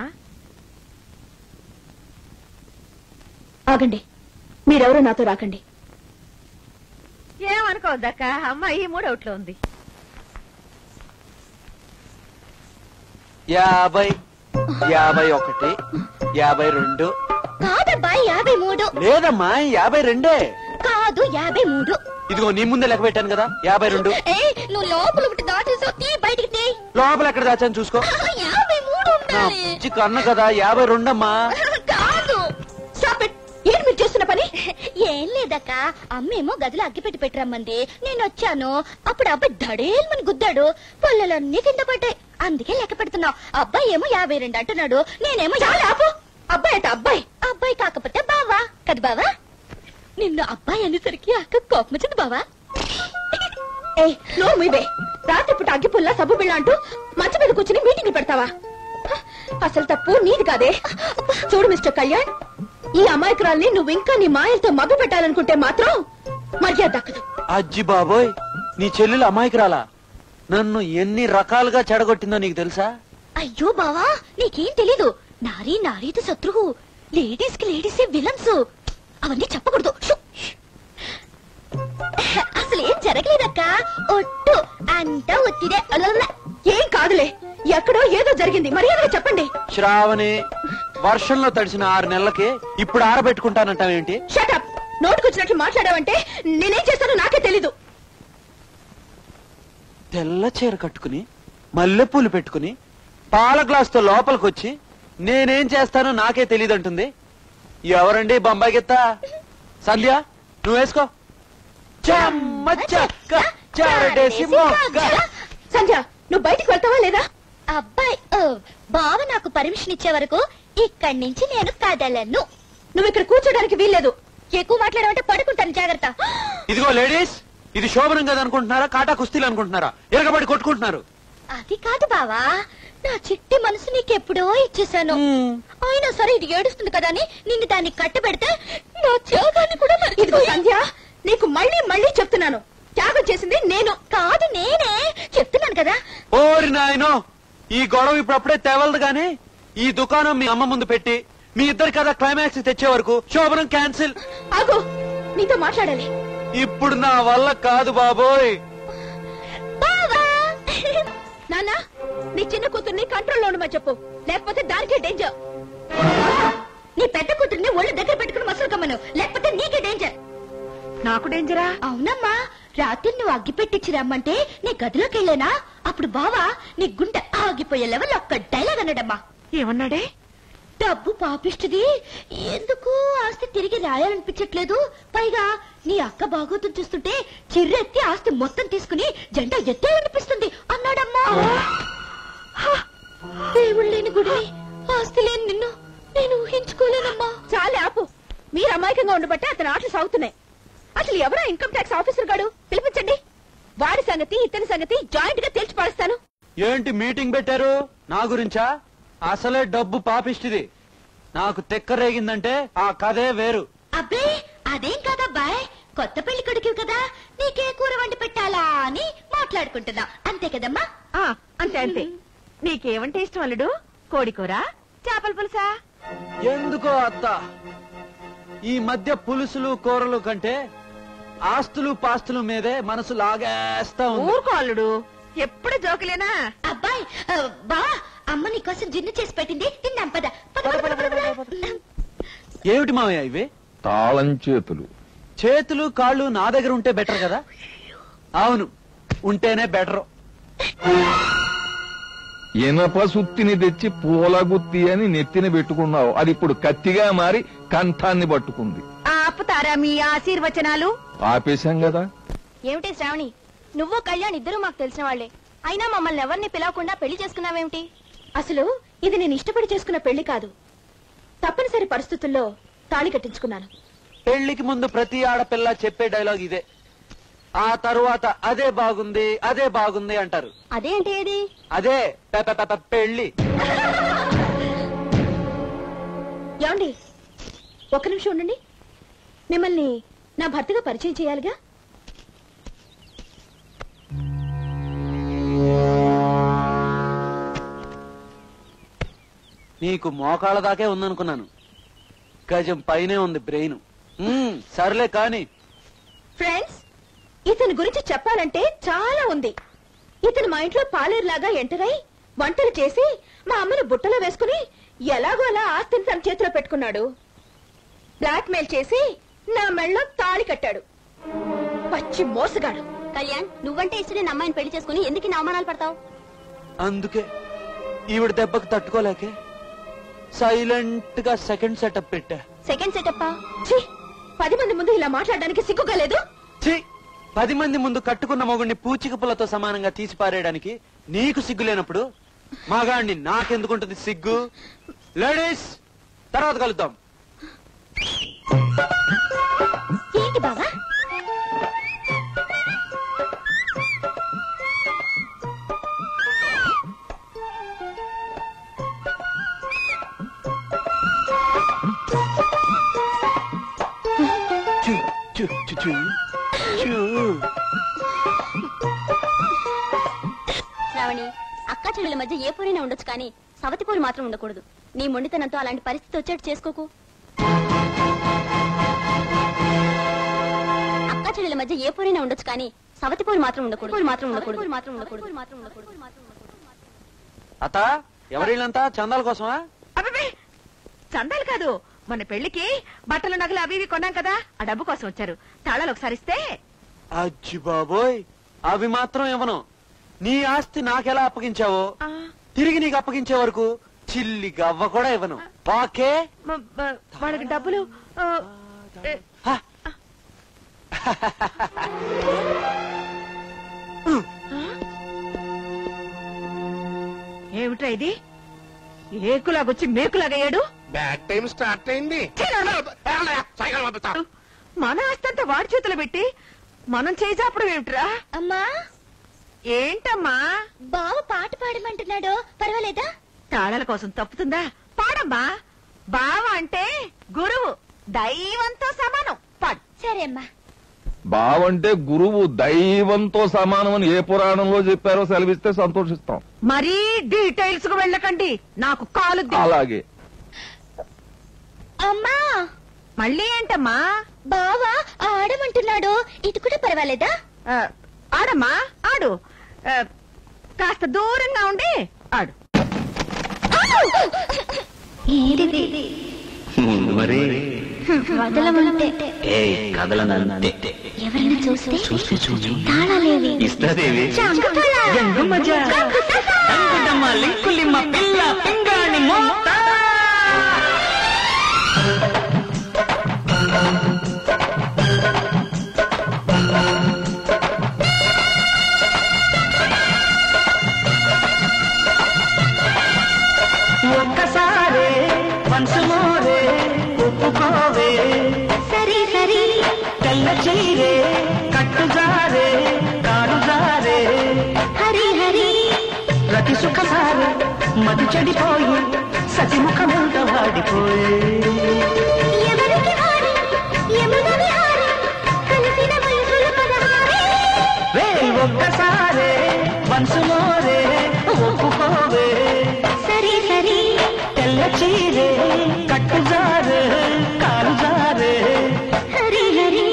ఆగండి మీరెవరో నాతో రాకండి ఏమనుకోవద్దక్క అమ్మాయి మూడవుట్లో ఉంది యాభై యాభై ఒకటి యాభై రెండు కాదబ్బాయి యాభై మూడు లేదమ్మా యాభై రెండే కాదు యాభై మూడు ఇదిగో నీ ముందే లెక్క పెట్టాను కదా యాభై రెండు ఏ నువ్వు లోపల ఒకటి దాచేసావు తీ బయటికి తీ లోపల ఎక్కడ దాచాను చూసుకో యాభై మూడు నా ఉండాలి బుజ్జి కన్న కదా యాభై రెండమ్మా కాదు స్టాప్ ఇట్ ఏంటి మీరు చేస్తున్న పని ఏం లేదక్క అమ్మేమో గదిలో అగ్గిపెట్టి పెట్టరమ్మంది నేను వచ్చాను అప్పుడు అబ్బాయి దడేల్మని గుద్దాడు పొల్లలన్నీ కింద పడ్డాయి అందుకే లెక్క పెడుతున్నావు అబ్బాయి ఏమో యాభై రెండు అంటున్నాడు నేనేమో చాలా ఆపు అబ్బాయి అంటే అబ్బాయి అబ్బాయి కాకపోతే బావా కదా బావా నిన్ను అబ్బాయి అనేసరికి అక్క కోపం వచ్చింది బావా ఏ నో మీవే రాత్రిపూట అగ్గిపుల్ల సబ్బు బిళ్ళ అంటూ మంచం మీద కూర్చుని మీటింగ్ పెడతావా అసలు తప్పు నీది కాదే చూడు మిస్టర్ కళ్యాణ్ ఈ అమాయకురాల్ని నువ్వు ఇంకా నీ మాయలతో మభ్య పెట్టాలనుకుంటే మాత్రం మర్యాద దక్కదు అజ్జి బాబోయ్ నీ చెల్లెలు అమాయకురాలా నన్ను ఎన్ని రకాలుగా చెడగొట్టిందో నీకు తెలుసా అయ్యో బావా నీకేం తెలీదు నారీ నారీది శత్రువు లేడీస్ కి లేడీసే విలన్స్ అవన్నీ చెప్పకూడదు షు! అసలు ఏం జరగలేదక్క ఒట్టు అంతా ఒత్తిదే అలల. ఏం కాదులే ఎక్కడో ఏదో జరిగింది మర్యాదగా చెప్పండి శ్రావణి వర్షంలో తడిసిన ఆరు నెలలకి ఇప్పుడు ఆరబెట్టుకుంటానంటావేంటి షటప్ నోటుకొచ్చినట్లు మాట్లాడావంటే నేనేం చేస్తానో నాకే తెలీదు తెల్ల చీర కట్టుకుని మల్లెపూలు పెట్టుకుని పాల గ్లాసుతో లోపలికొచ్చి నేనేం చేస్తానో నాకే తెలియదంటుంది ఎవరండి బొంబాయి గిత్త సంధ్య నువ్వు వేసుకో చెమ్మ చెక్క చెరడేసి మొక్క సంధ్య నువ్వు బయటికి వెళ్తావా లేదా అబ్బాయి ఓ, బావ నాకు పర్మిషన్ ఇచ్చే వరకు ఇక్కడి నుంచి నేను కదలను నువ్వు ఇక్కడ కూర్చోడానికి వీల్లేదు ఎక్కువ మాట్లాడమంటే పడుకుంటాను జాగ్రత్త ఇదిగో లేడీస్ ఇది శోభనం కదా అనుకుంటున్నారా కాటా కుస్తీలు అనుకుంటున్నారా ఎరగబడి కొట్టుకుంటున్నారు అది కాదు బావా నా చిట్టి మనసు నీకెప్పుడో ఇచ్చేసాను అయినా సరే ఇది ఏడుస్తుంది కదా అని నిన్ను దాన్ని కట్టబెడితే నా త్యాగాన్ని కూడా ఇదిగో మర్చిపోయి సంధ్య నీకు మళ్ళీ మళ్ళీ చెప్తున్నాను త్యాగం చేసింది నేను కాదు నేనే చెప్తున్నాను కదా ఓరి నాయనో ఈ గొడవ ఇప్పుడు అప్పుడే తేవలదు గాని ఈ దుకాణం మీ అమ్మ ముందు పెట్టి మీ ఇద్దరి కథ క్లైమాక్స్ తెచ్చే వరకు శోభనం క్యాన్సిల్ ఆగు నీతో మాట్లాడాలి ఇప్పుడు నా వల్ల కాదు బాబోయ్ బావా నాన్న నీ చిన్న కూతుర్ని కంట్రోల్లో ఉండమని చెప్పు లేకపోతే దానికే డేంజర్ నీ పెద్ద కూతుర్ని ఒళ్ళు దగ్గర పెట్టుకుని మసలు కమ్మను లేకపోతే నీకే డేంజర్ నాకు డేంజరా అవునమ్మా రాత్రి నువ్వు అగ్గి పెట్టించి రమ్మంటే నీ గదిలోకి వెళ్ళానా అప్పుడు బావా నీ గుండె ఆగిపోయే లెవెల్ ఒక్క డైలాగ్ అన్నాడమ్మా ఏమన్నాడే డబ్బు పాపిస్తుంది ఎందుకు ఆస్తి తిరిగి రాయాలనిపించట్లేదు పైగా నీ అక్క బాగోతం చూస్తుంటే చిర్రెత్తి ఆస్తి మొత్తం తీసుకుని జెండా ఎత్తేయాలనిపిస్తుంది అన్నాడమ్మా దేవుడు లేని గుడిని ఆస్తి లేని నిన్ను నేను ఊహించుకోలేనమ్మా చాలే ఆపు మీరు అమాయకంగా ఉండబట్టే అతని ఆటలు సాగుతున్నాయి అసలు ఎవరా ఇన్కమ్ ట్యాక్స్ ఆఫీసర్ గాడు పిలిపించండి వాడి సంగతి ఇతని సంగతి జాయింట్ గా తేల్చి పారుస్తాను ఏంటి మీటింగ్ పెట్టారు నా గురించా అసలే డబ్బు పాపిష్టిది నాకు తెక్కరేగిందంటే ఆ కథే వేరు అబ్బే అదేం కాదబ్బాయ్ కొత్త పెళ్లి కొడుకు కదా నీకే కూర వండి పెట్టాలా అని మాట్లాడుకుంటున్నా అంతే కదమ్మా ఆ అంతే అంతే నీకేమంటే ఇష్టం అల్లుడు కోడికూర చేపల పులుసా ఎందుకో అత్త ఈ మధ్య పులుసులు కూరలు కంటే ఆస్తులు పాస్తులు మీదే మనసు లాగేస్తా ఉంది ఊరుకో అల్లుడు ఎప్పుడు జోకులేనా అబ్బాయ్ ఆ, బా అమ్మ నీకోసం జిన్ను చేసి పెట్టింది తిన్నాం పద పద, పద, పద, పద, పద. ఏమిటి మావయ్య ఇవి తాళం చేతులు చేతులు కాళ్ళు నా దగ్గర ఉంటే బెటర్ కదా అవును ఉంటేనే బెటర్ ఇనప సుత్తిని తెచ్చి పూలగుత్తి అని నెత్తిన పెట్టుకున్నావు అది ఇప్పుడు కత్తిగా మారి కంఠాన్ని పట్టుకుంది ఆపుతారా మీ ఆశీర్వచనాలు ఆపేశాం కదా ఏమిటి శ్రావణి నువ్వు కళ్యాణ్ ఇద్దరు మాకు తెలిసిన వాళ్లే అయినా మమ్మల్ని ఎవరిని పిలవకుండా పెళ్లి చేసుకున్నావేమిటి అసలు ఇది నేను ఇష్టపడి చేసుకున్న పెళ్లి కాదు తప్పనిసరి పరిస్థితుల్లో తాళి కట్టించుకున్నాను పెళ్లికి ముందు ప్రతి ఆడపిల్ల చెప్పే డైలాగ్ ఇదే ఆ తరువాత అదే బాగుంది అదే బాగుంది అంటారు అదేంటి ఏది అదే పె- పె- పె- పె- పెళ్లి ఏమండి ఒక్క నిమిషం ఉండండి మిమ్మల్ని నా భర్తగా పరిచయం చేయాలిగా నీకు మోకాళ్ళ దాకే ఉందనుకున్నాను గజం పైనే ఉంది బ్రెయిన్ మ్మ్, సర్లే కాని ఫ్రెండ్స్ ఇతని గురించి చెప్పాలంటే చాలా ఉంది ఇతను మా ఇంట్లో పాలేరులాగా ఎంటర్ అయి వంటలు చేసి మా అమ్మని బుట్టలో వేసుకుని ఎలాగో అలా ఆస్తిని తన చేతిలో పెట్టుకున్నాడు బ్లాక్ మెయిల్ చేసి నా మెళ్ళలో తాళి కట్టాడు పచ్చి మోసగాడు కళ్యాణ్ నువ్వంటే ఇష్టమైన అమ్మాయిని పెళ్లి చేసుకుని ఎందుకు ఇన్ని అవమానాలు పడతావు అందుకే ఈవిడ దెబ్బకు తట్టుకోలేకే సైలెంట్ గా సెకండ్ సెటప్ పెట్టా సెకండ్ సెటప్ ఛీ పది మంది ముందు ఇలా మాట్లాడడానికి సిగ్గుగా లేదు ఛీ పది మంది ముందు కట్టుకున్న మొగుడిని పూచిక పుల్లతో సమానంగా తీసి పారేయడానికి నీకు సిగ్గు లేనప్పుడు మగాడిని నాకెందుకుంటుంది సిగ్గు లేడీస్ తర్వాత కలుద్దాం ఏంటి బావా చూ, చూ, చూ, చూ. చూ. శ్రావణి అక్క చెల్లెల మధ్య ఏ పోరైనా ఉండొచ్చు కానీ సవతి పోరు మాత్రం ఉండకూడదు నీ మొండితనంతో అలాంటి పరిస్థితి వచ్చేట్టు చేసుకోకు అక్క చెల్లెల మధ్య ఏ పోరైనా ఉండొచ్చు కానీ సవతి పోరు మాత్రం ఉండకూడదు పోరు మాత్రం ఉండకూడదు పోరు మాత్రం ఉండకూడదు మాత్రం ఉండకూడదు అత్త ఎవరిళ్ళంతా చందాల కోసమా అబ్బే చందాలు కాదు మన పెళ్లికి బట్టలు నగలు అవి ఇవి కొన్నాం కదా ఆ డబ్బు కోసం వచ్చారు తాళాలు ఒకసారి ఇస్తే అజ్జి బాబోయ్ అవి మాత్రం ఇవ్వను నీ ఆస్తి నాకెలా అప్పగించావో తిరిగి నీకు అప్పగించే వరకు చిల్లి గవ్వ కూడా ఇవ్వను ఓకే మ- మ- వాళ్ళకి డబ్బులు ఆ, ఏ, ఏమిట్రా ఇది ఏకులాగొచ్చి మేకులాగయ్యాడు బ్యాడ్ టైం స్టార్ట్ అయింది సైకిల్ పంపిస్తా మన ఆస్తంతా వాడి చేతులు పెట్టి మనం చేసాపడం ఏమిట్రా అమ్మా ఏంటమ్మా బావ పాట పాడమంటున్నాడు పర్వాలేదా తాళాల కోసం తప్పుతుందా పాడమ్మా బావ అంటే గురువు దైవంతో సమానం పాడు సరే అమ్మా బావంటే గురువు దైవంతో సమానమని ఏ పురాణంలో చెప్పారో సెలవిస్తే సంతోషిస్తాం మరీ డీటెయిల్స్ కు వెళ్ళకండి నాకు కాలు అలాగే అమ్మా మళ్ళీ ఏంటమ్మా బావా ఆడమంటున్నాడు ఇది కూడా పర్వాలేదా ఆ, ఆడమ్మా ఆడు ఆ, కాస్త దూరంగా ఉండి ఆడు ఏంటిది మరి వదలమంటే ఏ కదలనంతే ఎవరైనా చూస్తే చూసి చూసి తాళాలేవి ఇస్తాదేవి లింకులిమ్మ పిల్ల పింగాణి మోత ఒక్కసారే మనసు మోరే ఒప్పుకోవే సరి సరి తెల్ల చీరే కట్టు జారే కాడు జారే హరి హరి ప్రతి సుఖసారి మది చెడిపోయి సతిముఖమంత వాడిపోయే ఎవరికి వారి యమున విహారి కలిసిన వయసుల పదహారే వే ఒక్కసారే మనసులోరే ఒప్పుకోవే సరి సరి తెల్ల చీరే కట్టు జారే కాలు జారే హరి హరి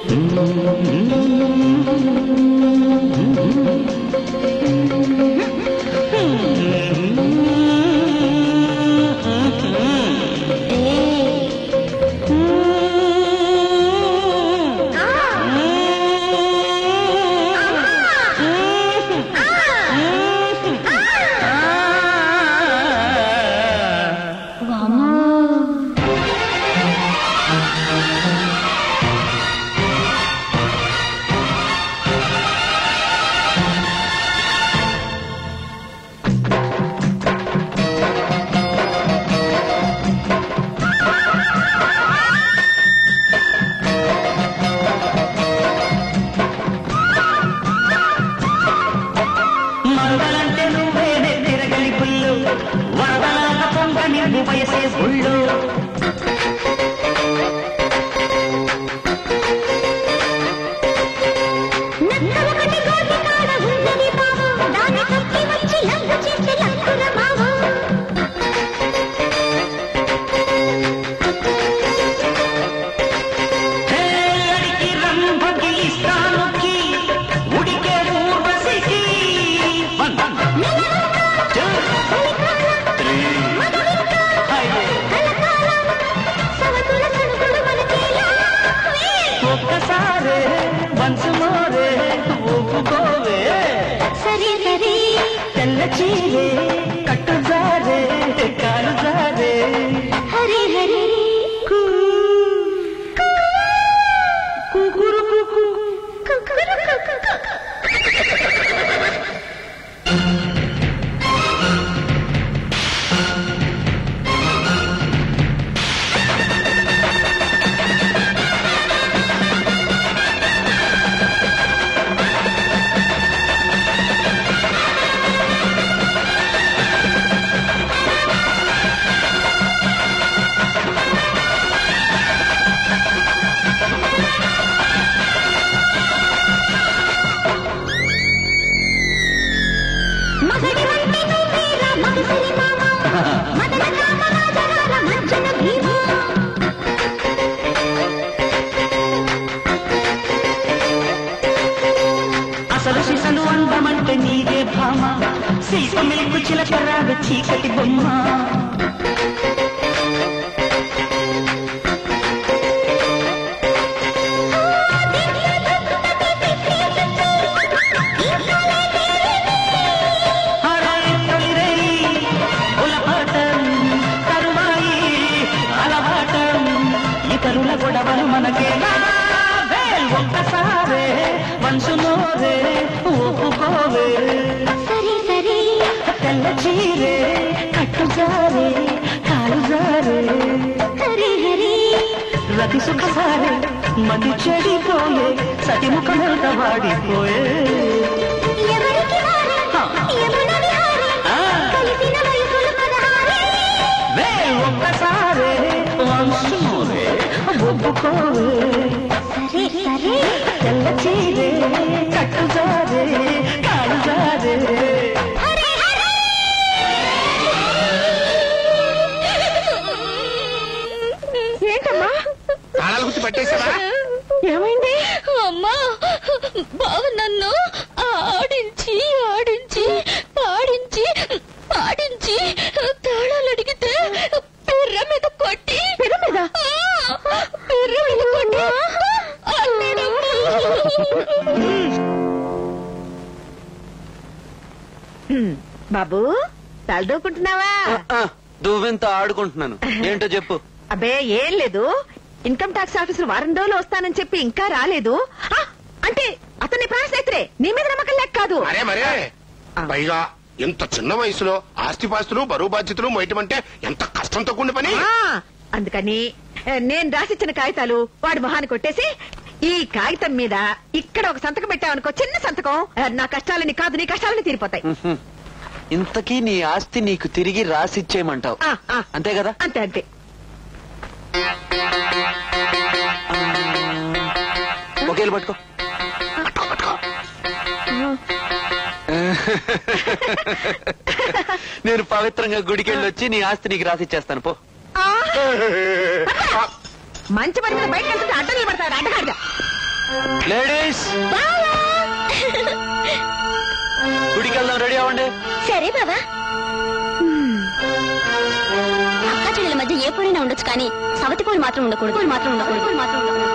మంగళంటే నువ్వేనే తిరగలి పుల్లు వరదలాక పొంగ నింపు వయసే గుళ్ళు నక్క ఒకటి గోటి కాడ ఉందని బావు దాని తొక్కి వచ్చి లంక చేసి లంకుర మావు అసలు సిసలు అందమంటే నీదే భామ శిల్ప మిల్కు చిలకరాగ చీకటి బొమ్మ అరే తొలిరేయి, ఉలపాటం, తరువాయి, అలవాటం, ఇతరుల గొడవలు మనకేనా వేల్ ఒక్కసారే మనసులోరే ఒప్పుకోవే సరే సరే తెల్ల చీరే కట్టు జారే కాలు జారే హరి హరి రతి సుఖసారే మతి చెడిపోయే సతిముఖమంత వాడిపోయే ఎవరికి వారే యమున విహారే ఆ. కలిసిన వయసులు పదహారే వే ఒక్కసారే వంశమోరే ఒప్పుకోవే సరే సరే తెల్ల చీరే కట్టు జారే కాలు జారే హరే హరే ఏంటమ్మా తాళాల గుర్తు పట్టేశావా ఏమైంది అమ్మా బావ నన్ను ఆడించి ఆడించి పాడించి పాడించి తాళాలు అడిగితే పిర్ర మీద కొట్టి పిర్ర మీద? ఆ, పిర్ర మీద కొట్టి అన్నాడమ్మా. హ్మ్. బాబు తలదూకుంటున్నావా ఆ, దువ్వెంత ఆడుకుంటున్నాను ఏంటో చెప్పు అబ్బే ఏం లేదు ఇన్కమ్ టాక్స్ ఆఫీసర్ వారం రోజులు వస్తానని చెప్పి ఇంకా రాలేదు ఆ, అంటే అతని ప్రాణ స్నేహితుడే నీ మీద నమ్మకం లేక కాదు మరే మరే పైగా ఇంత చిన్న వయసులో ఆస్తిపాస్తులు బరువు బాధ్యతలు మోయటమంటే ఎంత కష్టంతో కూడిన పని ఆ, అందుకని ఏ, నేను రాసిచ్చిన కాగితాలు వాడి మొహాన్ని కొట్టేసి ఈ కాగితం మీద ఇక్కడ ఒక సంతకం పెట్టావనుకో చిన్న సంతకం ఏ, నా కష్టాలని కాదు నీ కష్టాలని తీరిపోతాయి ఉహుం. ఇంతకీ నీ ఆస్తి నీకు తిరిగి రాసిచ్చేయమంటావు ఆ, ఆ, అంతే కదా అంతే అంతే ఒకేళ్ళు పట్టుకో నేను పవిత్రంగా గుడికెళ్ళి వచ్చి నీ ఆస్తి నీకు రాసిచ్చేస్తాను పో ఆ, మంచి పని మీద బయటకు వెళ్తుంటే అడ్డం నిలబడతాడు అడ్డగాడిగా లేడీస్ గుడికి వెళ్దాం రెడీ అవ్వండి సరే బావా అక్క చెల్లెల మధ్య ఏ పూలైనా ఉండొచ్చు కానీ సవతి పూలు మాత్రం ఉండకూడదు పూలు మాత్రం ఉండకూడదు పూలు మాత్రం ఉండకూడదు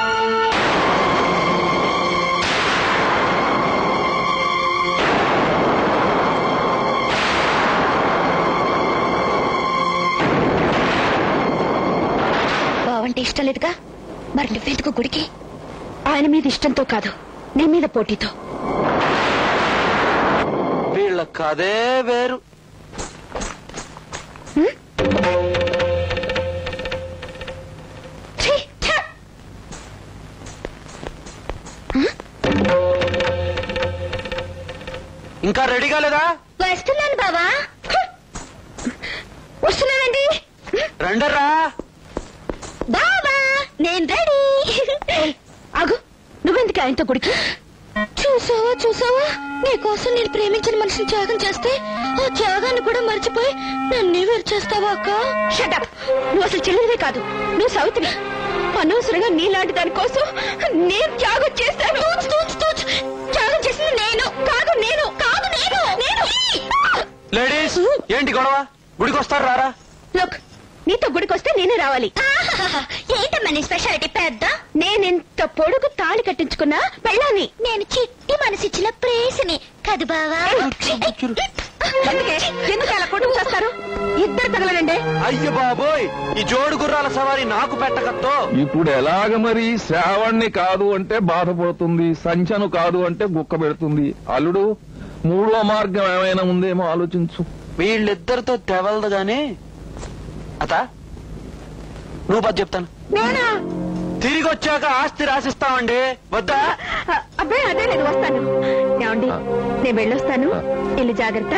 బావంటే ఇష్టం లేదుగా మరి నువ్వెందుకు గుడికి ఆయన మీద ఇష్టంతో కాదు నీ మీద పోటీతో వీళ్ళ కదే వేరు ఛీ, ఛ! ఇంకా రెడీ కాలేదా వస్తున్నాను బావా వస్తున్నానండి రండరా బావా నేను రెడీ ఆగు నువ్వెందుకు ఆయనతో గుడికి చూసావా చూసావా నీకోసం నేను ప్రేమించిన మనిషిని త్యాగం చేస్తే ఆ త్యాగాన్ని కూడా మర్చిపోయి నన్ను వేరు చేస్తావా అక్క షటప్ నువ్వు అసలు చెల్లెలివే కాదు నువ్వు సౌతివి అనవసరంగా నీలాంటి దాని కోసం నేను త్యాగం చేశాను తూచ్, తూచ్, తూచ్. త్యాగం చేసింది నేను కాదు నేను కాదు నేను నేను లేడీస్ ఏంటి గొడవ గుడికి వస్తారు రారా లుక్ నీతో గుడికి వస్తే నేనే రావాలి ఆహాహాహా. ఏంటమ్మా నీ స్పెషాలిటీ పెద్ద నేనెంత పొడుగు తాళి కట్టించుకున్నా పెళ్ళాని నేను చిట్టి మనసిచ్చిన ప్రేసిని కదు బావా ఎందుకే ఎందుకు అలా కొట్టుకు చేస్తారు ఇద్దరు తగలనండి అయ్య బాబోయ్ ఈ జోడు గుర్రాల సవారి నాకు పెట్టకత్తో ఇప్పుడు ఎలాగ మరి శ్రావణ్ణి కాదు అంటే బాధపడుతుంది సంచను కాదు అంటే గుక్క పెడుతుంది అల్లుడు మూడో మార్గం ఏమైనా ఉందేమో ఆలోచించు వీళ్ళిద్దరితో తెవలదు గాని అత నువ్వు పది చెప్తాను నేనా తిరిగి వచ్చాక ఆస్తి రాసిస్తామండి వద్దా అ- అబ్బే అదే నేను వస్తాను ఏమండి నేను వెళ్ళొస్తాను ఇల్లు జాగ్రత్త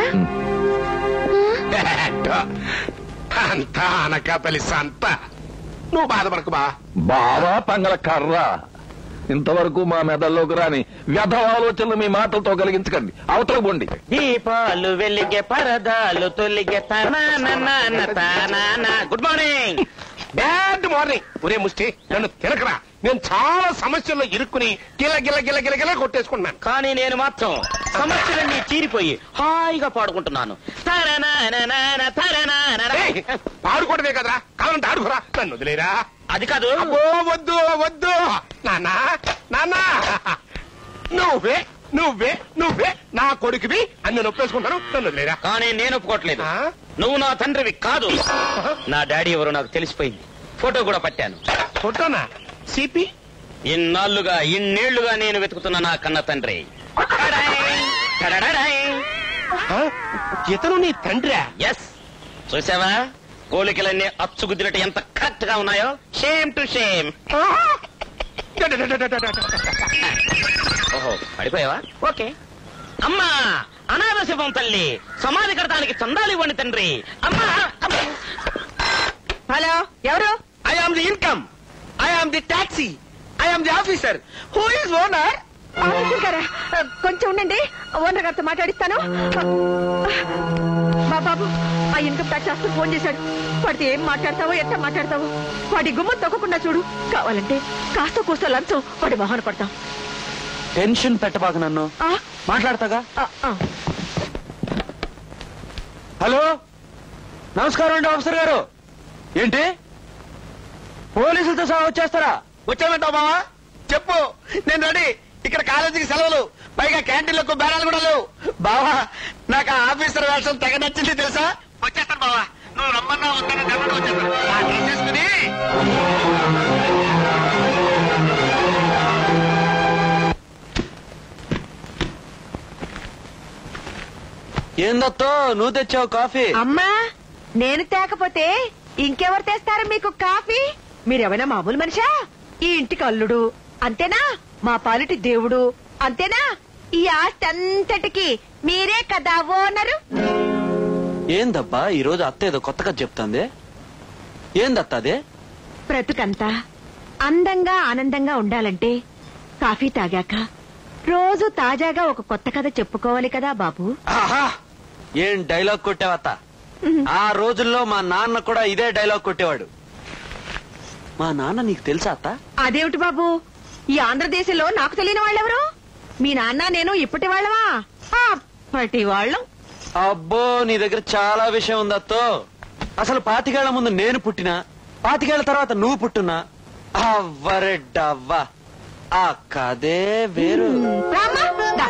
అంతా అనకాపల్లి సంత నువ్వు బాధపడకు బా బావా పంగల కర్ర ఇంతవరకు మా మెదల్లోకి రాని వ్యధ ఆలోచనలు మీ మాటలతో కలిగించకండి అవతల బొండి దీపాలు వెలిగే పరదాలు తొలిగే తనాన గుడ్ మార్నింగ్ బ్యాడ్ మార్నింగ్ ఒరే ముష్టి నన్ను తినకరా నేను చాలా సమస్యల్లో ఇరుక్కుని గిల గిల గిల గిల గిల కొట్టేసుకున్నాను కానీ నేను మాత్రం సమస్యలన్నీ చీరిపోయి హాయిగా పాడుకుంటున్నాను తరనాననాన, తరనానన. ఏయ్, పాడుకోవడమే కదరా కావాలంటే ఆడుకురా నన్ను వదిలేరా అది కాదు అబ్బో వద్దు వద్దు నాన్నా నాన్నా నువ్వే నువ్వే నువ్వే నా కొడుకువి అన్ని నొప్పేసుకుంటాను నన్ను వదిలేరా కానీ నేను ఒప్పుకోవట్లేదు ఆ? నువ్వు నా తండ్రివి కాదు నా డాడీ ఎవరో నాకు తెలిసిపోయింది ఫోటో కూడా పట్టాను ఫోటోనా సిపి ఇన్నాళ్లుగా ఇన్నేళ్లుగా నేను వెతుకుతున్న నా కన్న తండ్రి టడడడై. ఇతను నీ తండ్రా ఎస్ చూసావా పోలికలన్నీ అచ్చుగుద్దినట్టు ఎంత కరెక్ట్ గా ఉన్నాయో షేమ్ టు షేమ్ ఓహో పడిపోయావా ఓకే అమ్మా అనాథ శివం తల్లి సమాధి కడతానికి చందాలు ఇవ్వండి తండ్రి అమ్మా అమ్మా. హలో ఎవరు I am the income I am the taxi I am the officer who is owner officer గారా కొంచెం ఉండండి ఓనర్ గారితో మాట్లాడిస్తాను బా బాబు ఆ ఇన్కమ్ ట్యాక్స్ ఆఫీసర్ ఫోన్ చేశాడు వాడితో ఏం మాట్లాడతావో ఎంత మాట్లాడతావో వాడి గుమ్మం తొక్కకుండా చూడు కావాలంటే కాస్త కూస్త లంచం వాడి మొహాన పడతాం టెన్షన్ పెట్టబాక నన్ను ఆ, మాట్లాడతాగా ఆ, ఆ. హలో నమస్కారం అండి ఆఫీసర్ గారు ఏంటి పోలీసులతో సహా వచ్చేస్తారా వచ్చామంటావు బావా చెప్పు నేను రెడీ ఇక్కడ కాలేజీకి సెలవులు పైగా క్యాంటీన్లకు బేరాలు కూడా లేవు బావా నాకు ఆ ఆఫీసర్ వేషం తెగ నచ్చింది తెలుసా వచ్చేస్తాను బావా నువ్వు రమ్మన్నా వస్తాను డబ్బులు వచ్చేస్తాను ఆ తీసేసుకుని ఏందత్తో నువ్వు తెచ్చావు కాఫీ అమ్మా నేను తేకపోతే ఇంకెవరు తెస్తారు మీకు కాఫీ మీరేమైనా మామూలు మనిషా ఈ ఇంటికి అల్లుడు అంతేనా మా పాలిటి దేవుడు అంతేనా ఈ ఆస్తి అంతటికి మీరే కదా ఓనరు ఏందబ్బా ఈ రోజు అత్త ఏదో కొత్తగా చెప్తాంది ఏందత్త అదే బ్రతుకంతా అందంగా ఆనందంగా ఉండాలంటే కాఫీ తాగాక రోజు తాజాగా ఒక కొత్త కథ చెప్పుకోవాలి కదా బాబు ఆహా ఏం డైలాగ్ కొట్టావత్త ఆ రోజుల్లో మా నాన్న కూడా ఇదే డైలాగ్ కొట్టేవాడు మా నాన్న నీకు తెలుసా అత్త అదేమిటి బాబు ఈ ఆంధ్రదేశంలో నాకు తెలియని వాళ్ళెవరు మీ నాన్న నేను ఇప్పటి వాళ్ళమా అప్పటి వాళ్ళం అబ్బో నీ దగ్గర చాలా విషయం ఉంది అత్తో అసలు పాతికేళ్ల ముందు నేను పుట్టినా పాతికేళ్ల తర్వాత నువ్వు పుట్టున్నా అవ్వరెడ్డవ్వా ఆ కదే వేరు రామ్మా, దా.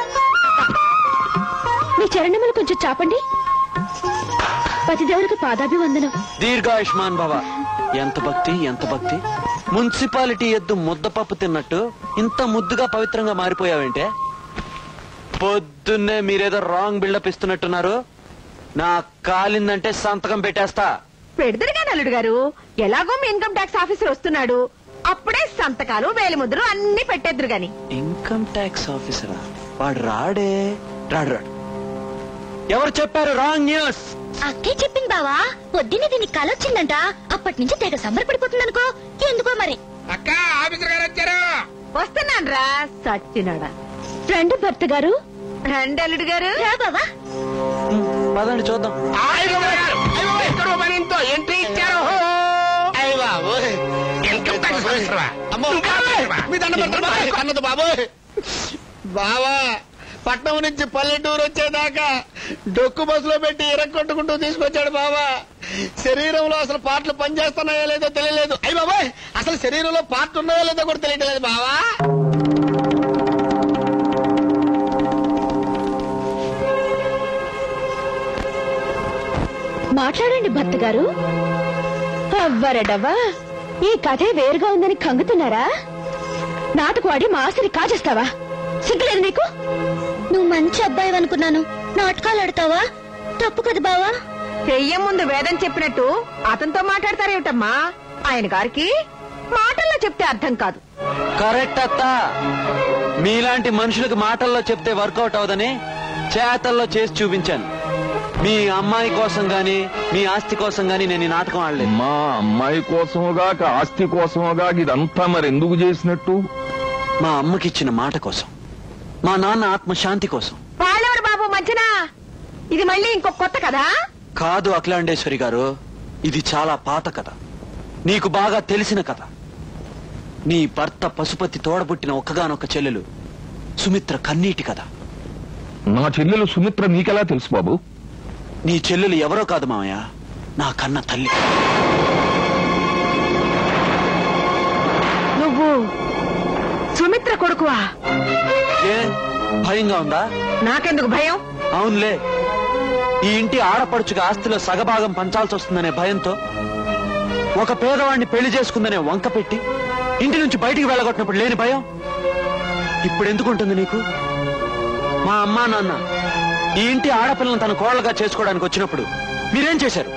మీ చరణములు కొంచెం చాపండి పతిదేవులకు పాదాభివందనం దీర్ఘాయుష్మాన్ భవ ఎంత భక్తి ఎంత భక్తి మున్సిపాలిటీ ఎద్దు ముద్దపప్పు తిన్నట్టు ఇంత ముద్దుగా పవిత్రంగా మారిపోయావేంటే పొద్దున్నే మీరేదో రాంగ్ బిల్డప్ ఇస్తున్నట్టున్నారు నా కాలిందంటే సంతకం పెట్టేస్తా పెడదరుగా నల్లుడు గారు ఎలాగో మీ ఇన్కమ్ ట్యాక్స్ ఆఫీసర్ వస్తున్నాడు అప్పుడే సంతకాలు వేలిముద్రలు అన్ని పెట్టేద్దరు గాని ఇన్కమ్ ట్యాక్స్ ఆఫీసరా వాడు రాడే రాడు రాడు ఎవరు చెప్పారు రాంగ్ న్యూస్ అక్కే చెప్పింది బావా పొద్దున్నే దీనికి కల వచ్చిందంట అప్పటి నుంచి తెగ సంబరపడిపోతుందనుకో ఎందుకో మరి అక్క ఆఫీసర్ గారు వచ్చారు వస్తున్నాను రా సచ్చినాడా రండి భర్త గారు రండి అల్లుడు గారు రా బావా పదండి చూద్దాం ఎక్కడో పనితో ఎంట్రీ ఇచ్చారు అయ్య బాబు ఇన్కమ్ ట్యాక్స్ ఆఫీసరా? నువ్వు ఆఫీసరా? మీ దండం పెడతాను బాబాయ్. అన్నది బాబోయ్ బావా పట్నం నుంచి పల్లెటూరు వచ్చేదాకా డొక్కు బస్సులో పెట్టి ఇరక్కొట్టుకుంటూ తీసుకొచ్చాడు బావా శరీరంలో అసలు పార్ట్లు పనిచేస్తున్నాయో లేదో తెలియలేదు అయ్యి బాబాయ్ అసలు శరీరంలో పార్ట్ ఉన్నాయో లేదో కూడా తెలియట్లేదు బావా మాట్లాడండి భర్త గారు అవ్వరడవ్వా ఈ కథే వేరుగా ఉందని కంగుతున్నారా నాటకు ఆడి మా ఆస్తిని కాజేస్తావా సిగ్గులేదు నీకు నువ్వు మంచి అబ్బాయి అనుకున్నాను నాటకాలు ఆడతావా తప్పు కదా బావా చెయ్యం ముందు వేదం చెప్పినట్టు అతనితో మాట్లాడతారేమిటమ్మా ఆయన గారికి మాటల్లో చెప్తే అర్థం కాదు కరెక్ట్ అత్త మీలాంటి మనుషులకు మాటల్లో చెప్తే వర్కౌట్ అవదని చేతల్లో చేసి చూపించాను మీ అమ్మాయి కోసం గాని మీ ఆస్తి కోసం గాని నేను ఈ నాటకం ఆడలేదు మా అమ్మాయి కోసముగాక ఆస్తి కోసముగాక ఇదంతా మరి ఎందుకు చేసినట్టు మా అమ్మకిచ్చిన మాట కోసం మా నాన్న ఆత్మ శాంతి కోసం వాళ్ళెవరు బాబు మధ్యన ఇది మళ్ళీ ఇంకో కొత్త కదా కాదు అఖిలాండేశ్వరి గారు ఇది చాలా పాత కథ నీకు బాగా తెలిసిన కథ నీ భర్త పశుపతి తోడబుట్టిన ఒక్కగానొక్క చెల్లెలు సుమిత్ర కన్నీటి కథ నా చెల్లెలు సుమిత్ర నీకెలా తెలుసు బాబు నీ చెల్లెలు ఎవరో కాదు మామయ్య నా కన్న తల్లి నువ్వు సుమిత్ర కొడుకువా ఏ భయంగా ఉందా నాకెందుకు భయం అవునులే ఈ ఇంటి ఆడపడుచుగా ఆస్తిలో సగభాగం పంచాల్సి వస్తుందనే భయంతో ఒక పేదవాడిని పెళ్లి చేసుకుందనే వంక పెట్టి ఇంటి నుంచి బయటికి వెళ్ళగొట్టినప్పుడు లేని భయం ఇప్పుడు ఎందుకుంటుంది నీకు మా అమ్మా నాన్న ఈ ఇంటి ఆడపిల్లను తన కోడలుగా చేసుకోవడానికి వచ్చినప్పుడు మీరేం చేశారు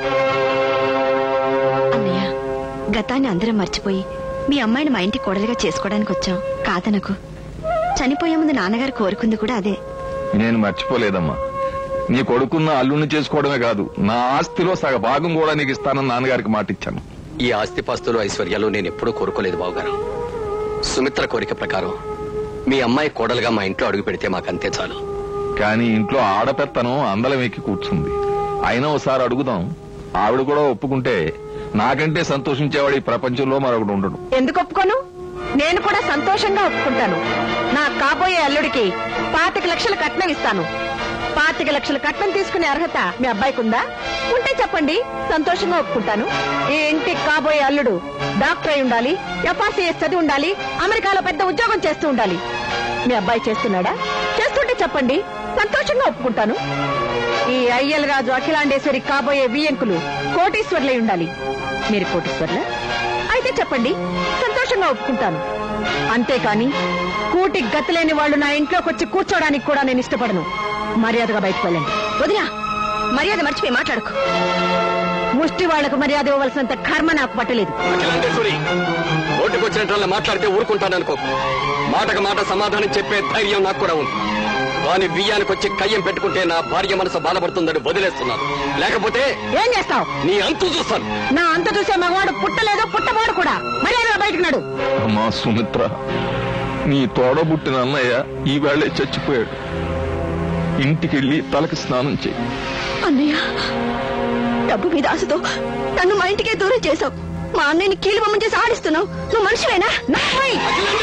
అన్నయ్య గతాన్ని అందరం మర్చిపోయి మీ అమ్మాయిని మా ఇంటి కోడలిగా చేసుకోవడానికి వచ్చాం కాదనకు చనిపోయే ముందు నాన్నగారు కోరుకుంది కూడా అదే నేను మర్చిపోలేదమ్మా నీ కొడుకున్న అల్లుణ్ణి చేసుకోవడమే కాదు నా ఆస్తిలో సగ భాగం కూడా నీకు ఇస్తానని నాన్నగారికి మాట ఇచ్చాను ఈ ఆస్తిపాస్తులు ఐశ్వర్యాలు నేను ఎప్పుడూ కోరుకోలేదు బావగారు సుమిత్ర కోరిక ప్రకారం మీ అమ్మాయి కోడలుగా మా ఇంట్లో అడుగు పెడితే మాకంతే చాలు కానీ ఇంట్లో ఆడపెత్తనం అందలం ఎక్కి కూర్చుంది అయినా ఒకసారి అడుగుదాం ఆవిడ కూడా ఒప్పుకుంటే నాకంటే సంతోషించేవాడు ఈ ప్రపంచంలో మరొకడు ఉండడు ఎందుకు ఒప్పుకోను నేను కూడా సంతోషంగా ఒప్పుకుంటాను నా కాబోయే అల్లుడికి పాతిక లక్షల కట్నం ఇస్తాను పాతిక లక్షల కట్నం తీసుకునే అర్హత మీ అబ్బాయికి ఉందా ఉంటే చెప్పండి సంతోషంగా ఒప్పుకుంటాను ఈ ఇంటికి కాబోయే అల్లుడు డాక్టర్ అయి ఉండాలి ఎఫ్ఆర్సీఎస్ చదివి ఉండాలి అమెరికాలో పెద్ద ఉద్యోగం చేస్తూ ఉండాలి మీ అబ్బాయి చేస్తున్నాడా చేస్తుంటే చెప్పండి సంతోషంగా ఒప్పుకుంటాను ఈ అయ్యల్ రాజు అఖిలాండేశ్వరి కాబోయే వియంకులు కోటీశ్వర్లై ఉండాలి మీరు కోటీశ్వర్లా అయితే చెప్పండి సంతోషంగా ఒప్పుకుంటాను అంతేకాని కూటికి గతిలేని వాళ్ళు నా ఇంట్లోకి వచ్చి కూర్చోడానికి కూడా నేను ఇష్టపడను మర్యాదగా బయటకు వెళ్ళండి వదినా మర్యాద మర్చిపోయి మాట్లాడుకో ముష్టి వాళ్లకు మర్యాద ఇవ్వవలసినంత కర్మ నాకు పట్టలేదు అఖిలాండేశ్వరి ఓటుకొచ్చినట్టు మాట్లాడితే ఊరుకుంటాననుకో మాటకు మాట సమాధానం చెప్పే ధైర్యం నాకు కూడా ఉంది కానీ బియ్యానికి వచ్చి కయ్యం పెట్టుకుంటే నా భార్య మనసు బాధపడుతుందని వదిలేస్తున్నాను లేకపోతే ఏం చేస్తావు నీ అంతు చూస్తాను నా అంత చూసే మగవాడు పుట్టలేదు పుట్టబోడు కూడా మర్యాదగా బయటకు నడు అమ్మా సుమిత్ర నీ తోడబుట్టిన అన్నయ్య ఈ వేళే చచ్చిపోయాడు ఇంటికెళ్ళి తలకి స్నానం చేయి అన్నయ్య డబ్బు మీద ఆశతో నన్ను మా ఇంటికే దూరం చేశావు మా అన్నయ్యని కీలు బొమ్మ చేసి ఆడిస్తున్నావు నువ్వు మనిషివేనా నాయ్!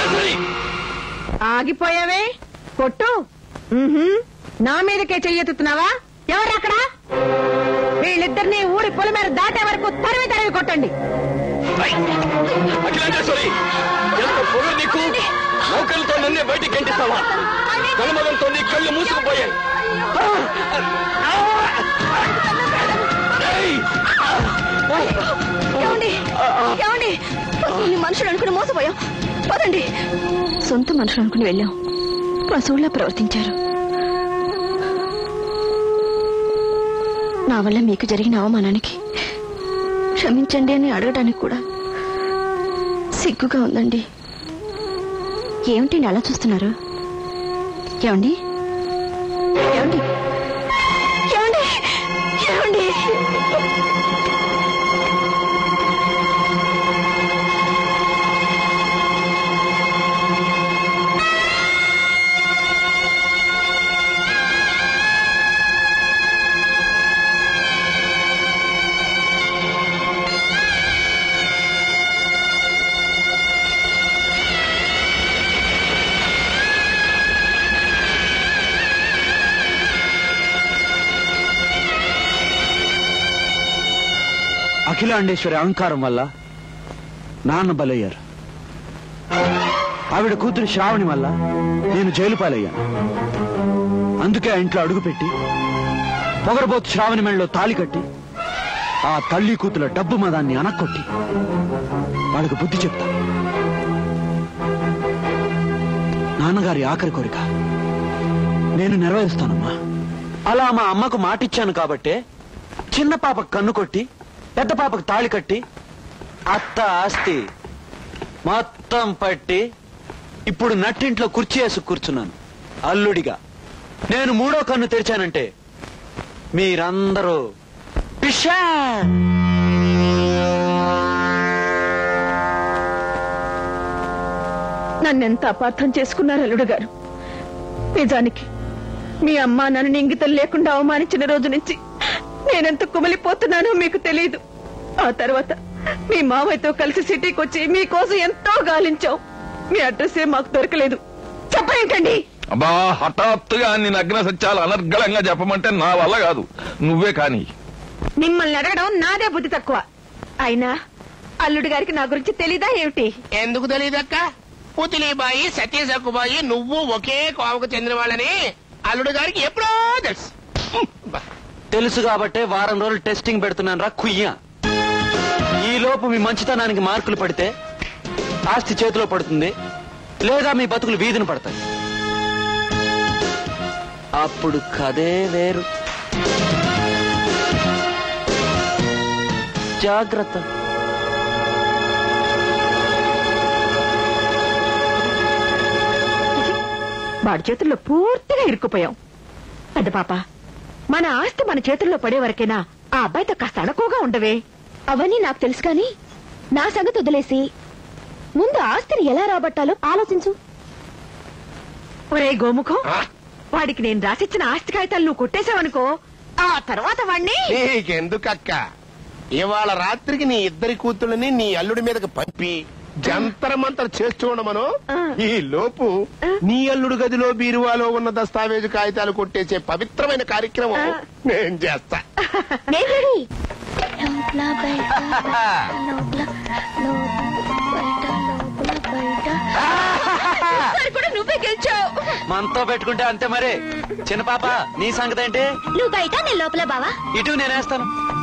ఆగిపోయావే కొట్టు ఉహుం. నా మీదకే చెయ్యెత్తుతున్నావా ఎవరు అక్కడ వీళ్ళిద్దరిని ఊరి పొలి మీద దాటే వరకు తరివి తరివి కొట్టండి అఖిలాండేశ్వరి ఎంత పొగరు నీకు నౌకలతో నన్నే బయటికి గంటిస్తావా కనుమదంతో నీ కళ్ళు మూసుకుపోయాయి ఏమండి ఏమండి పశువుల్ని మనుషులు అనుకుని మోసపోయాం పదండి సొంత మనుషులు అనుకుని వెళ్ళాం పశువుల్లా ప్రవర్తించారు నా వల్ల మీకు జరిగిన అవమానానికి క్షమించండి అని అడగడానికి కూడా సిగ్గుగా ఉందండి ఏమిటండి అలా చూస్తున్నారు ఏమండి ఏమండి ఏమండి ఏమండి అఖిలాండేశ్వరి అహంకారం వల్ల నాన్న బలయ్యారు ఆవిడ కూతురు శ్రావణి వల్ల నేను జైలు పాలయ్యాను అందుకే ఆ ఇంట్లో అడుగుపెట్టి పొగరబోతు శ్రావణి మెళ్ళలో తాళి కట్టి ఆ తల్లి కూతుల డబ్బు మదాన్ని అనక్కొట్టి వాళ్ళకి బుద్ధి చెప్తా నాన్నగారి ఆఖరి కోరిక నేను నెరవేరుస్తానమ్మా అలా మా అమ్మకు మాటిచ్చాను కాబట్టే చిన్న పాపకు కన్ను కొట్టి పెద్ద పాపకు తాళి కట్టి అత్త ఆస్తి మొత్తం పట్టి ఇప్పుడు నట్టింట్లో కుర్చీ వేసి కూర్చున్నాను అల్లుడిగా నేను మూడో కన్ను తెరిచానంటే మీరందరూ పిషా నన్నెంత అపార్థం చేసుకున్నారు అల్లుడు గారు నిజానికి మీ అమ్మ నన్ను ఇంగితం లేకుండా అవమానించిన రోజు నుంచి నేనెంత కుమిలిపోతున్నానో మీకు తెలియదు ఆ తర్వాత మీ మామయ్యతో కలిసి సిటీకి వచ్చి మీకోసం ఎంతో గాలించాం మీ అడ్రస్ ఏ మాకు దొరకలేదు చెప్పేంటండి అబ్బా హఠాత్తుగా అన్ని నగ్న సత్యాలు అనర్గళంగా చెప్పమంటే నా వల్ల కాదు నువ్వే కాని మిమ్మల్ని అడగడం నాదే బుద్ధి తక్కువ అయినా అల్లుడి గారికి నా గురించి తెలీదా ఏమిటి ఎందుకు తెలియదక్క పుతిలీబాయి సత్యసక్కుబాయి నువ్వు ఒకే కోవకు చెందిన వాళ్ళని అల్లుడు గారికి ఎప్పుడో తెలుసు తెలుసు కాబట్టే వారం రోజులు టెస్టింగ్ పెడుతున్నాను రా కుయ్య ఈ లోపు మీ మంచితనానికి మార్కులు పడితే ఆస్తి చేతిలో పడుతుంది లేదా మీ బతుకులు వీధిన పడతాయి అప్పుడు కదే వేరు జాగ్రత్త వాడి చేతుల్లో పూర్తిగా ఇరుక్కుపోయాం పెద్ద పాప మన ఆస్తి మన చేతుల్లో పడే వరకేనా ఆ అబ్బాయితో కాస్త అడకుగా ఉండవే అవన్నీ నాకు తెలుసు కానీ నా సంగతి వదిలేసి ముందు ఆస్తిని ఎలా రాబట్టాలో ఆలోచించు ఒరే గోముఖం వాడికి నేను రాసిచ్చిన ఆస్తి కాగితాలు నువ్వు కొట్టేశావనుకో ఆ తర్వాత వాణ్ణి నీకెందుకక్క ఇవాళ రాత్రికి నీ ఇద్దరి కూతుళ్ళని నీ అల్లుడి మీదకి పంపి జంతర మంతర చేస్తూ ఉండమను ఈ లోపు నీ అల్లుడు గదిలో బీరువాలో ఉన్న దస్తావేజు కాగితాలు కొట్టేసే పవిత్రమైన కార్యక్రమం నేను చేస్తా నేను రెడీ లోపల బయట లోపల లోపల బయట లోపల బయట కూడా నువ్వే గెలిచావు మనతో పెట్టుకుంటే అంతే మరి చిన్న పాప నీ సంగతి ఏంటి నువ్వు బయట నేను లోపల బావా ఇటు నేనేస్తాను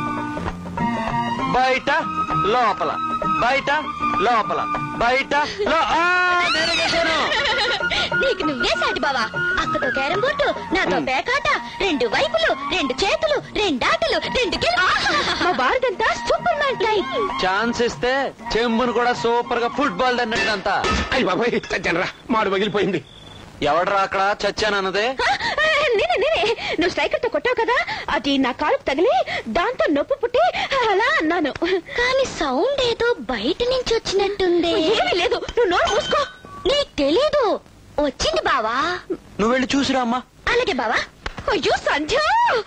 బయట లోపల బయట లోపల బయట లో ఆ, నేనే గెలిచాను. నీకు నువ్వే సాటి బావా అక్కతో క్యారం బోర్డు నాతో పేకాట రెండు వైపులు రెండు చేతులు రెండు ఆటలు రెండు గెలు మా భారతంతా సూపర్ మ్యాన్ టైప్ ఛాన్స్ ఇస్తే చెంబును కూడా సూపర్ గా ఫుట్బాల్ అన్నట్టంతా అయ్యి బాబాయ్ చచ్చానరా మాడు పగిలిపోయింది ఎవడరా అక్కడ చచ్చానన్నదే నేనే నేనే నువ్వు స్ట్రైకర్ తో కొట్టావు కదా అది నా కాలుకు తగిలి దాంతో నొప్పి పుట్టి అలా అన్నాను కానీ సౌండ్ ఏదో బయట నుంచి వచ్చినట్టుంది ఏమీ లేదు నువ్వు నోరు మూసుకో నీకు తెలీదు వచ్చింది బావా నువ్వు వెళ్ళి చూసిరా అమ్మా అలాగే బావా అయ్యో సంధ్య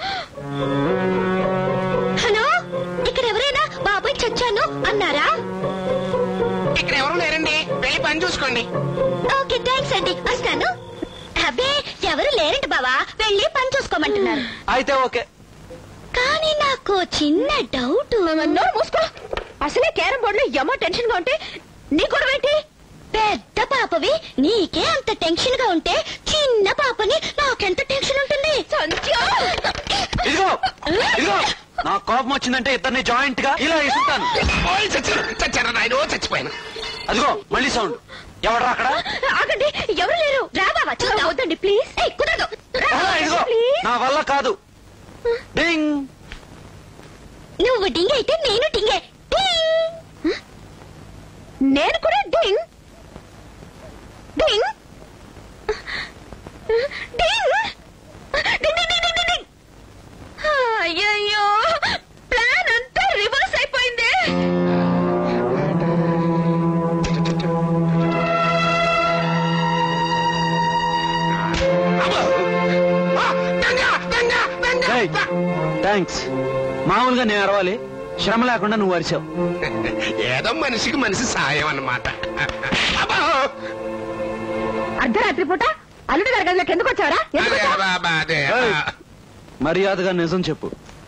హలో ఇక్కడ ఎవరైనా బాబాయ్ చచ్చాను అన్నారా ఇక్కడ ఎవరు లేరండి వెళ్ళి పని చూసుకోండి ఓకే థ్యాంక్స్ అండి వస్తాను అబ్బే ఎవరు లేరండి బావా వెళ్ళి పని చూసుకోమంటున్నారు అయితే ఓకే కానీ నాకు చిన్న డౌట్ నోరు మూసుకో అసలే క్యారం బోర్డులో ఎమో టెన్షన్ గా ఉంటే నీ గొడవ ఏంటి పెద్ద పాపవి నీకే అంత టెన్షన్ గా ఉంటే చిన్న పాపని నాకెంత టెన్షన్ ఉంటుంది ఇదిగో ఇదిగో నా కోపం వచ్చిందంటే ఇద్దరిని జాయింట్ గా ఇలా ఇస్తుంటాను చచ్చారా నాయన చచ్చిపోయాను అదిగో మళ్ళీ సౌండ్ ఎవడరా అక్కడ ఆగండి ఎవరు లేరు రా బావా చూద్దాం వద్దండి ప్లీజ్ కుదరదు రా, ఆ, ఇదిగో ప్లీజ్ నా వల్ల కాదు డింగ్ నువ్వు డింగ్ అయితే నేను డింగే డింగ్ నేను కూడా డింగ్ డింగ్ డింగ్ డింగ్ డింగ్ డింగ్ డింగ్ డింగ్ అయ్యయ్యో ప్లాన్ అంతా రివర్స్ అయిపోయింది థ్యాంక్స్ మామూలుగా నేను అరవాలి శ్రమ లేకుండా నువ్వు అరిచావు ఏదో మనిషికి మనిషి సాయం అన్నమాట అర్ధరాత్రి పూట అల్లుడి గారి గదిలోకి ఎందుకు వచ్చావరా ఎందుకు అదే, వచ్చావు? బాబా, అదే. మర్యాదగా నిజం చెప్పు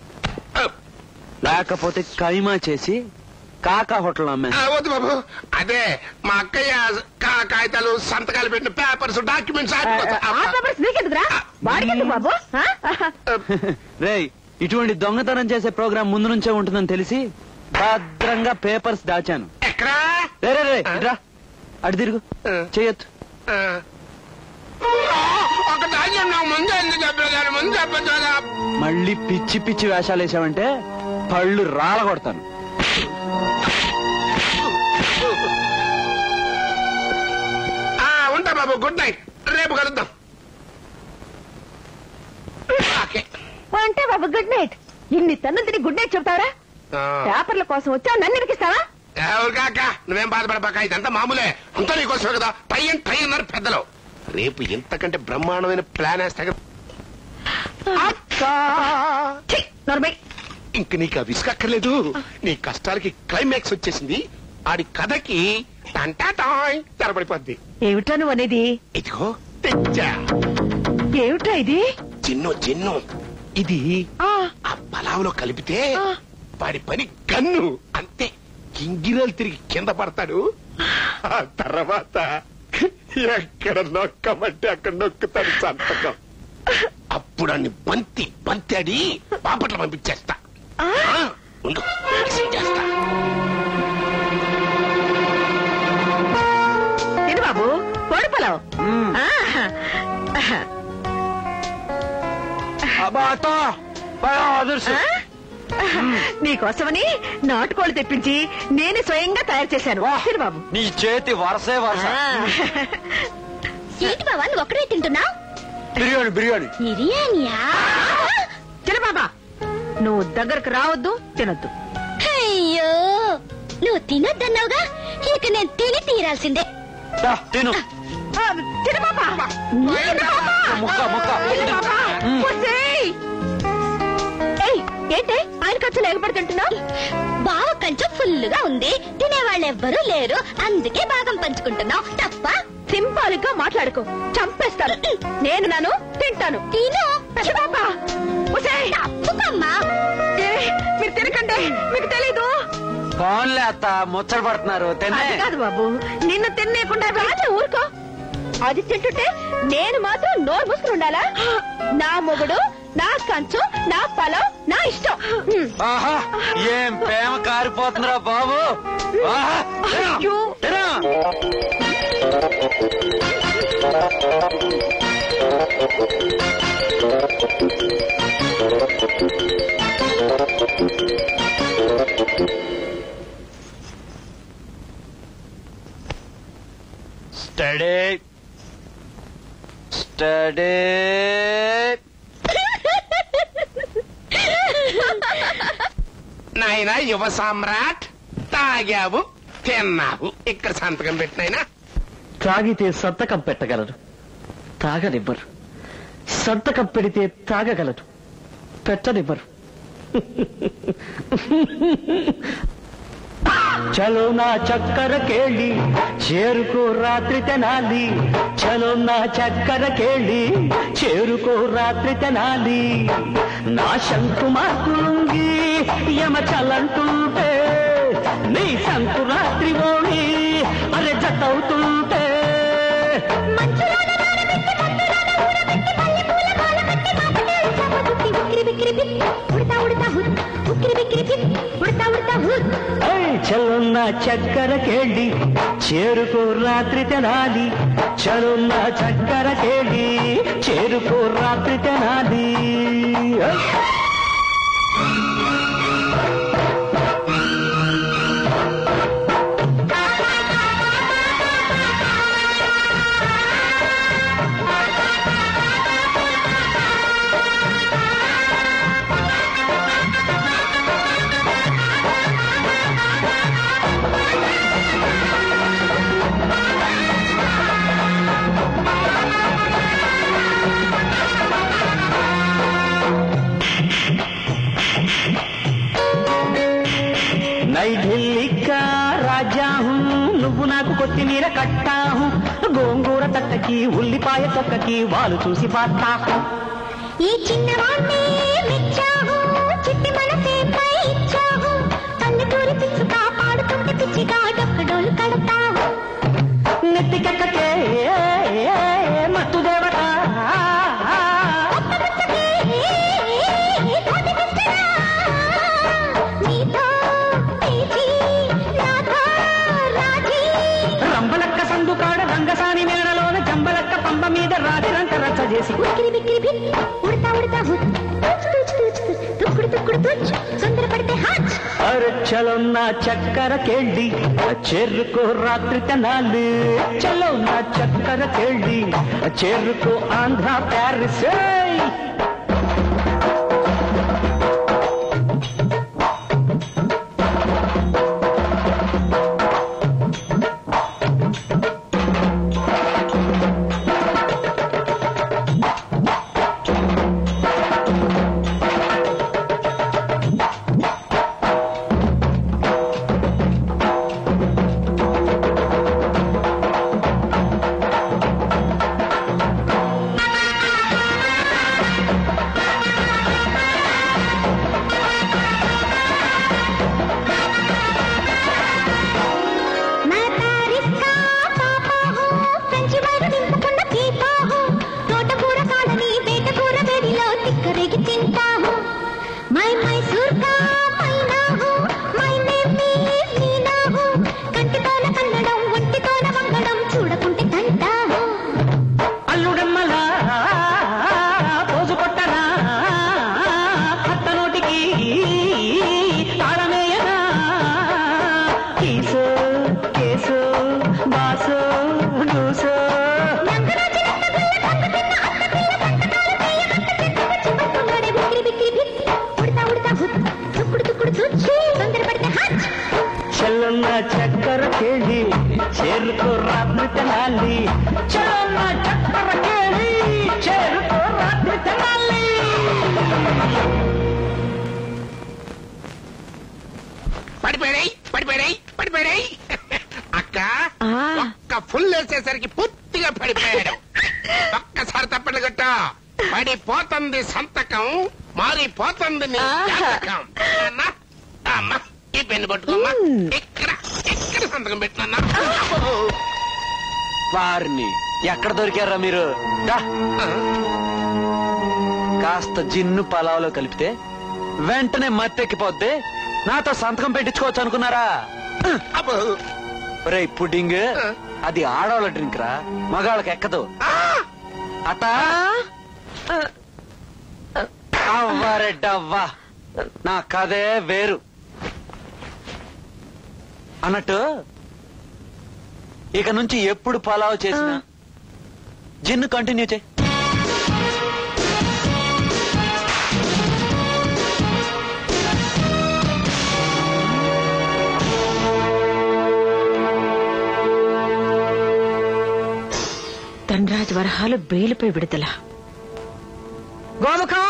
లేకపోతే కైమా చేసి కాకా హోటల్ అమ్మే ఆ, వద్దు బాబు అదే మా అక్కయ్య కా- కాగితాలు సంతకాలు పెట్టిన పేపర్స్ డాక్యుమెంట్స్ ఆ పేపర్స్ నీకెందుకురా వాడికి ఎందుకు బాబు ఆ? రేయ్ ఇటువంటి దొంగతనం చేసే ప్రోగ్రాం ముందు నుంచే ఉంటుందని తెలిసి భద్రంగా పేపర్స్ దాచాను ఎక్కడా రే రే రే ఇట్రా. అటు తిరుగు చేయొచ్చు ఒక ధాన్యం నాకు ముందు ఎందుకు చెప్పలేదు ముందు చెప్పదా మళ్ళీ పిచ్చి పిచ్చి వేషాలు వేసావంటే పళ్ళు రాల కొడతాను ఉంటా బాబు గుడ్ నైట్ రేపు కలుద్దాం ఓకే అంటే బాబు గుడ్ నైట్ ఇన్ని తన్నుతిని గుడ్ నైట్ చెప్తావరా పేపర్ల కోసం వచ్చావు నన్ను ఇరికిస్తావా ఎవరు కాక నువ్వేం బాధపడబాక ఇదంతా మామూలే అంతా నీకోసమే కదా టై అండ్ టై అన్నారు పెద్దలు రేపు ఇంతకంటే బ్రహ్మాండమైన ప్లాన్ వేస్తా కదా నోర్మై ఇంక నీకు ఆ విసుకక్కర్లేదు నీ కష్టాలకి క్లైమాక్స్ వచ్చేసింది ఆడి కథకి టంటాటాయ్ తెరబడిపోద్ది ఏమిటా నువ్వు అనేది ఇదిగో తెచ్చా ఏమిటా ఇది చిన్ను చిన్ను ఇది ఆ ఆ పలావులో కలిపితే వాడి పని గన్ను అంతే గింగిరాలు తిరిగి కింద పడతాడు ఆ తర్వాత ఎక్కడ నొక్కమంటే అక్కడ నొక్కుతాడు సంతకం అప్పుడు అన్ని బంతి బంతాడి బాపట్ల పంపించేస్తా ఆ, ఉండు మెసేజ్ చేస్తా తిను బాబు కోడి పొలం నీకోసమని నాటుకోళ్ళు తెప్పించి నేనే స్వయంగా తయారు చేశాను తిను బాబు నీ చేతి వరసే వరస ఏంటి బావా నువ్వు ఒక్కడే తింటున్నావు బిర్యానీ బిర్యానీ బిర్యానీయా తిను బాబా నువ్వు దగ్గరకు రావద్దు తినొద్దు అయ్యో నువ్వు తినొద్దన్నావుగా ఇక నేను తిని తీరాల్సిందే దా, తిను ఆ, తిను బాబా తిను బాబా. ముక్క ముక్క తిను బాబా. ఒసేయ్. ఏయ్, ఏంటే ఆయన ఖర్చు లేకపోతే తింటున్నావు బావ కొంచెం ఫుల్ గా ఉంది తినేవాళ్ళు ఎవ్వరూ లేరు అందుకే భాగం పంచుకుంటున్నావు తప్ప సింబాల్ గా మాట్లాడుకో చంపేస్తాను నేను నాను తింటాను తిను ఛీ, బాబా. ఒసేయ్. తప్పుకమ్మా ఏ, మీరు తినకండి మీకు తెలీదు ఫోన్లే అత్త ముచ్చట పడుతున్నారు తినే అది కాదు బాబు నిన్ను తినేయకుండా రాజా ఊరుకో అది తింటుంటే నేను మాత్రం నోరు మూసుకుని ఉండాలా నా మొగుడు నా కంచు నా పొలం నా ఇష్టం హ్మ్. ఆహా ఏం ప్రేమ కారిపోతుందిరా బాబు ఆహా, తిను, అయ్యో. తిను. స్టడీ స్టడీ నాయనా యువ సామ్రాట్ తాగావు తిన్నావు ఇక్కడ సంతకం పెట్టినాయినా తాగితే సంతకం పెట్టగలరు తాగనివ్వరు సంతకం పెడితే తాగగలరు పెట్టనివ్వరు చలో నా చక్కర కేళి చేరుకో రాత్రి తెనాలి చలో నా చక్కర కేళి చేరుకో రాత్రి తెనాలి నా శంకు మార్కులుంగి యమ చలంటుంటే నీ సంకు రాత్రి ఓణి అరే జతవుతుంటే ఏయ్, చలున్న చక్కర కేళి చేరుకో రాత్రి తెనాలి చలున్న చక్కర కేళి చేరుకో రాత్రి తెనాలి ఏయ్. నై ఢిల్లీ కా రాజా హూ నువ్వు నాకు కొత్తిమీర కట్టాహు గోంగూర తట్టకి ఉల్లిపాయ తొక్కకి వాళ్ళు చూసి పాస్తాహు ఈ చిన్నవాణ్ణి మెచ్చావు చిట్టి మనసే పై ఇచ్చావు పల్లెటూరి పిచ్చుక పాడుతుంటే పిచ్చిగా డొక్కడోలు కడతావు నెత్తికెక్కకే మత్తు దేవత నీతో పేచి నాతో రాజీ రంబలక్క సందు కాడ రంగసాని మేడలోన జంబలక్క పంబ మీద రాత్రంత రచ్చ చేసి ఉక్కిరి బిక్కిరి బిక్ ఉడతా ఉడతా హుత్ తుచ్ తుచ్ తుచ్ తుచ్ తుక్కుడు తుక్కుడు తుచ్ సుందర పడితే హాచ్ అరచలున్న చక్కర కేళ్ళి చేరుకో రాత్రి తెనాలి చలున్న చక్కర కేళ్ళి చేరుకో ఆంధ్ర ప్యారిస్ ఏయ్! అక్క ఫుల్ వేసేసరికి పూర్తిగా పడిపోయాడు ఒక్కసారి తప్పట్లు కొట్ట పడిపోతుంది సంతకం మారిపోతుంది నీ జాతకం అన్నా, అమ్మా ఈ పెన్ను పట్టుకోమ్మా ఇక్కడ ఇక్కడ సంతకం పెట్టినా వారిని ఎక్కడ దొరికారా మీరు దా. కాస్త జిన్ను పలావులో కలిపితే వెంటనే మత్తెక్కిపోద్ది నాతో సంతకం పెట్టించుకోవచ్చు అనుకున్నారా రే పుడ్డింగ్ అది ఆడవాళ్ళ డ్రింక్ రా మగాళ్ళకి ఎక్కదు అత్త అవ్వారెడ్డవ్వా నా కథే వేరు అన్నట్టు ఇక నుంచి ఎప్పుడు పలావ్ చేసినా జిన్ను కంటిన్యూ చేయి ధనరాజ్ వరహాలు బెయిలుపై విడుదల గోముఖం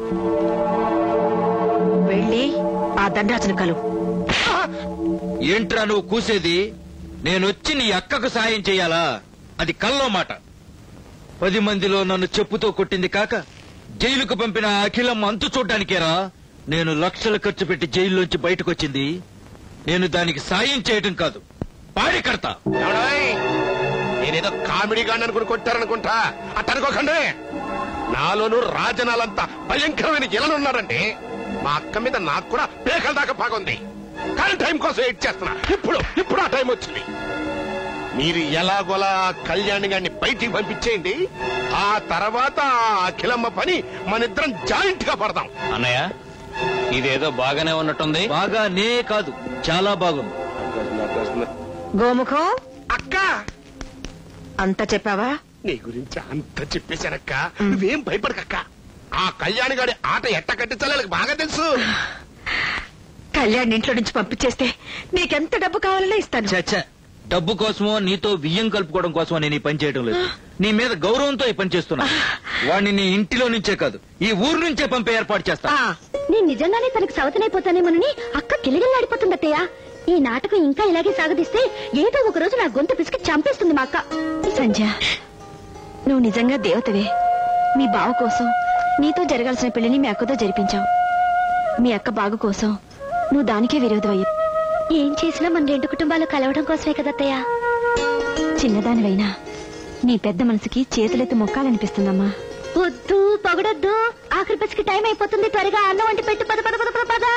వెళ్ళి ఆ ధనరాజును కలువు ఏంట్రా నువ్వు కూసేది నేనొచ్చి నీ అక్కకు సాయం చెయ్యాలా అది కల్లో మాట పది మందిలో నన్ను చెప్పుతో కొట్టింది కాక జైలుకు పంపిన ఆ అఖిలమ్మ అంతు చూడ్డానికేరా నేను లక్షలు ఖర్చు పెట్టి జైల్లోంచి బయటకొచ్చింది నేను దానికి సాయం చేయటం కాదు పాడి కడతా ఏమండోయ్? నేనేదో కామెడీ గాని అనుకుని కొట్టారనుకుంటా అట్ట అనుకోకండి నాలోను రాజనాలంతా భయంకరమైన ఇలనున్నారండి మా అక్క మీద నాకు కూడా పేకల దాకా బాగుంది కానీ టైం కోసం వెయిట్ చేస్తున్నా ఇప్పుడు ఇప్పుడు ఆ టైం వచ్చింది మీరు ఎలాగోలా ఆ కళ్యాణి గారిని బయటికి పంపించేయండి ఆ తర్వాత ఆ అఖిలమ్మ పని మనిద్దరం జాయింట్ గా పడదాం అన్నయ్య ఇదేదో బాగానే ఉన్నట్టుంది బాగానే కాదు చాలా బాగుంది గోముఖం అక్క అంతా చెప్పావా నీ గురించి అంత చెప్పేశానక్క నువ్వేం భయపడకక్క ఆ కళ్యాణి గారి ఆట ఎట్ట కట్టించాలో వీళ్ళకి బాగా తెలుసు కళ్యాణ్ ఇంట్లో నుంచి పంపించేస్తే నీకెంత డబ్బు కావాలన్నా ఇస్తాను చచ్చ డబ్బు కోసమో నీతో బియ్యం కలుపుకోవడం కోసమో నేను ఈ పని చేయడం లేదు నీ మీద గౌరవంతో ఈ పని చేస్తున్నా వాడిని నీ ఇంటిలో నుంచే కాదు ఈ ఊరు నుంచే పంపే ఏర్పాటు చేస్తా నేను నిజంగానే తనకు సవతనైపోతానేమోనని అక్క కిలగిల్లాడిపోతుందత్తయ్య ఈ నాటకం ఇంకా ఇలాగే సాగదీస్తే ఏదో ఒక రోజు నా గొంతు పిసికి చంపేస్తుంది మా అక్క సంజ నువ్వు నిజంగా దేవతవే మీ బావ కోసం నీతో జరగాల్సిన పెళ్లిని మీ అక్కతో జరిపించావు మీ అక్క బాగు కోసం నువ్వు దానికే విరోధమయ్యావు ఏం చేసినా మన రెండు కుటుంబాలు కలవడం కోసమే కదత్తయ్య చిన్నదానివైనా నీ పెద్ద మనసుకి చేతులెత్తి మొక్కాలనిపిస్తుందమ్మా వద్దు పొగడొద్దు ఆఖరి బస్కి టైం అయిపోతుంది త్వరగా అన్నం వంటి పెట్టు పద పద పద పద పద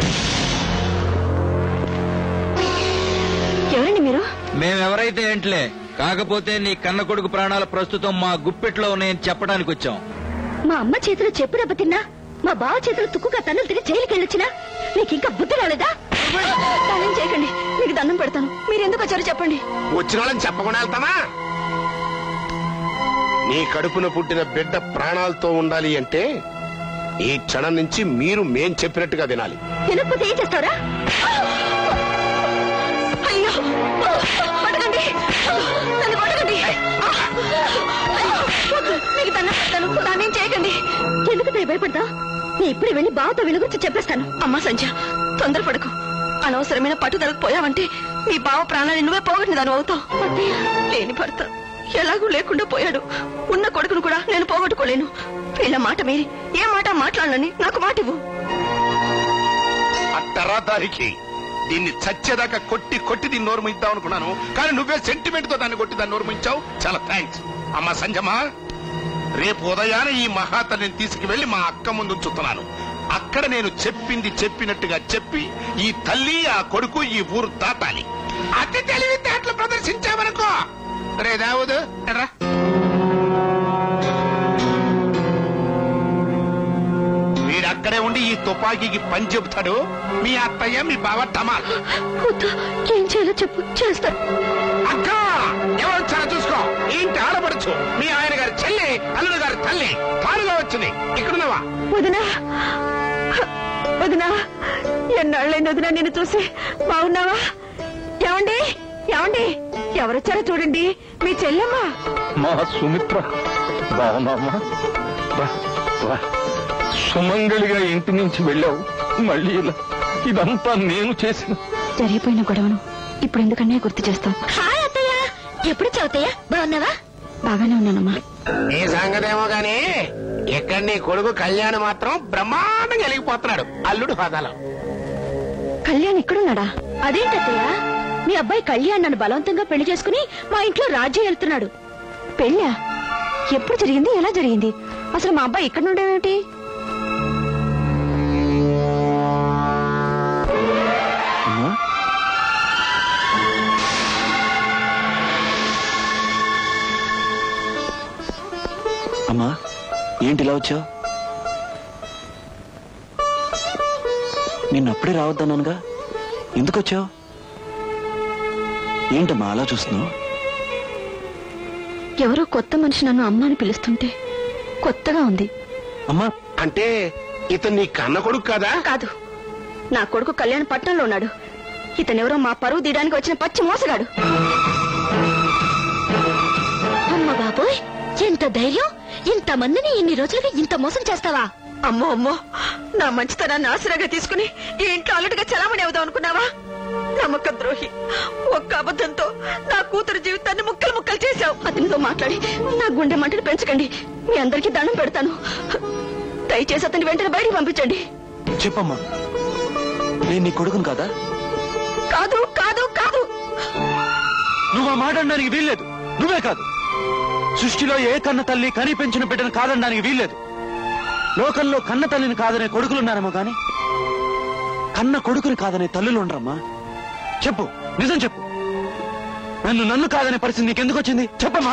ఎవరండి మీరు మేమెవరైతే ఏంట్లే కాకపోతే నీ కన్న కొడుకు ప్రాణాలు ప్రస్తుతం మా గుప్పెట్లో ఉన్నాయని చెప్పడానికి వచ్చాం మా అమ్మ చేతిలో చెప్పు దెబ్బ తిన్నా మా బావ చేతిలో తుక్కుగా తన్నులు తిని జైలుకి వెళ్ళొచ్చినా నీకు ఇంకా బుద్ధి రాలేదా దండం చేయకండి మీకు దండం పెడతాను మీరు ఎందుకు వచ్చారో చెప్పండి వచ్చిన వాళ్ళని చెప్పకుండా వెళ్తామా నీ కడుపున పుట్టిన బిడ్డ ప్రాణాలతో ఉండాలి అంటే ఈ క్షణం నుంచి మీరు మేం చెప్పినట్టుగా వినాలి వినకపోతే ఏం చేస్తారా అయ్యో పడకండి నన్ను పడకండి మీకు దండం పెడతాను దాన్ని చేయకండి ఎందుకు దయ భయపడతా నేను ఇప్పుడే వెళ్ళి బావతో వీళ్ళ గురించి చెప్పేస్తాను అమ్మా సంజ తొందరపడకు అనవసరమైన పట్టుదలకు పోయావంటే నీ బావ ప్రాణాన్ని నువ్వే పోగొట్టిన దాని అవుతావు లేని భర్త ఎలాగూ లేకుండా పోయాడు ఉన్న కొడుకును కూడా నేను పోగొట్టుకోలేను వీళ్ళ మాట మీరి ఏ మాట మాట్లాడనని నాకు మాట ఇవ్వు అట్టరా దారికి దీన్ని చచ్చేదాకా కొట్టి కొట్టి దీన్ని నోరుమిద్దాం అనుకున్నాను కానీ నువ్వే సెంటిమెంట్ తో దాన్ని కొట్టి దాన్ని నోరుమించావు చాలా థ్యాంక్స్ అమ్మా సంజమా రేపు ఉదయాన ఈ మహాతల్లిని తీసుకువెళ్లి మా అక్క ముందు ఉంచుతున్నాను అక్కడ నేను చెప్పింది చెప్పినట్టుగా చెప్పి ఈ తల్లి ఆ కొడుకు ఈ ఊరు దాటాలి అతి తెలివితేటలు ప్రదర్శించామనుకో రే దావుదు ఎర్రా వీడు అక్కడే ఉండి ఈ తుపాకీకి పని చెబుతాడు మీ అత్తయ్య మీ బావ టమాల్ వద్దు ఏం చేయాలో చెప్పు చేస్తా అక్క ఎవరు చాలా చూసుకో ఈ ఇంటి ఆడపడచ్చు మీ ఆయన గారి చెల్లి అల్లుడు గారి తల్లి తానుగా వచ్చింది ఇక్కడున్నావా వదినా వదినా ఎన్నాళ్ళైంది వదినా నేను చూసి బాగున్నావా ఏమండి ఏమండి ఎవరొచ్చారో చూడండి మీ చెల్లెమ్మ మా సుమిత్ర బాగున్నామా రా, రా. సుమంగళిగా ఇంటి నుంచి వెళ్ళావు మళ్ళీ ఇలా ఇదంతా నేను చేసిన జరిగిపోయిన గొడవను ఇప్పుడు ఎందుకన్నా గుర్తు చేస్తాం హాయ్ అత్తయ్య ఎప్పుడు చదువుతాయా బాగున్నావా బాగానే ఉన్నానమ్మా నీ సంగతేమో గాని ఇక్కడ నీ కొడుకు కళ్యాణ్ మాత్రం బ్రహ్మాండంగా వెలిగిపోతున్నాడు అల్లుడు హోదాలో కళ్యాణ్ ఇక్కడున్నాడా అదేంటత్తయ్య మీ అబ్బాయి కళ్యాణ్ నన్ను బలవంతంగా పెళ్లి చేసుకుని మా ఇంట్లో రాజ్యం వెళ్తున్నాడు పెళ్ళా ఎప్పుడు జరిగింది ఎలా జరిగింది అసలు మా అబ్బాయి ఇక్కడ నుండేమిటి అమ్మా అమ్మా ఏంటి ఇలా వచ్చావు నిన్ను అప్పుడే రావద్దన్నానుగా ఎందుకు వచ్చావు ఏంటమ్మా అలా చూస్తున్నావు ఎవరో కొత్త మనిషి నన్ను అమ్మ అని పిలుస్తుంటే కొత్తగా ఉంది అమ్మా అంటే ఇతను నీ కన్న కొడుకు కదా కాదు నా కొడుకు కళ్యాణ్ పట్టణంలో ఉన్నాడు ఇతనెవరో మా పరువు తీయడానికి వచ్చిన పచ్చి మోసగాడు అమ్మ బాబోయ్ ఎంత ధైర్యం ఇంత మందిని ఇన్ని రోజులుగా ఇంత మోసం చేస్తావా అమ్మో అమ్మో నా మంచితనాన్ని ఆసరాగా తీసుకుని ఈ ఇంట్లో అల్లుడిగా చలామణి అవుదాం అనుకున్నావా నమ్మక ద్రోహి ఒక్క అబద్ధంతో నా కూతురు జీవితాన్ని ముక్కలు ముక్కలు చేశావు అతనితో మాట్లాడి నా గుండె మంటలు పెంచకండి మీ అందరికీ దండం పెడతాను దయచేసి అతని వెంటనే బయటికి పంపించండి చెప్పమ్మా నేను నీ కొడుకును కాదా కాదు కాదు కాదు నువ్వు ఆ మాట అనడానికి వీల్లేదు నువ్వే కాదు సృష్టిలో ఏ కన్న తల్లి కని పెంచిన బిడ్డను కాదనడానికి వీల్లేదు లోకంలో కన్న తల్లిని కాదనే కొడుకులున్నారేమో గాని కన్న కొడుకుని కాదనే తల్లులు ఉండరమ్మా చెప్పు నిజం చెప్పు నన్ను నన్ను కాదనే పరిస్థితి నీకెందుకు వచ్చింది చెప్పమ్మా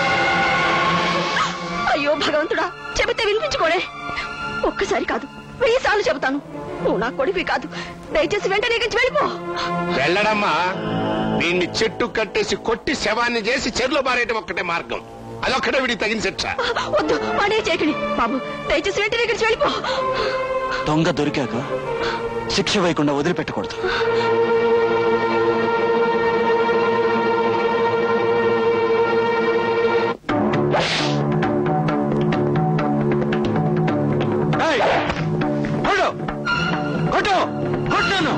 అయ్యో భగవంతుడా చెబితే వినిపించుకోడే ఒక్కసారి కాదు వెయ్యి సార్లు చెబుతాను నువ్వు నా కొడుకువి కాదు దయచేసి వెంటనే ఇక్కడికి వెళ్ళిపో వెళ్ళడమ్మా వీడిని చెట్టు కట్టేసి కొట్టి శవాన్ని చేసి చెరులో పారేయటం ఒక్కటే మార్గం అదొక్కటే వీడికి తగిన శిక్ష వద్దు వాడే చేయకండి బాబు దయచేసి వెంటనే ఇక్కడికి వెళ్ళిపో దొంగ దొరికాక శిక్ష వేయకుండా వదిలిపెట్టకూడదు ఏయ్! కొట్టు! కొట్టు! కొట్టాను!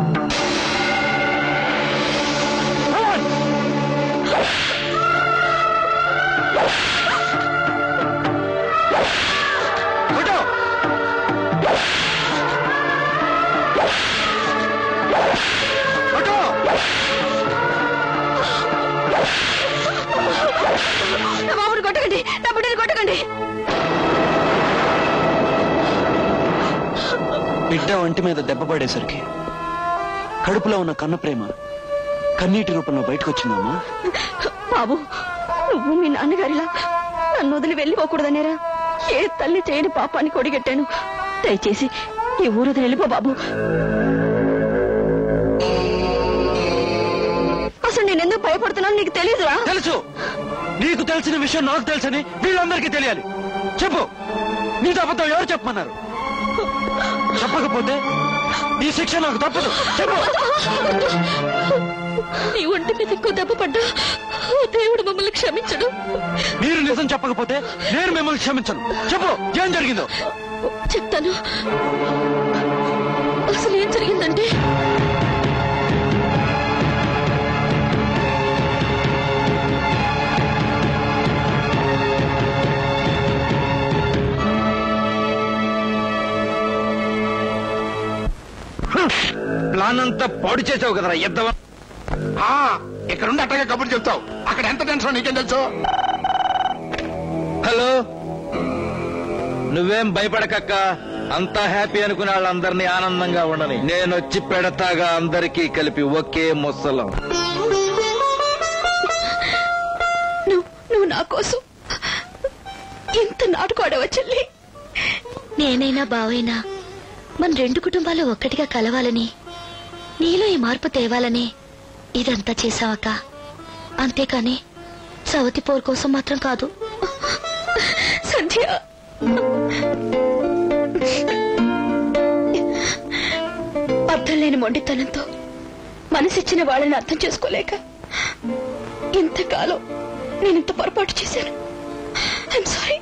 కొట్టు! కొట్టు! నా బాబుని కొట్టకండి నా బిడ్డని కొట్టకండి బిడ్డ ఒంటి మీద దెబ్బ పడేసరికి కడుపులో ఉన్న కన్న ప్రేమ కన్నీటి రూపంలో బయటకు వచ్చిందమ్మా బాబు నువ్వు మీ నాన్నగారిలా నన్ను వదిలి వెళ్ళిపోకూడదనేరా ఏ తల్లి చేయని పాపాన్ని కొడిగట్టాను దయచేసి ఈ ఊరు వదిలి వెళ్ళిపో బాబు అసలు నేను ఎందుకు భయపడుతున్నాను నీకు తెలియదురా తెలుసు నీకు తెలిసిన విషయం నాకు తెలుసని వీళ్ళందరికీ తెలియాలి చెప్పు నీతో అబద్ధం ఎవరు చెప్పమన్నారు చెప్పకపోతే ఈ శిక్ష నాకు తప్పదు చెప్పు నీ ఒంటి మీద ఎక్కువ దెబ్బ పడ్డా ఓ దేవుడు మమ్మల్ని క్షమించడు మీరు నిజం చెప్పకపోతే నేను మిమ్మల్ని క్షమించను చెప్పు ఏం జరిగిందో చెప్తాను అసలు ఏం జరిగిందంటే ప్లాన్ అంతా పాడు చేసావు కదరా ఎద్దవా ఆ, ఇక్కడుండి అట్టగా కబుర్లు చెప్తావు అక్కడ ఎంత టెన్షన్ నీకేం తెలుసు హలో నువ్వేం భయపడకక్క అంతా హ్యాపీ అనుకునే వాళ్ళందరినీ ఆనందంగా ఉండని నేను వచ్చి పెడతాగా అందరికీ కలిపి ఒకే ముసలం నువ్వు నువ్వు నా కోసం ఇంత నాటుకోడవా చెల్లి నేనైనా బావైనా మన రెండు కుటుంబాలు ఒక్కటిగా కలవాలని నీలో ఈ మార్పు తేవాలని ఇదంతా చేసావక్క అంతేకాని సవతి పోరు కోసం మాత్రం కాదు సంధ్య అర్థం లేని మొండితనంతో మనసిచ్చిన వాళ్ళని అర్థం చేసుకోలేక ఇంతకాలం నేను ఇంత పొరపాటు చేశాను ఐఎమ్ సారీ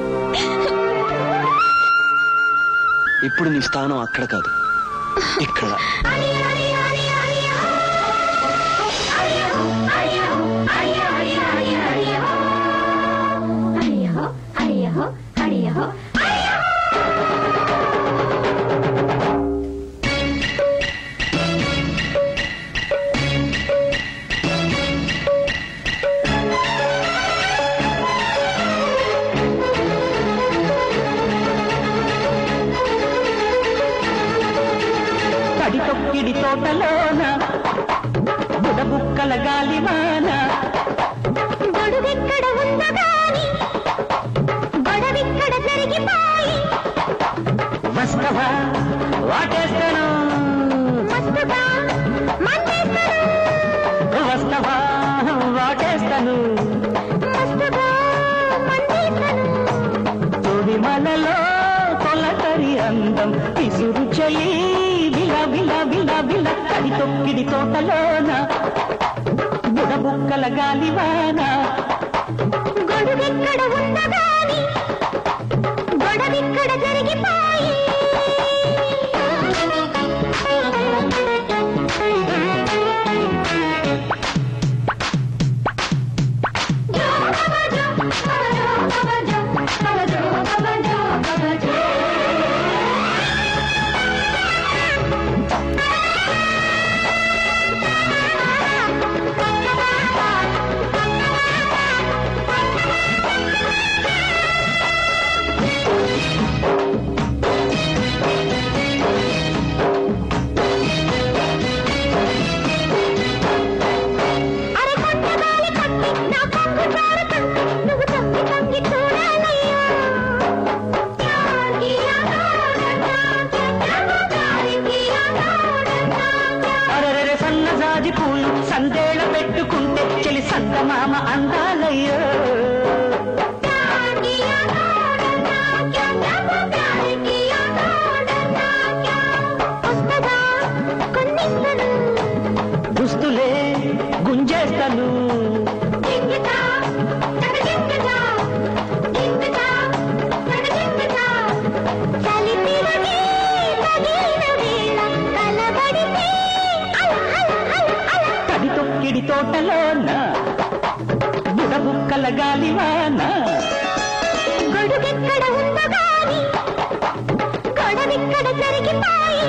ఇప్పుడు నీ స్థానం అక్కడ కాదు ఇక్కడ అయ్యో తడి తొక్కిడి తోటలోన బుడబుక్కల గాలివాన గొడువెక్కడ ఉందగాని గొడవిక్కడ జరిగిపోయి వస్తవా వాటేస్తాను మస్తుగా మందేస్తాను వస్తవా వాటేస్తాను మస్తుగా మందేస్తాను తొడి మనలో తొలకరి అందం విసురు చలి విల విల విల విల తడి తొక్కిడి తోటలోన బుడబుక్కల గాలివాన గొడువెక్కడ ఉందగాని గొడవిక్కడ జరిగిపోయి అరే కొట్టగాలి కొట్టి నా కొంగు జారుతుంటే నువ్వు తొంగి తొంగి చూడాలయ్యా అరరెరె సన్నజాజి పూలు సందేళ పెట్టుకుంటే చెలి సందమామ అందాలయ్యో దుస్తులే గుంజేస్తాను తడి తొక్కిడి తోటలోన బుడబుక్కల గాలివాన గొడుగెక్కడ ఉందగాని గొడవిక్కడ జరిగిపోయి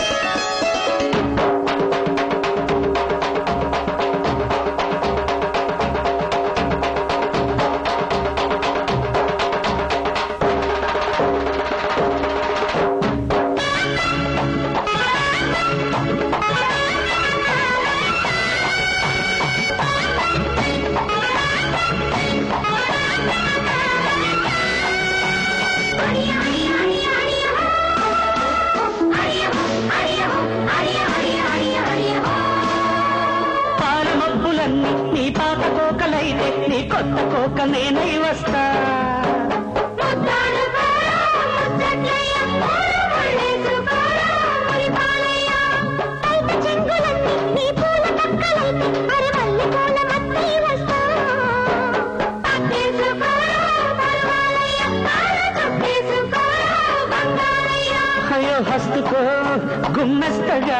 పాల మబ్బులన్నీ నీ పాత కోకలైతే నీ కొత్త కోక నేనై వస్తా అయ్యో హస్తుకో గుమ్మెస్తగా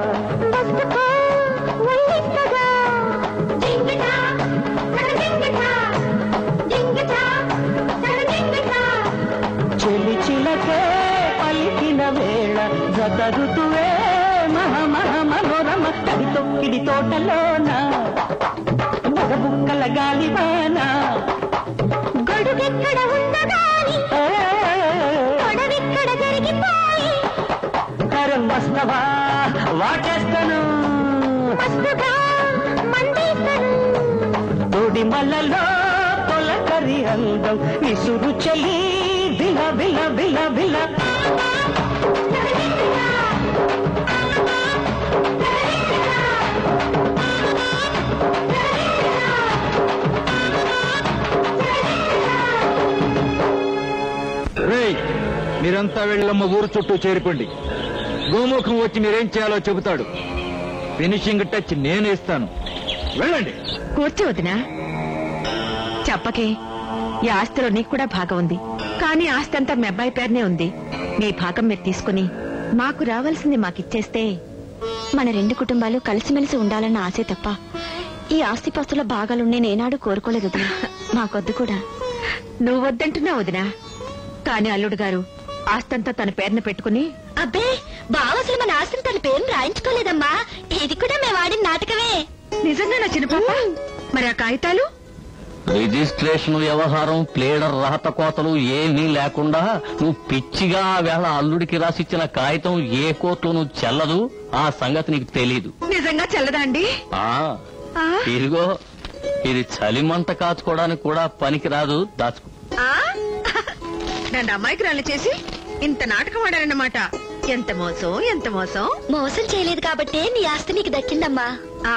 చెలి చిలకే పలికిన వేళ జత ఋతువే మహ మహ మనోరమ తడి తొక్కిడి తోటలోన బుక్కల గాలివాన గొడుగెక్కడ ఉందగాని గొడవిక్కడ జరిగిపోయి కరం వస్తవా వాటేస్తాను మస్తుగా మందేస్తాను తోడి మల్లలో తొలకరి అందం విసురు చలి విల విల విల విల రేయ్ మీరంతా వెళ్ళమ్మ ఊరు చుట్టూ చేరిపోండి గోముఖం వచ్చి మీరేం చేయాలో చెబుతాడు ఫినిషింగ్ టచ్ నేను ఇస్తాను వెళ్ళండి కూర్చోవద్దునా చెప్పకే ఈ ఆస్తిలో నీకు కూడా భాగం ఉంది కానీ ఆస్తి అంతా మీ అబ్బాయి పేరునే ఉంది మీ భాగం మీరు తీసుకుని మాకు రావాల్సింది మాకిచ్చేస్తే మన రెండు కుటుంబాలు కలిసిమెలిసి ఉండాలన్న ఆశే తప్ప ఈ ఆస్తిపాస్తుల భాగాలుండి నేనాడు కోరుకోలేదు వదినా. మాకొద్దు కూడా నువ్వు వద్దంటున్నావు వదినా కానీ అల్లుడు గారు ఆస్తంతా తన పేరున పెట్టుకుని అబ్బే బావ అసలు మన ఆస్తిని తన పేరు రాయించుకోలేదమ్మా ఇది కూడా మేము ఆడిన నాటకమే నిజంగా నా చిన్న పాప మరి ఆ కాగితాలు రిజిస్ట్రేషన్ వ్యవహారం ప్లేడర్ రాత కోతలు ఏమీ లేకుండా నువ్వు పిచ్చిగా ఆ వేళ అల్లుడికి రాసిచ్చిన కాగితం ఏ కోర్టులోనూ చెల్లదు ఆ సంగతి నీకు తెలీదు నిజంగా చెల్లదా అండి ఆ ఆ? ఇదిగో ఇది చలిమంట కాచుకోవడానికి కూడా పనికిరాదు దాచుకో ఆ? నన్ను అమాయకురాలు చేసి ఇంత నాటకం ఆడారన్నమాట ఎంత మోసం ఎంత మోసం మోసం చేయలేదు కాబట్టే నీ ఆస్తి నీకు దక్కిందమ్మా ఆ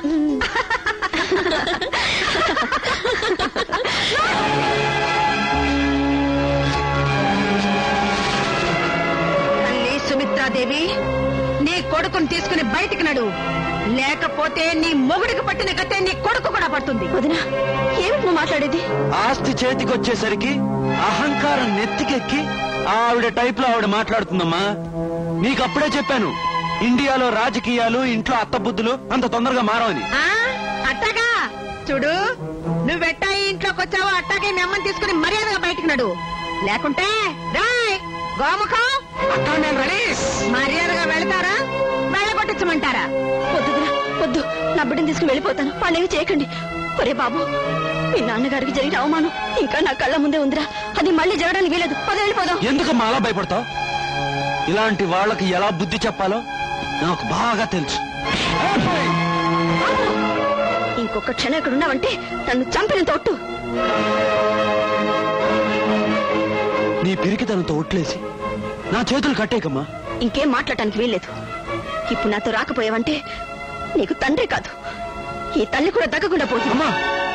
తల్లి సుమిత్రాదేవి నీ కొడుకుని తీసుకుని బయటికి నడు లేకపోతే నీ మొగుడికి పట్టిన గతే నీ కొడుకు కూడా పడుతుంది వదినా ఏమిటి నువ్వు మాట్లాడేది ఆస్తి చేతికొచ్చేసరికి అహంకారం నెత్తికెక్కి ఆవిడ టైప్ లో ఆవిడ మాట్లాడుతుందమ్మా నీకు అప్పుడే చెప్పాను ఇండియాలో రాజకీయాలు ఇంట్లో అత్తబుద్ధులు అంత తొందరగా మారవని ఆ అట్టగా చూడు నువ్వెట్టా ఈ ఇంట్లోకి వచ్చావో అట్టాగే మీ అమ్మని తీసుకుని మర్యాదగా బయటికి నడు లేకుంటే రాయ్ గోముఖం మర్యాదగా వెళతారా వెళ్ళగొట్టించమంటారా వద్దు వదినా, వద్దు నా బిడ్డను తీసుకుని వెళ్ళిపోతాను వాళ్ళేమి చేయకండి ఒరే బాబు మీ నాన్నగారికి జరిగిన అవమానం ఇంకా నా కళ్ళ ముందే ఉందిరా అది మళ్ళీ జరగడానికి వీలేదు పద వెళ్ళిపోదాం ఎందుకమ్మా అలా భయపడతావు ఇలాంటి వాళ్ళకి ఎలా బుద్ధి చెప్పాలో నాకు బాగా తెలుసు ఇంకొక క్షణం ఇక్కడ ఉన్నావంటే నన్ను చంపిన తొట్టు నీ పిరికితనంతో ఒట్లేసి నా చేతులు కట్టేకమ్మా ఇంకేం మాట్లాడటానికి వీల్లేదు ఇప్పుడు నాతో రాకపోయావంటే నీకు తండ్రి కాదు ఈ తల్లి కూడా తగ్గకుండా పోతుంది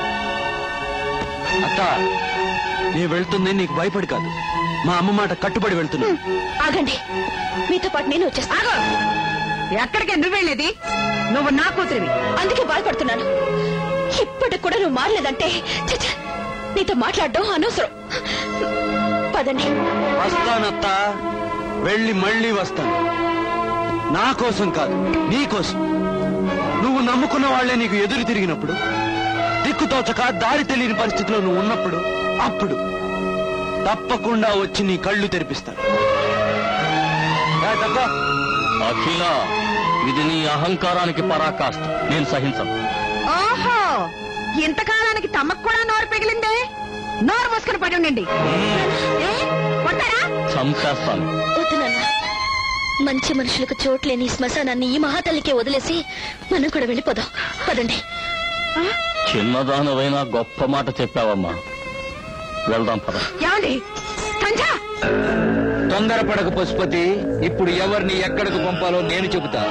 అత్త నీ వెళ్తుంది నీకు భయపడి కాదు మా అమ్మ మాట కట్టుబడి వెళ్తున్నా ఆగండి మీతో పాటు నేను వచ్చేస్తాను ఎక్కడికి నువ్వు వెళ్ళేది నువ్వు నా కూతురివి అందుకే బాధపడుతున్నాను ఇప్పటికి కూడా నువ్వు మారలేదంటే ఛ, ఛ, నీతో మాట్లాడడం అనవసరం పదండి వస్తానత్త వెళ్ళి మళ్ళీ వస్తాను నా కోసం కాదు నీ కోసం నువ్వు నమ్ముకున్న వాళ్లే నీకు ఎదురు తిరిగినప్పుడు దిక్కుతోచక దారి తెలియని పరిస్థితిలో నువ్వు ఉన్నప్పుడు అప్పుడు తప్పకుండా వచ్చి నీ కళ్ళు తెరిపిస్తాను ఏ, తగ్గో. అఖిల ఇది నీ అహంకారానికి పరాకాష్ట నేను సహించను ఓహో ఇంతకాలానికి తమకు కూడా నోరు పెగిలిందే నోరు మూసుకుని పడి ఉండండి ఏ? కొట్టారా చంపేస్తాను వద్దు నాన్న మంచి మనుషులకు చోట్లేని ఈ శ్మశానాన్ని ఈ మహాతల్లికే వదిలేసి మనం కూడా వెళ్ళిపోదాం పదండి చిన్నదానవైనా గొప్ప మాట చెప్పావమ్మా వెళ్దాం పద ఏమండి సంజా తొందరపడక పశుపతి ఇప్పుడు ఎవరిని ఎక్కడికి పంపాలో నేను చెబుతా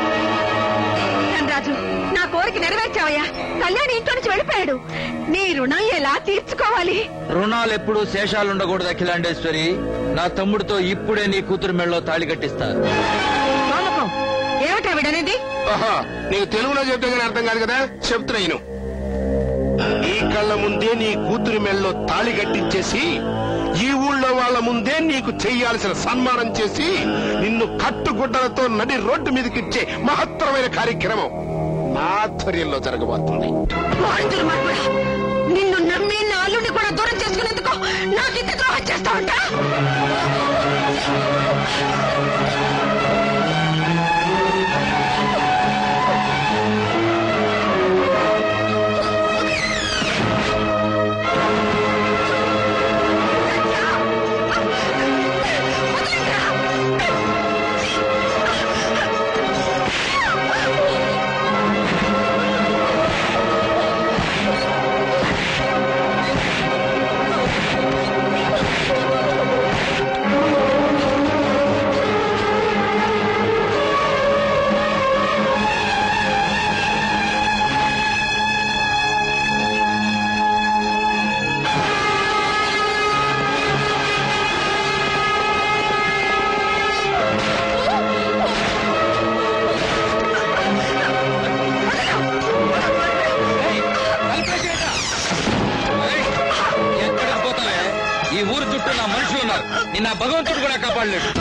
రాజు నా కోరిక నెరవేర్చావయ్యా కళ్యాణ్ ఇంట్లో నుంచి వెళ్ళిపోయాడు నీ రుణం ఎలా తీర్చుకోవాలి రుణాలు ఎప్పుడు శేషాలు ఉండకూడదు అఖిలాండేశ్వరి నా తమ్ముడితో ఇప్పుడే నీ కూతురు మెళ్ళలో తాళి కట్టిస్తా నమ్మకం ఏమిటా వీడనేది ఆహా, నీకు తెలుగులో చెప్తే కానీ అర్థం కాదు కదా చెప్తున్నా ఈను. ఈ కళ్ళ ముందే నీ కూతురి మెళ్ళలో తాళి కట్టించేసి ఈ ఊళ్ళో వాళ్ళ ముందే నీకు చెయ్యాల్సిన సన్మానం చేసి నిన్ను కట్టుగుడ్డలతో నడి రోడ్డు మీదకిచ్చే మహత్తరమైన కార్యక్రమం నా ఆధ్వర్యంలో జరగబోతుంది వారిద్దరు మనుగడ. నిన్ను నమ్మి నా అల్లుని కూడా దూరం చేసుకునేందుకు నాకు ఇంత ద్రోహం చేస్తా ఉంటా ఎక్కడికి పోతావే ఈ ఊరు చుట్టూ నా మనుషులు ఉన్నారు నిన్న భగవంతుడు కూడా కాపాడలేడు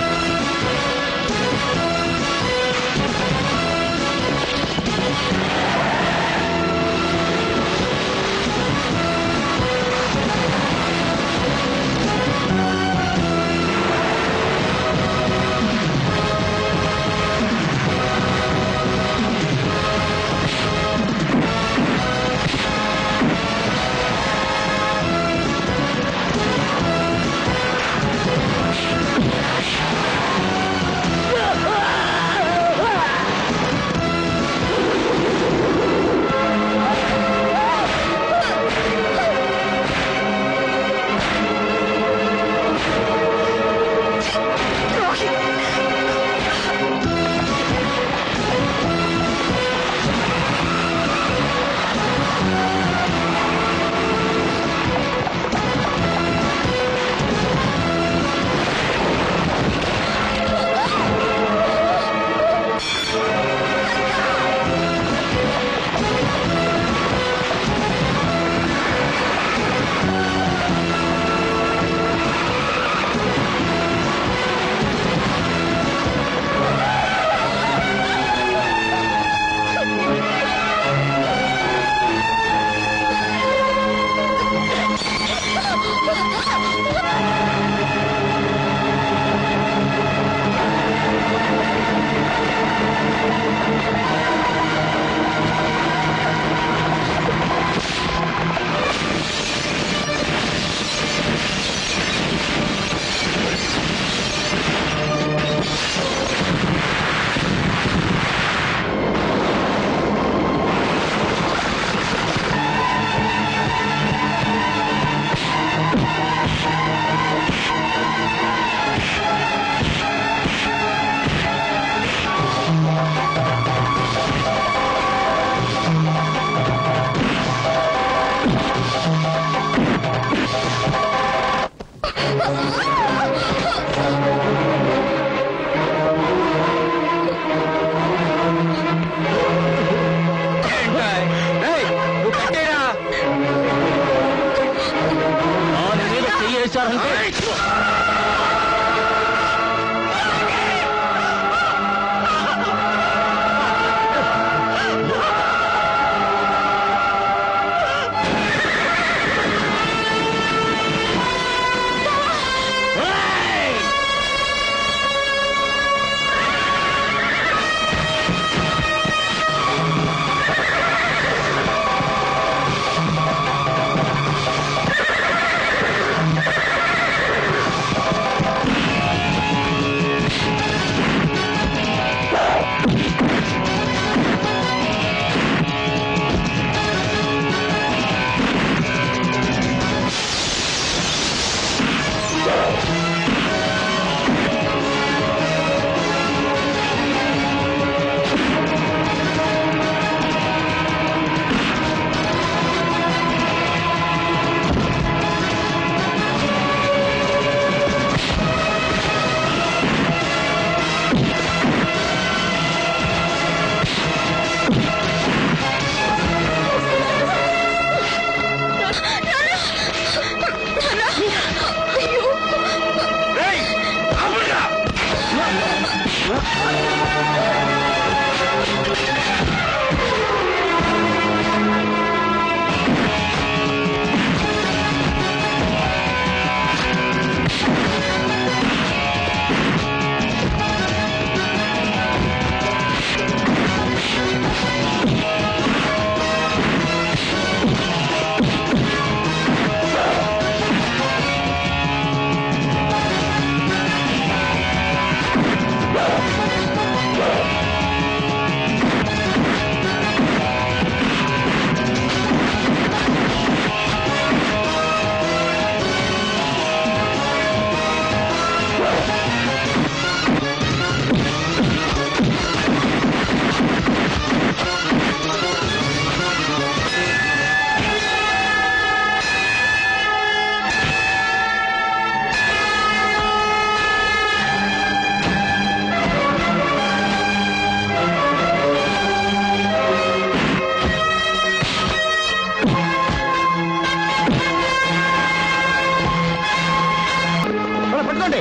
పట్టుకోండి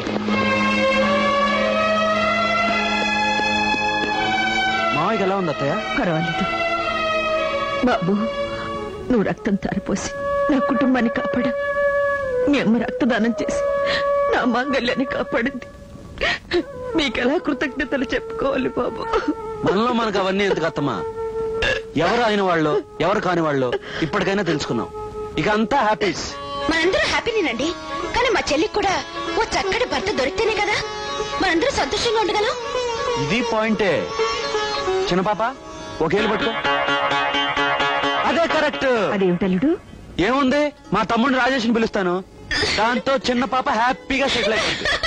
మామయ్యకి ఎలా ఉంది అత్తయ్య పర్వాలేదు బాబు నువ్వు రక్తం తారిపోసి నా కుటుంబాన్ని కాపాడా మీ అమ్మ రక్తదానం చేసి నా మాంగళ్యాన్ని కాపాడింది మీకెలా కృతజ్ఞతలు చెప్పుకోవాలి బాబు మనలో మనకు అవన్నీ ఎందుకు అత్తమ్మా ఎవరు అయిన వాళ్ళు ఎవరు కాని వాళ్ళు ఇప్పటికైనా తెలుసుకున్నాం ఇక అంతా హ్యాపీస్ మనందరూ హ్యాపీనేనండి కానీ మా చెల్లికి కూడా ఓ చక్కటి భర్త దొరికితేనే కదా మనందరూ సంతోషంగా ఉండగలం ఇది పాయింటే చిన్న పాప ఒకేళ్ళు పట్టుకో అదే కరెక్ట్ అదేమిటల్లుడు ఏముంది మా తమ్ముడిని రాజేష్ని పిలుస్తాను దాంతో చిన్న పాప హ్యాపీగా సెటిల్ అయిపోతుంది